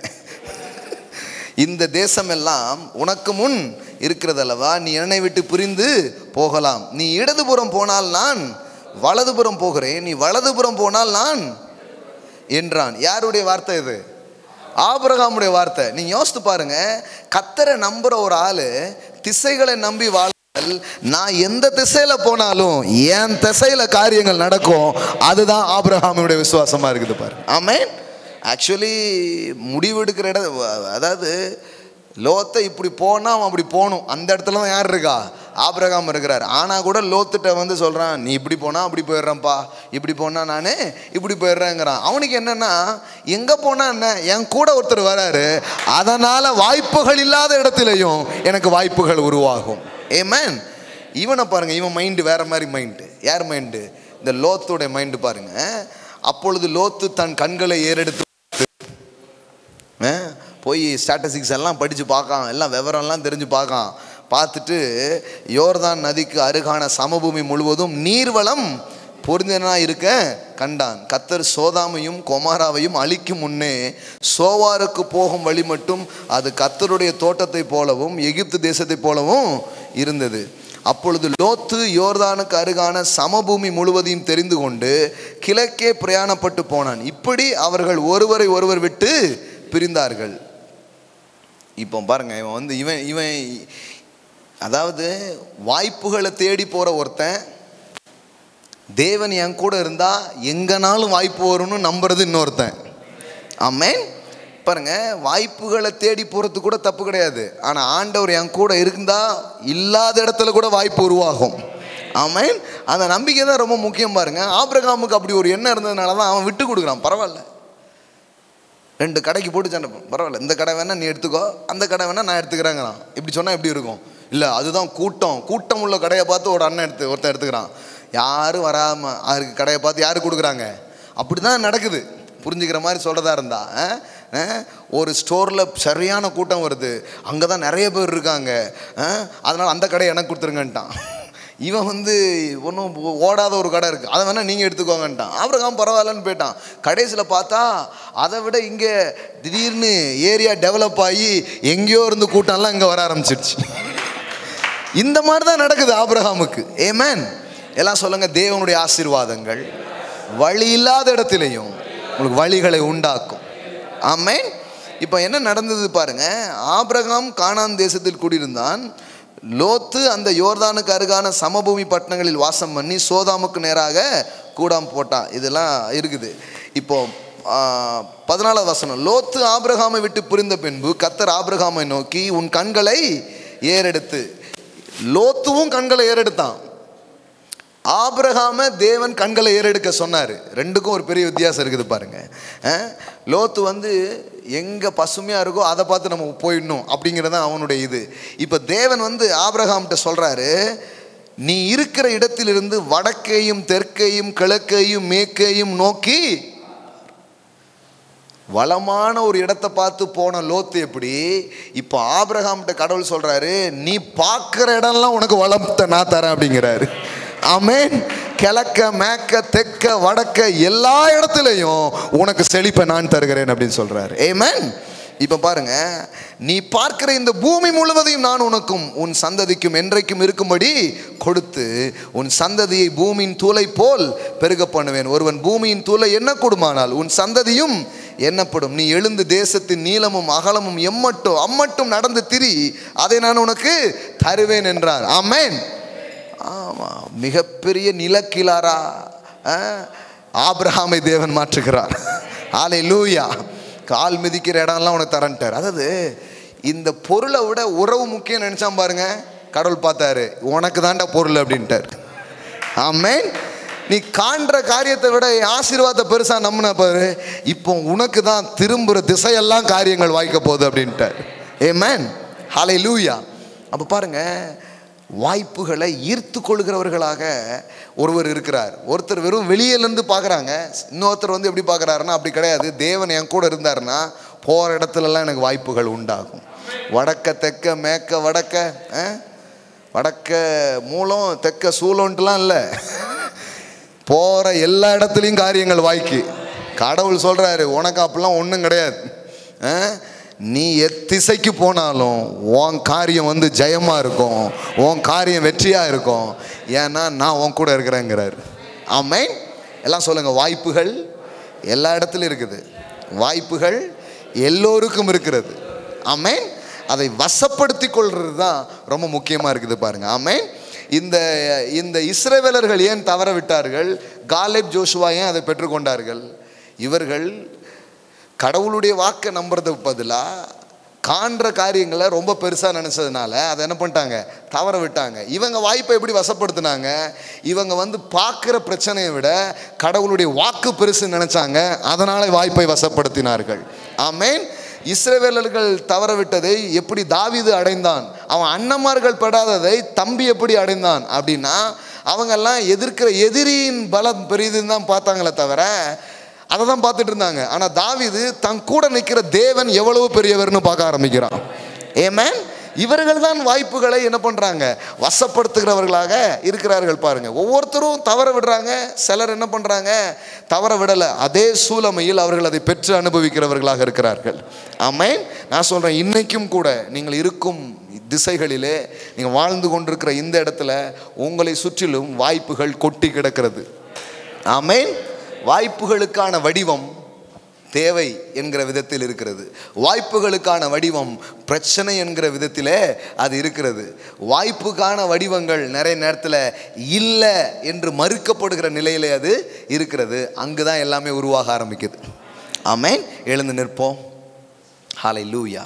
இந்த தேசமெல்லாம் உனக்கு முன் இருக்கிறதல்லவா நீ என்னை விட்டு பிரிந்து போகலாம் நீ இடதுபுறம் போனால் நான் வலதுபுறம் போகிறேன் நீ வலதுபுறம் போனால் நான் என்றான் யாருடைய வார்த்தை இது ஆபிரகாமுடைய வார்த்தை நீங்க யோசித்து பாருங்க கத்தரை நம்புற ஒரு ஆளு திசைகளை நம்பி வாழ்தல் நான் எந்த திசையில போனாலும் என் திசையில காரியங்கள் நடக்கும் அதுதான் ஆபிரகாமுடைய விசுவாசமா இருக்குது பாரு ஆமென் ஆக்சுவலி முடிவெடுக்கிற இடம் அதாவது லோத்தை இப்படி போனால் அவன் அப்படி போகணும் அந்த இடத்துல தான் யார் இருக்கா ஆபிரகாம் இருக்கிறார் ஆனால் கூட லோத்துட்ட வந்து சொல்கிறான் நீ இப்படி போனால் அப்படி போயிடுறேன்ப்பா இப்படி போனால் நான் இப்படி போயிடுறேங்கிறான் அவனுக்கு என்னென்னா எங்கே போனால் என்ன என் கூட ஒருத்தர் வராரு அதனால் வாய்ப்புகள் இல்லாத இடத்துலையும் எனக்கு வாய்ப்புகள் உருவாகும் ஏமேன் இவனை பாருங்க இவன் மைண்டு வேற மாதிரி மைண்டு யார் மைண்டு இந்த லோத்துடைய மைண்டு பாருங்க அப்பொழுது லோத்து தன் கண்களை ஏறெடுத்து ஆ, போய் ஸ்டாட்டிஸ்டிக்ஸ் எல்லாம் படித்து பார்க்கான் எல்லாம் விவரம்லாம் தெரிஞ்சு பார்க்கான் பார்த்துட்டு யோர்தான் நதிக்கு அருகான சமபூமி முழுவதும் நீர்வளம் பொருந்தினா இருக்க கண்டான் கத்தர் சோதாமையும் கொமாராவையும் அழிக்கும் முன்னே சோவாருக்கு போகும் வழி மட்டும் அது கத்தருடைய தோட்டத்தை போலவும் எகிப்து தேசத்தை போலவும் இருந்தது அப்பொழுது லோத்து யோர்தானுக்கு அருகான சமபூமி முழுவதையும் தெரிந்து கொண்டு கிழக்கே பிரயாணப்பட்டு போனான் இப்படி அவர்கள் ஒருவரை ஒருவர் விட்டு பிரிந்தார்கள் இப்போ பாருங்க இவன் வந்து இவன் இவன் அதாவது வாய்ப்புகளை தேடி போற ஒருத்தன் தேவன் என் கூட இருந்தா எங்கனாலும் வாய்ப்பு வரும்னு நம்புறது இன்னொருத்தன் ஆமென் பாருங்க வாய்ப்புகளை தேடி போறது கூட தப்பு கிடையாது ஆனா ஆண்டவர் என் கூட இருந்தா இல்லாத இடத்துல கூட வாய்ப்பு உருவாகும் ஆமென் அந்த நம்பிக்கை தான் ரொம்ப முக்கியம் பாருங்க ஆபிரகாமுக்கு அப்படி ஒரு எண்ணம் இருந்ததுனால தான் அவன் விட்டு கொடுக்குறான் பரவாயில்ல ரெண்டு கடைக்கு போட்டு சண்டை போடு. பரவாயில்ல இந்த கடை வேணா நீ எடுத்துக்கோ அந்த கடை வேணா நான் எடுத்துக்கிறேங்கிறான் இப்படி சொன்னால் எப்படி இருக்கும் இல்லை அதுதான் கூட்டம் கூட்டம் உள்ள கடையை பார்த்து ஒரு அண்ணன் எடுத்து ஒருத்தன் எடுத்துக்கிறான் யாரும் வராமல் அதுக்கு கடையை பார்த்து யார் கொடுக்குறாங்க அப்படி தான் நடக்குது புரிஞ்சுக்கிற மாதிரி சொல்கிறதா இருந்தா அஹ், அஹ், ஒரு ஸ்டோரில் சரியான கூட்டம் வருது அங்கே தான் நிறைய பேர் இருக்காங்க அதனால் அந்த கடையை எனக்கு கொடுத்துருங்கன்ட்டான் இவன் வந்து ஒன்றும் ஓடாத ஒரு கடை இருக்குது அதை வேணால் நீங்கள் எடுத்துக்கோங்கன்ட்டான் ஆபிரகாம் பரவாயில்லன்னு போயிட்டான் கடைசியில் பார்த்தா அதை விட இங்கே திடீர்னு ஏரியா டெவலப் ஆகி எங்கேயோ இருந்து கூட்டம்லாம் இங்கே வர ஆரம்பிச்சிடுச்சு இந்த மாதிரி தான் நடக்குது ஆபிரகாமுக்கு ஏமேன் எல்லாம் சொல்லுங்க தேவனுடைய ஆசீர்வாதங்கள் வழி இல்லாத இடத்திலையும் உங்களுக்கு வழிகளை உண்டாக்கும் ஆமேன் இப்போ என்ன நடந்தது பாருங்க ஆபிரகாம் கானான் தேசத்தில் குடியிருந்தான் லோத்து அந்த யோர்தானுக்கு அருகான சமபூமி பட்டணங்களில் வாசம் பண்ணி சோதாமுக்கு நேராக கூடாம் போட்டான் இதெல்லாம் இருக்குது இப்போ ஆ, பதினாலாவது வசனம் லோத்து ஆபிரகாமை விட்டு புரிந்த பின்பு கத்தர் ஆபிரகாமை நோக்கி உன் கண்களை ஏறெடுத்து லோத்துவும் கண்களை ஏறெடுத்தான் ஆபிரகாம தேவன் கண்களை ஏறெடுக்க சொன்னார் ரெண்டுக்கும் ஒரு பெரிய வித்தியாசம் இருக்குது பாருங்க அஹ், லோத்து வந்து எங்கே பசுமையாக இருக்கோ அதை பார்த்து நம்ம போயிடணும் அப்படிங்கிறது தான் அவனுடைய இது இப்போ தேவன் வந்து ஆபிரகாம்கிட்ட சொல்கிறாரு நீ இருக்கிற இடத்திலிருந்து வடக்கையும் தெற்கையும் கிழக்கையும் மேற்கையும் நோக்கி வளமான ஒரு இடத்தை பார்த்து போன லோத்து எப்படி இப்போ ஆபிரகாம்கிட்ட கடவுள் சொல்றாரு நீ பார்க்குற இடம்லாம் உனக்கு வளத்தை நான் தரேன் அப்படிங்கிறாரு ஆமென் கிழக்க மேக்க தெக்க வடக்க எல்லா இடத்துலையும் உனக்கு செழிப்பை நான் தருகிறேன் அப்படின்னு சொல்றாரு ஏமேன் இப்போ பாருங்க நீ பார்க்கிற இந்த பூமி முழுவதையும் நான் உனக்கும் உன் சந்ததிக்கும் என்றைக்கும் இருக்கும்படி கொடுத்து உன் சந்ததியை பூமியின் தூளை போல் பெருக பண்ணுவேன் ஒருவன் பூமியின் தூளை என்ன கொடுமானால் உன் சந்ததியும் எண்ணப்படும் நீ எழுந்து தேசத்தின் நீளமும் அகலமும் எம்மட்டும் அம்மட்டும் நடந்து திரி அதை நான் உனக்கு தருவேன் என்றார் ஆமென் ஆமா மிகப்பெரிய நிலக்கிலாரா அஹ், ஆபிரகாமை தேவன் மாற்றுகிறார் ஆலை லூயா கால் மிதிக்கிற இடம்லாம் உனக்கு தரன்ட்டார் அதாவது இந்த பொருளை விட உறவு முக்கியம் நினைச்சான் பாருங்க கடவுள் பார்த்தாரு உனக்கு தாண்டா பொருள் அப்படின்ட்டார் ஆமென் நீ காண்ற காரியத்தை விட என் ஆசீர்வாதத்தை பெருசா நம்பின பாரு இப்போ உனக்கு தான் திரும்புகிற திசையெல்லாம் காரியங்கள் வாய்க்க போகுது அப்படின்ட்டார் ஏமேன் ஹலை லூயா அப்போ பாருங்க வாய்ப்புகளை ஈர்த்து கொள்கிறவர்களாக ஒருவர் இருக்கிறார் ஒருத்தர் வெறும் வெளியிலேருந்து பார்க்குறாங்க இன்னொருத்தர் வந்து எப்படி பார்க்குறாருன்னா அப்படி கிடையாது தேவன் என் கூட இருந்தாருன்னா போகிற இடத்துலலாம் எனக்கு வாய்ப்புகள் உண்டாகும் வடக்க தெக்க மேக்க வடக்க ஆ? வடக்க மூலம் தெக்க சூலம்ன்ட்டுலாம் இல்லை போகிற எல்லா இடத்துலையும் காரியங்கள் வாய்க்கு கடவுள் சொல்கிறாரு உனக்கு அப்படிலாம் ஒன்றும் கிடையாது ஆ? நீ எத்திசைக்கு போனாலும் உன் காரியம் வந்து ஜெயமாக இருக்கும் உன் காரியம் வெற்றியாக இருக்கும் ஏன்னா நான் உன் கூட இருக்கிறேங்கிறாரு ஆமென் எல்லாம் சொல்லுங்கள் வாய்ப்புகள் எல்லா இடத்துலையும் இருக்குது வாய்ப்புகள் எல்லோருக்கும் இருக்கிறது ஆமென் அதை வசப்படுத்தி கொள்வது தான் ரொம்ப முக்கியமாக இருக்குது பாருங்க ஆமென் இந்த இந்த இஸ்ரவேலர்கள் ஏன் தவற விட்டார்கள் காலேப் ஜோஷுவா ஏன் அதை பெற்றுக்கொண்டார்கள் இவர்கள் கடவுளுடைய வாக்கை நம்புறதுக்கு பதிலாக காண்ற காரியங்களை ரொம்ப பெருசாக நினச்சதுனால அதை என்ன பண்ணிட்டாங்க தவற விட்டாங்க இவங்க வாய்ப்பை எப்படி வசப்படுத்தினாங்க இவங்க வந்து பார்க்குற பிரச்சனையை விட கடவுளுடைய வாக்கு பெருசுன்னு நினச்சாங்க அதனால் வாய்ப்பை வசப்படுத்தினார்கள் ஆமேன் இஸ்ரவேலர்கள் தவற விட்டதை எப்படி தாவீது அடைந்தான் அவன் அண்ணமார்கள் படாததை தம்பி எப்படி அடைந்தான் அப்படின்னா அவங்கெல்லாம் எதிர்க்கிற எதிரியின் பலம் பெரியதுன்னு தான் பார்த்தாங்களே தவிர அதை தான் பார்த்துட்டு இருந்தாங்க ஆனால் தாவீது தன் கூட நிற்கிற தேவன் எவ்வளவு பெரியவர்னு பார்க்க ஆரம்பிக்கிறான் ஏமேன் இவர்கள் தான் வாய்ப்புகளை என்ன பண்ணுறாங்க வசப்படுத்துகிறவர்களாக இருக்கிறார்கள் பாருங்க ஒவ்வொருத்தரும் தவற விடுறாங்க சிலர் என்ன பண்ணுறாங்க தவற விடலை அதே சூழமையில் அவர்கள் அதை பெற்று அனுபவிக்கிறவர்களாக இருக்கிறார்கள் ஆமேன் நான் சொல்கிறேன் இன்னைக்கும் கூட நீங்கள் இருக்கும் திசைகளிலே நீங்கள் வாழ்ந்து கொண்டிருக்கிற இந்த இடத்துல உங்களை சுற்றிலும் வாய்ப்புகள் கொட்டி கிடக்கிறது ஆமேன் வாய்ப்புகளுக்கான வடிவம் தேவை என்கிற விதத்தில் இருக்கிறது வாய்ப்புகளுக்கான வடிவம் பிரச்சனை என்கிற விதத்திலே அது இருக்கிறது வாய்ப்புக்கான வடிவங்கள் நிறைய நேரத்தில் இல்லை என்று மறுக்கப்படுகிற நிலையிலே அது இருக்கிறது அங்கு தான் எல்லாமே உருவாக ஆரம்பிக்குது ஆமேன் எழுந்து நிற்போம் ஹாலை லூயா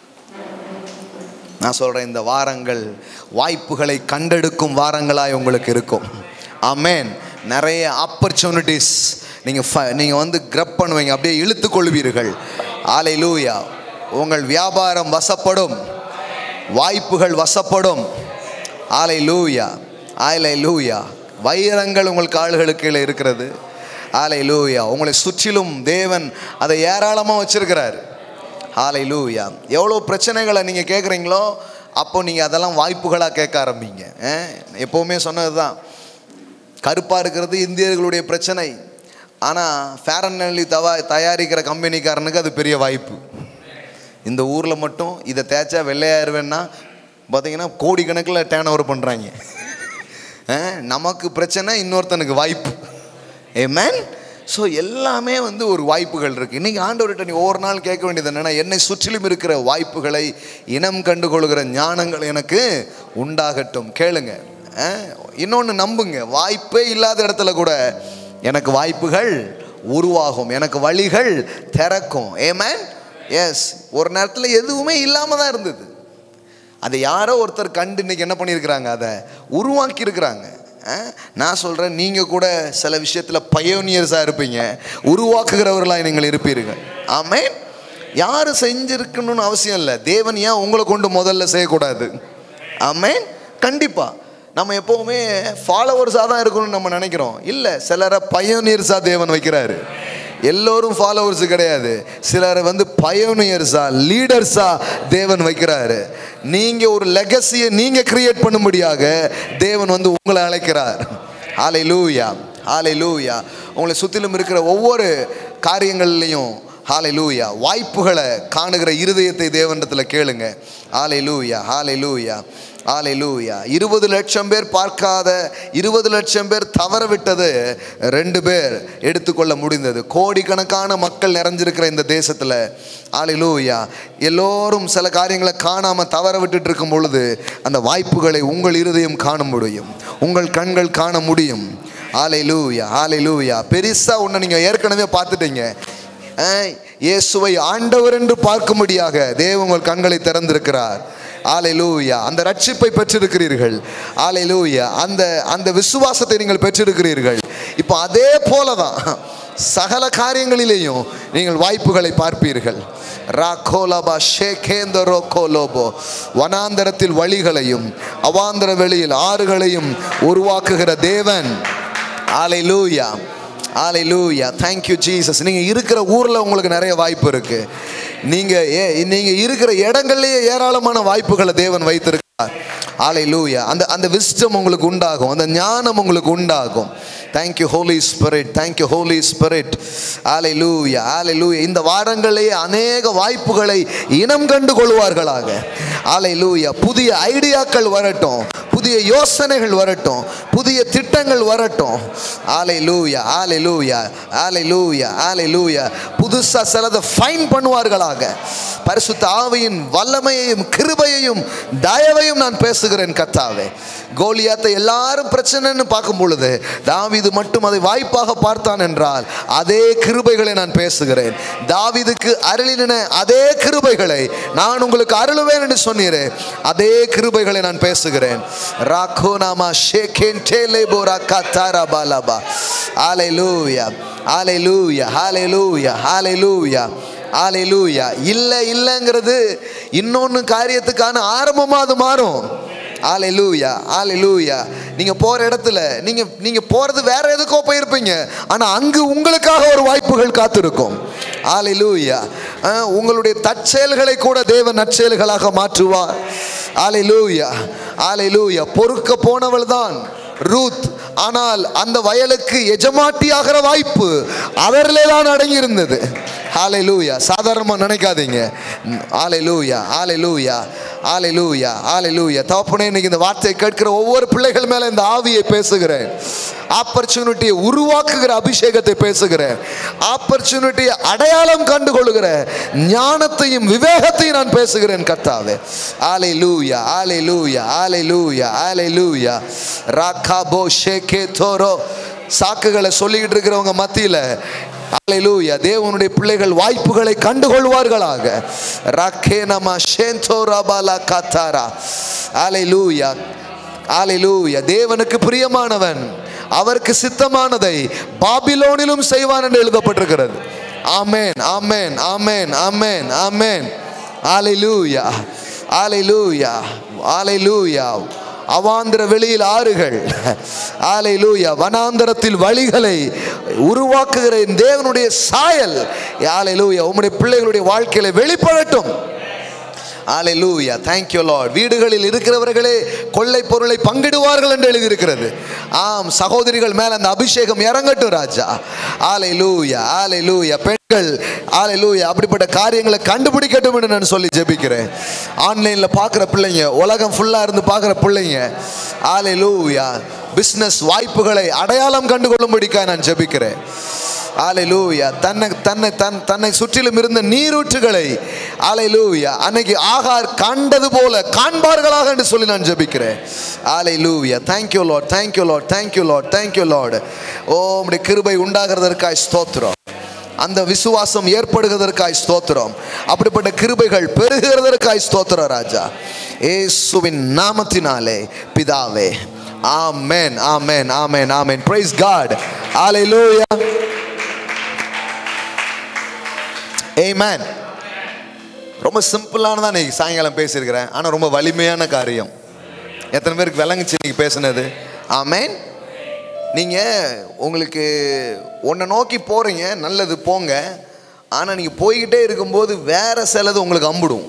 நான் சொல்கிறேன் இந்த வாரங்கள் வாய்ப்புகளை கண்டெடுக்கும் வாரங்களாய் உங்களுக்கு இருக்கும் ஆமேன் நிறைய ஆப்பர்ச்சுனிட்டிஸ் நீங்கள் நீங்கள் வந்து கிரப் பண்ணுவீங்க அப்படியே இழுத்து கொள்வீர்கள் ஆலை லூயா உங்கள் வியாபாரம் வசப்படும் வாய்ப்புகள் வசப்படும் ஆலை லூயா ஆலை லூயா வைரங்கள் உங்கள் கால்களுக்கு கீழே இருக்கிறது ஆலை லூயா உங்களை சுற்றிலும் தேவன் அதை ஏராளமாக வச்சிருக்கிறார் ஹாலை லூயா எவ்வளோ பிரச்சனைகளை நீங்கள் கேட்குறீங்களோ அப்போ நீங்கள் அதெல்லாம் வாய்ப்புகளாக கேட்க ஆரம்பிங்க அஹ், எப்போவுமே சொன்னது தான் கருப்பாக இருக்கிறது இந்தியர்களுடைய பிரச்சனை ஆனால் ஃபேர் அண்ட் லவ்லி தவா தயாரிக்கிற கம்பெனிக்காரனுக்கு அது பெரிய வாய்ப்பு இந்த ஊரில் மட்டும் இதை தேய்ச்சா வெள்ளையாயிருவேன்னா பார்த்தீங்கன்னா கோடிக்கணக்கில் டேர்ன் ஓவர் பண்ணுறாங்க நமக்கு பிரச்சனை இன்னொருத்தனுக்கு வாய்ப்பு ஏ மேன் ஸோ எல்லாமே வந்து ஒரு வாய்ப்புகள் இருக்குது இன்றைக்கி ஆண்டவர்கிட்ட நீ ஒவ்வொரு நாள் கேட்க வேண்டியது என்னென்னா என்னை சுற்றிலும் இருக்கிற வாய்ப்புகளை இனம் கண்டுகொள்கிற ஞானங்கள் எனக்கு உண்டாகட்டும் கேளுங்க இன்னொன்று நம்புங்க வாய்ப்பே இல்லாத இடத்துல கூட எனக்கு வாய்ப்புகள் உருவாகும் எனக்கு வழிகள் திறக்கும் ஏமேன் எஸ் ஒரு நேரத்தில் எதுவுமே இல்லாமல் தான் இருந்தது அதை யாரோ ஒருத்தர் கண்டு இன்னைக்கு என்ன பண்ணியிருக்கிறாங்க அதை உருவாக்கி இருக்கிறாங்க நான் சொல்கிறேன் நீங்கள் கூட சில விஷயத்தில் பயோனியர்ஸாக இருப்பீங்க உருவாக்குகிறவர்களாக நீங்கள் இருப்பீர்கள் ஆமென் யாரும் செஞ்சிருக்கணும்னு அவசியம் இல்லை தேவன் ஏன் உங்களை கொண்டு முதல்ல செய்யக்கூடாது ஆமென் கண்டிப்பாக நம்ம எப்போவுமே ஃபாலோவர்ஸாக தான் இருக்கணும்னு நம்ம நினைக்கிறோம் இல்லை சிலரை பயோனியர்ஸாக தேவன் வைக்கிறாரு எல்லோரும் ஃபாலோவர்ஸ் கிடையாது சிலரை வந்து பயோனியர்ஸா லீடர்ஸா தேவன் வைக்கிறாரு நீங்க ஒரு லெகசியை நீங்க கிரியேட் பண்ணும்படியாக தேவன் வந்து உங்களை அழைக்கிறார் ஆலை லூயா ஆலை லூயா உங்களை சுற்றிலும் இருக்கிற ஒவ்வொரு காரியங்கள்லையும் ஹாலை லூயா வாய்ப்புகளை காணுகிற இருதயத்தை தேவனிடத்தில் கேளுங்க ஆலை லூயா ஹாலை லூயா ஆலை லூயா இருபது லட்சம் பேர் பார்க்காத இருபது லட்சம் பேர் தவற விட்டது ரெண்டு பேர் எடுத்துக்கொள்ள முடிந்தது கோடிக்கணக்கான மக்கள் நிறைஞ்சிருக்கிற இந்த தேசத்தில் ஆலை லூயா எல்லோரும் சில காரியங்களை காணாமல் தவற விட்டுட்டு இருக்கும் பொழுது அந்த வாய்ப்புகளை உங்கள் இருதயம் காண முடியும் உங்கள் கண்கள் காண முடியும் ஆலை லூயா ஆலை லூயா பெருசாக ஒன்று நீங்கள் ஏற்கனவே பார்த்துட்டீங்க ஆஹ், இயேசுவை ஆண்டவர் என்று பார்க்கும்படியாக தேவ உங்கள் கண்களை திறந்திருக்கிறார் ஆலைலூயா அந்த ரட்சிப்பை பெற்றிருக்கிறீர்கள் ஆலைலூயா அந்த அந்த விசுவாசத்தை நீங்கள் பெற்றிருக்கிறீர்கள் இப்போ அதே போல தான் சகல காரியங்களிலேயும் நீங்கள் வாய்ப்புகளை பார்ப்பீர்கள் ராகோலபா ஷேகேந்தரோ கோலோபோ வனாந்தரத்தில் வழிகளையும் அவாந்தர வெளியில் ஆறுகளையும் உருவாக்குகிற தேவன் ஆலைலூயா ஆலை லூயா தேங்க்யூ ஜீசஸ் நீங்கள் இருக்கிற ஊரில் உங்களுக்கு நிறைய வாய்ப்பு இருக்குது நீங்கள் ஏ நீங்கள் இருக்கிற இடங்கள்லேயே ஏராளமான வாய்ப்புகளை தேவன் வைத்திருக்கிறார் ஆலை லூயா அந்த அந்த விஸ்டம் உங்களுக்கு உண்டாகும் அந்த ஞானம் உங்களுக்கு உண்டாகும் thank you Holy Spirit thank you Holy Spirit hallelujah ஆலை லூயா இந்த வாரங்களிலேயே அநேக வாய்ப்புகளை இனம் கண்டு கொள்வார்களாக ஆலை லூயா புதிய ஐடியாக்கள் வரட்டும் புதிய யோசனைகள் வரட்டும் புதிய திட்டங்கள் வரட்டும் ஆலை லூயா ஆலை லூயா ஆலை லூயா ஆலை லூயா புதுசாக சிலதை ஃபைன் பண்ணுவார்களாக பரிசுத்த ஆவியின் வல்லமையையும் கிருபையையும் தயவையும் நான் பேசுகிறேன் கத்தாவே கோலியாத்தை எல்லாரும் பிரச்சனைன்னு பார்க்கும் பொழுது தாவீது மட்டும் அதை வாய்ப்பாக பார்த்தான் என்றால் அதே கிருபைகளை நான் பேசுகிறேன் தாவீதுக்கு அருளின அதே கிருபைகளை நான் உங்களுக்கு அருளுவேன் என்று சொன்னீரே அதே கிருபைகளை நான் பேசுகிறேன் ராக்கோ நாமா ஷேகேன் டேலே போரா கத்தாரா பாலாபா ஆலை லூயா ஆலை லூயா ஆலை லூயா ஆலை லூயா ஆலைலூயா இல்லை இல்லைங்கிறது இன்னொன்று காரியத்துக்கான ஆரம்பமாக அது மாறும் ஆலைலூயா ஆலைலூயா நீங்கள் போகிற இடத்துல நீங்கள் நீங்கள் போகிறது வேற எதுக்கோ போயிருப்பீங்க ஆனால் அங்கு உங்களுக்காக ஒரு வாய்ப்புகள் காத்திருக்கும் ஆலைலூயா உங்களுடைய தற்செயல்களை கூட தேவன் நற்செயல்களாக மாற்றுவார் ஆலைலூயா ஆலைலூயா பொறுக்க போனவள் தான் ரூத் ஆனால் அந்த வயலுக்கு எஜமாட்டியாகிற வாய்ப்பு அவரிலே தான் அடங்கியிருந்தது ஆலை லூயா சாதாரணமாக நினைக்காதீங்க ஆலை லூயா ஆலை லூயா ஆலை லூயா ஆலை லூயா தகப்பனே இன்னைக்கு இந்த வார்த்தையை கேட்கிற ஒவ்வொரு பிள்ளைகள் மேலே இந்த ஆவியை பேசுகிறேன் ஆப்பர்ச்சுனிட்டியை உருவாக்குகிற அபிஷேகத்தை பேசுகிறேன் ஆப்பர்ச்சுனிட்டியை அடையாளம் கண்டு கொள்ளுகிற ஞானத்தையும் விவேகத்தையும் நான் பேசுகிறேன் கர்த்தாவே ஆலை லூயா ஆலை லூயா ஆலை லூயா ஆலை லூயா ராக்கா போ ஷேகே தோரோ சாக்குகளை சொல்லிக்கிட்டு இருக்கிறவங்க மத்தியில் ஹalleluya தேவனுடைய பிள்ளைகள் வாய்ப்புகளை கண்டுகொள்வார்களாக ரக்கே நம ஷேந்தோரபாலா கத்தாரா ஹalleluya ஹalleluya தேவனுக்கு பிரியமானவன் அவருக்கு சித்தமானதை பாபிலோனிலும் செய்வான் என்று எழுதப்பட்டிருக்கிறது ஆமென் ஆமென் ஆமென் ஆமென் ஆமென் ஹalleluya ஹalleluya ஹalleluya அவாந்திர வெளியில் ஆறுகள் ஆலை லூயா வனாந்தரத்தில் வழிகளை உருவாக்குகிற இந்த தேவனுடைய சாயல் ஆலை லூயா உம்முடைய பிள்ளைகளுடைய வாழ்க்கையில வெளிப்படட்டும் Hallelujah. Thank you Lord. வீடுகளில் இருக்கிறவர்களே கொள்ளை பொருளை பங்கிடுவார்கள் என்று எழுதியிருக்கிறது ஆம் சகோதரிகள் மேல அந்த அபிஷேகம் இறங்கட்டும் ராஜா Hallelujah. Hallelujah. பெண்கள் Hallelujah. அப்படிப்பட்ட காரியங்களை கண்டுபிடிக்கட்டும் என்று நான் சொல்லி ஜெபிக்கிறேன் ஆன்லைன்ல பார்க்குற பிள்ளைங்க உலகம் ஃபுல்லா இருந்து பார்க்குற பிள்ளைங்க Hallelujah. பிஸ்னஸ் வாய்ப்புகளை அடையாளம் கண்டுகொள்ளும்படிக்காக நான் ஜெபிக்கிறேன் ஆலைலூயா தன்னை தன்னை தன் தன்னை சுற்றிலும் இருந்த நீரூற்றுகளை ஆலைலூயா அன்னைக்கு ஆகார் கண்டது போல காண்பார்களாக என்று சொல்லி நான் ஜெபிக்கிறேன் hallelujah thank you Lord thank you Lord thank you Lord thank you Lord oh உம்முடைய கிருபை உண்டாகிறதற்காய் ஸ்தோத்திரம் அந்த விசுவாசம் ஏற்படுகிறதற்காய் ஸ்தோத்திரம் அப்படிப்பட்ட கிருபைகள் பெருகிறதற்காய் ஸ்தோத்திரம் ராஜா ஏசுவின் நாமத்தினாலே பிதாவே ஆமென் ஆமென் ஆமென் ஆமென் பிரைஸ் காட் ஹalleluya ஆமென் ரொம்ப சிம்பிளானதான் இன்னைக்கு சாயங்காலம் பேசியிருக்கிறேன் ஆனால் ரொம்ப வலிமையான காரியம் எத்தனை பேருக்கு விளங்குச்சு இன்னைக்கு பேசுனது ஆமென் நீங்கள் உங்களுக்கு ஒன்றை நோக்கி போகிறீங்க நல்லது போங்க ஆனால் நீங்கள் போய்கிட்டே இருக்கும்போது வேற சிலது உங்களுக்கு அம்பிடும்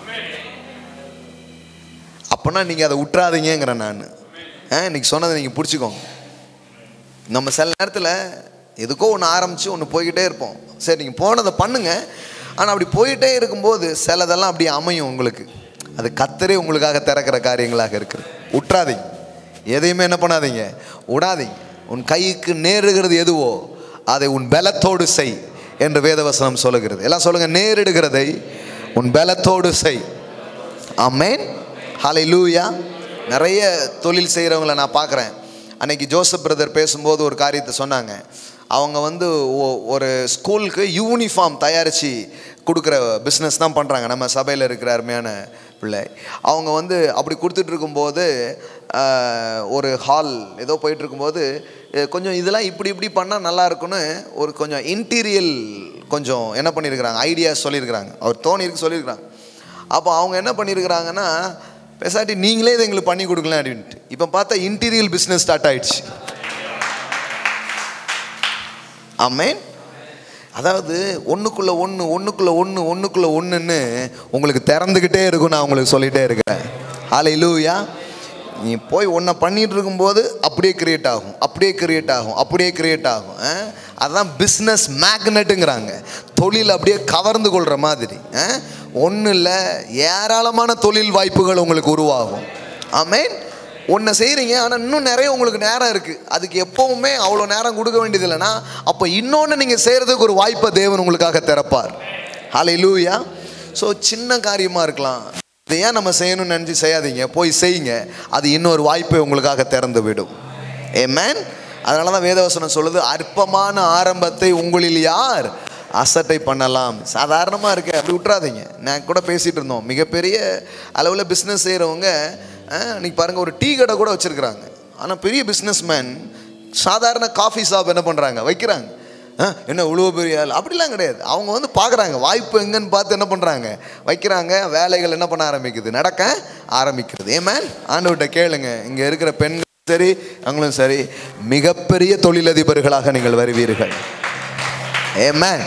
அப்போனா நீங்கள் அதை விட்டுறாதீங்கிறேன் நான் இன்னைக்கு சொன்னதை நீங்கள் பிடிச்சிக்கோங்க நம்ம சில நேரத்தில் எதுக்கோ ஒன்று ஆரம்பித்து ஒன்று போய்கிட்டே இருப்போம் சரி நீங்கள் போனதை பண்ணுங்க ஆனால் அப்படி போயிட்டே இருக்கும்போது சிலதெல்லாம் அப்படியே அமையும் உங்களுக்கு அது கத்தரே உங்களுக்காக திறக்கிற காரியங்களாக இருக்குது விட்றாதீங்க எதையுமே என்ன பண்ணாதீங்க விடாதீங்க உன் கைக்கு நேருகிறது எதுவோ அதை உன் பலத்தோடு செய் என்று வேதவசனம் சொல்லுகிறது எல்லாம் சொல்லுங்க நேரிடுகிறதை உன் பலத்தோடு செய் ஆமேன் ஹலை லூயா நிறைய தொழில் செய்கிறவங்கள நான் பார்க்குறேன் அன்னைக்கு ஜோசப் பிரதர் பேசும்போது ஒரு காரியத்தை சொன்னாங்க அவங்க வந்து ஒ- ஒரு ஸ்கூலுக்கு யூனிஃபார்ம் தயாரித்து கொடுக்குற பிஸ்னஸ் தான் பண்ணுறாங்க நம்ம சபையில் இருக்கிற அருமையான பிள்ளை அவங்க வந்து அப்படி கொடுத்துட்டு இருக்கும்போது ஆஹ், ஒரு ஹால் ஏதோ போயிட்டு இருக்கும்போது அஹ், கொஞ்சம் இதெல்லாம் இப்படி இப்படி பண்ணால் நல்லா இருக்கும்னு ஒரு கொஞ்சம் இன்டீரியல் கொஞ்சம் என்ன பண்ணியிருக்கிறாங்க ஐடியாஸ் சொல்லியிருக்கிறாங்க அவர் தோணிருக்கு சொல்லியிருக்கிறாங்க அப்போ அவங்க என்ன பண்ணியிருக்கிறாங்கன்னா பேசாட்டி நீங்களே இதை எங்களுக்கு பண்ணி கொடுக்கலாம் அப்படின்ட்டு இப்போ பார்த்தா இன்டீரியல் பிஸ்னஸ் ஸ்டார்ட் ஆயிடுச்சு ஆமேன் அதாவது ஒன்றுக்குள்ளே ஒன்று ஒன்றுக்குள்ளே ஒன்று ஒன்றுக்குள்ளே ஒன்றுன்னு உங்களுக்கு திறந்துக்கிட்டே இருக்கும் நான் உங்களுக்கு சொல்லிகிட்டே இருக்கிறேன் ஆலை லூயா நீ போய் ஒன்றை பண்ணிட்டு இருக்கும்போது அப்படியே கிரியேட் ஆகும் அப்படியே கிரியேட் ஆகும் அப்படியே கிரியேட் ஆகும் ஆ? அதான் பிஸ்னஸ் மேக்னெட்டுங்கிறாங்க தொழில் அப்படியே கவர்ந்து கொள்கிற மாதிரி ஒன்றும் இல்லை ஏராளமான தொழில் வாய்ப்புகள் உங்களுக்கு உருவாகும் ஆமேன் ஒன்றை செய்கிறீங்க ஆனால் இன்னும் நிறைய உங்களுக்கு நேரம் இருக்குது அதுக்கு எப்போவுமே அவ்வளோ நேரம் கொடுக்க வேண்டியது இல்லைன்னா அப்போ இன்னொன்று நீங்கள் செய்கிறதுக்கு ஒரு வாய்ப்பை தேவன் உங்களுக்காக திறப்பார் ஹாலை லூயா ஸோ சின்ன காரியமாக இருக்கலாம் இதை ஏன் நம்ம செய்யணும்னு நினச்சி செய்யாதீங்க போய் செய்யுங்க அது இன்னொரு வாய்ப்பை உங்களுக்காக திறந்து விடும் ஏமேன் அதனால தான் வேதவசனம் சொல்லுது அற்பமான ஆரம்பத்தை உங்களில் யார் அசட்டை பண்ணலாம் சாதாரணமாக இருக்கு அப்படி விட்றாதீங்க நான் கூட பேசிகிட்டு இருந்தோம் மிகப்பெரிய அளவில் பிஸ்னஸ் செய்கிறவங்க இன்னைக்கு பாருங்கள் ஒரு டீ கடை கூட வச்சுருக்குறாங்க ஆனால் பெரிய பிஸ்னஸ்மேன் சாதாரண காஃபி ஷாப் என்ன பண்ணுறாங்க வைக்கிறாங்க ஆ, என்ன இவ்வளோ பெரிய ஆள் அப்படிலாம் கிடையாது அவங்க வந்து பார்க்குறாங்க வாய்ப்பு எங்கன்னு பார்த்து என்ன பண்ணுறாங்க வைக்கிறாங்க வேலைகள் என்ன பண்ண ஆரம்பிக்குது நடக்க ஆரம்பிக்கிறது ஏமேன் ஆண்டவர்கிட்ட கேளுங்க இங்கே இருக்கிற பெண்கள் சரி அவங்களும் சரி மிகப்பெரிய தொழிலதிபர்களாக நீங்கள் வருவீர்கள் ஏமேன்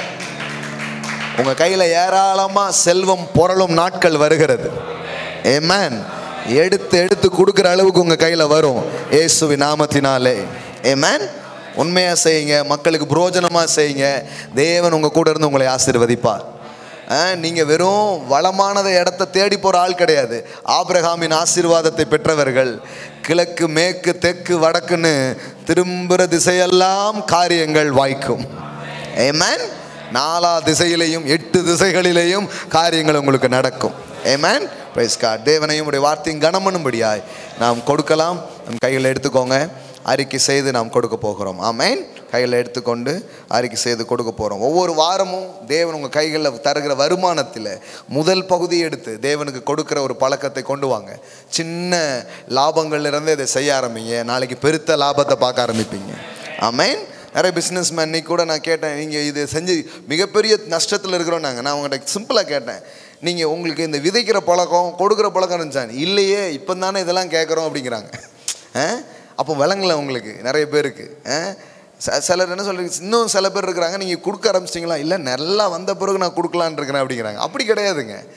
உங்கள் கையில் ஏராளமாக செல்வம் பொருளும் நாட்கள் வருகிறது ஏமேன் எடுத்து எடுத்து கொடுக்குற அளவுக்கு உங்கள் கையில் வரும் இயேசுவி நாமத்தினாலே ஏமேன் உண்மையாக செய்யுங்க மக்களுக்கு புரோஜனமாக செய்யுங்க தேவன் உங்கள் கூட இருந்து உங்களை ஆசீர்வதிப்பார் நீங்கள் வெறும் வளமானத இடத்த தேடி போகிற ஆள் கிடையாது ஆபிரகாமின் ஆசீர்வாதத்தை பெற்றவர்கள் கிழக்கு மேற்கு தெற்கு வடக்குன்னு திரும்புகிற திசையெல்லாம் காரியங்கள் வாய்க்கும் ஏமேன் நாலா திசையிலையும் எட்டு திசைகளிலேயும் காரியங்கள் உங்களுக்கு நடக்கும் ஏமேன் பிரைஸ் காட் தேவனையும் உடைய வார்த்தையும் கனமனும்படியாய் நாம் கொடுக்கலாம் நம் கையில் எடுத்துக்கோங்க அறிக்கை செய்து நாம் கொடுக்க போகிறோம் ஆமேன் கையில் எடுத்துக்கொண்டு அறிக்கை செய்து கொடுக்க போகிறோம் ஒவ்வொரு வாரமும் தேவன் உங்கள் கைகளில் தருகிற வருமானத்தில் முதல் பகுதியை எடுத்து தேவனுக்கு கொடுக்குற ஒரு பழக்கத்தை கொண்டு வாங்க சின்ன லாபங்கள்ல இருந்து இதை செய்ய ஆரம்பிங்க நாளைக்கு பெருத்த லாபத்தை பார்க்க ஆரம்பிப்பீங்க ஆமேன் நிறைய பிஸ்னஸ் மேன் கூட நான் கேட்டேன் நீங்கள் இது செஞ்சு மிகப்பெரிய நஷ்டத்தில் இருக்கிறோம் நாங்கள் நான் உங்கள்கிட்ட சிம்பிளாக கேட்டேன் நீங்கள் உங்களுக்கு இந்த விதைக்கிற பழக்கம் கொடுக்குற பழக்கம் இருந்துச்சான் இல்லையே இப்போ தானே இதெல்லாம் கேட்குறோம் அப்படிங்கிறாங்க ஆ? அப்போ விளங்கல உங்களுக்கு நிறைய பேருக்கு ஆ? ச- சிலர் என்ன சொல்றீங்க இன்னும் சில பேர் இருக்கிறாங்க நீங்கள் கொடுக்க ஆரம்பிச்சிட்டிங்களா இல்லை நல்லா வந்த பிறகு நான் கொடுக்கலான்னு இருக்கிறேன் அப்படிங்கிறாங்க அப்படி கிடையாதுங்க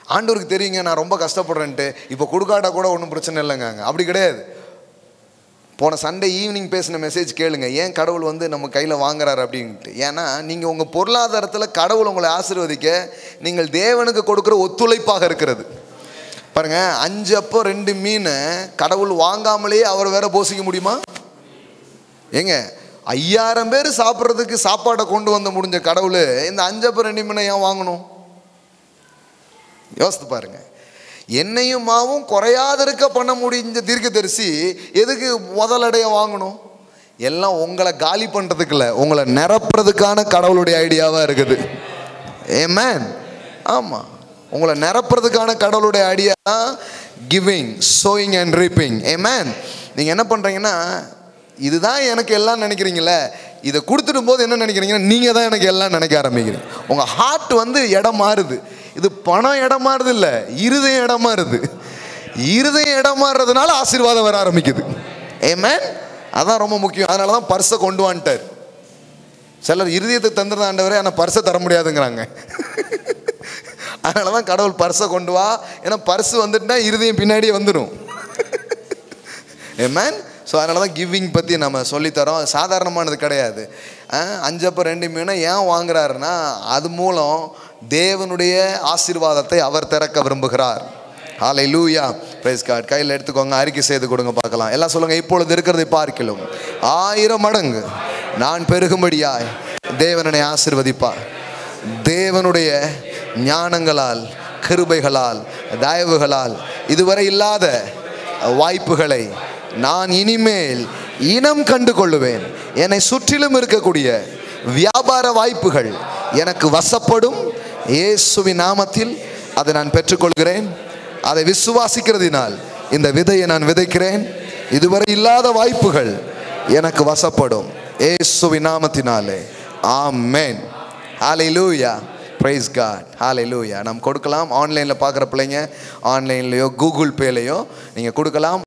ஆண்டவருக்கு தெரியுங்க நான் ரொம்ப கஷ்டப்படுறேன்ட்டு இப்போ கொடுக்காட்டா கூட ஒன்றும் பிரச்சனை இல்லைங்க அப்படி கிடையாது போன சண்டே ஈவினிங் பேசின மெசேஜ் கேளுங்க ஏன் கடவுள் வந்து நம்ம கையில் வாங்குறாரு அப்படின்ட்டு ஏன்னா நீங்கள் உங்கள் பொருளாதாரத்தில் கடவுள் உங்களை ஆசீர்வதிக்க நீங்கள் தேவனுக்கு கொடுக்குற ஒத்துழைப்பாக இருக்கிறது பாருங்க அஞ்சு அப்போ ரெண்டு மீன் கடவுள் வாங்காமலேயே அவர் வேற போசிக்க முடியுமா ஏங்க ஐயாயிரம் பேர் சாப்பிட்றதுக்கு சாப்பாடை கொண்டு வந்த முடிஞ்ச கடவுள் இந்த அஞ்சப்போ ரெண்டு மீனை ஏன் வாங்கணும் யோசித்து பாருங்க என்னையும் மாவும் குறையாதிருக்க பண்ண முடிஞ்ச தீர்க்கதரிசி எதுக்கு முதலடைய வாங்கணும் எல்லாம் உங்களை காலி பண்ணுறதுக்கு இல்லை உங்களை நிரப்புறதுக்கான கடவுளுடைய ஐடியாவாக இருக்குது ஏமேன் ஆமாம் உங்களை நிரப்புறதுக்கான கடவுளுடைய idea giving sowing and reaping amen நீங்கள் என்ன பண்ணுறீங்கன்னா இதுதான் எனக்கு எல்லாம் நினைக்கிறீங்களே இதை கொடுத்துடும் போது என்ன நினைக்கிறீங்கன்னா நீங்கள் தான் எனக்கு எல்லாம் நினைக்க ஆரம்பிக்கிறீங்க உங்கள் ஹார்ட் வந்து இடம் மாறுது இது பணம் இடம் மாறுது இல்லை இருதயம் இடம் மாறுது இருதயம் இடம் மாறுறதுனால ஆசீர்வாதம் வர ஆரம்பிக்குது ஏமேன் அதான் ரொம்ப முக்கியம் அதனால தான் பர்ஸை கொண்டு வந்துட்டார் சிலர் இருதயத்தை தந்துருந்த ஆண்டவரே ஆனால் பர்ஸை தர முடியாதுங்கிறாங்க அதனால தான் கடவுள் பர்ஸை கொண்டு வா ஏன்னா பர்ஸ் வந்துட்டுனா இருதயம் பின்னாடியே வந்துடும் ஏமேன் ஸோ அதனால தான் கிவிங் பற்றி நம்ம சொல்லித்தரோம் சாதாரணமானது கிடையாது அஹ், அஞ்சப்போ ரெண்டு மீனை ஏன் வாங்குறாருன்னா அது மூலம் தேவனுடைய ஆசீர்வாதத்தை அவர் திறக்க விரும்புகிறார் ஹாலை லூயா பிரைஸ் கார்டு கையில் எடுத்துக்கோங்க அறிக்கை செய்து கொடுங்க பார்க்கலாம் எல்லாம் சொல்லுங்கள் இப்பொழுது இருக்கிறதை பார்க்கலாம் ஆயிரம் மடங்கு நான் பெருகும்படியாய் தேவனனை ஆசீர்வதிப்பார் தேவனுடைய ஞானங்களால் கிருபைகளால் தயவுகளால் இதுவரை இல்லாத வாய்ப்புகளை நான் இனிமேல் இனம் கண்டு கொள்ளுவேன் என்னை சுற்றிலும் இருக்கக்கூடிய வியாபார வாய்ப்புகள் எனக்கு வசப்படும் இயேசுவின் நாமத்தில் அதை நான் பெற்றுக்கொள்கிறேன் அதை விசுவாசிக்கிறதினால் இந்த விதையை நான் விதைக்கிறேன் இதுவரை இல்லாத வாய்ப்புகள் எனக்கு வசப்படும் இயேசுவின் நாமத்தினாலே ஆமென் ஹalleluya praise god hallelujah நாம் கொடுக்கலாம் ஆன்லைனில் பார்க்குற பிள்ளைங்க ஆன்லைன்லேயோ கூகுள் பேலையோ நீங்கள் கொடுக்கலாம்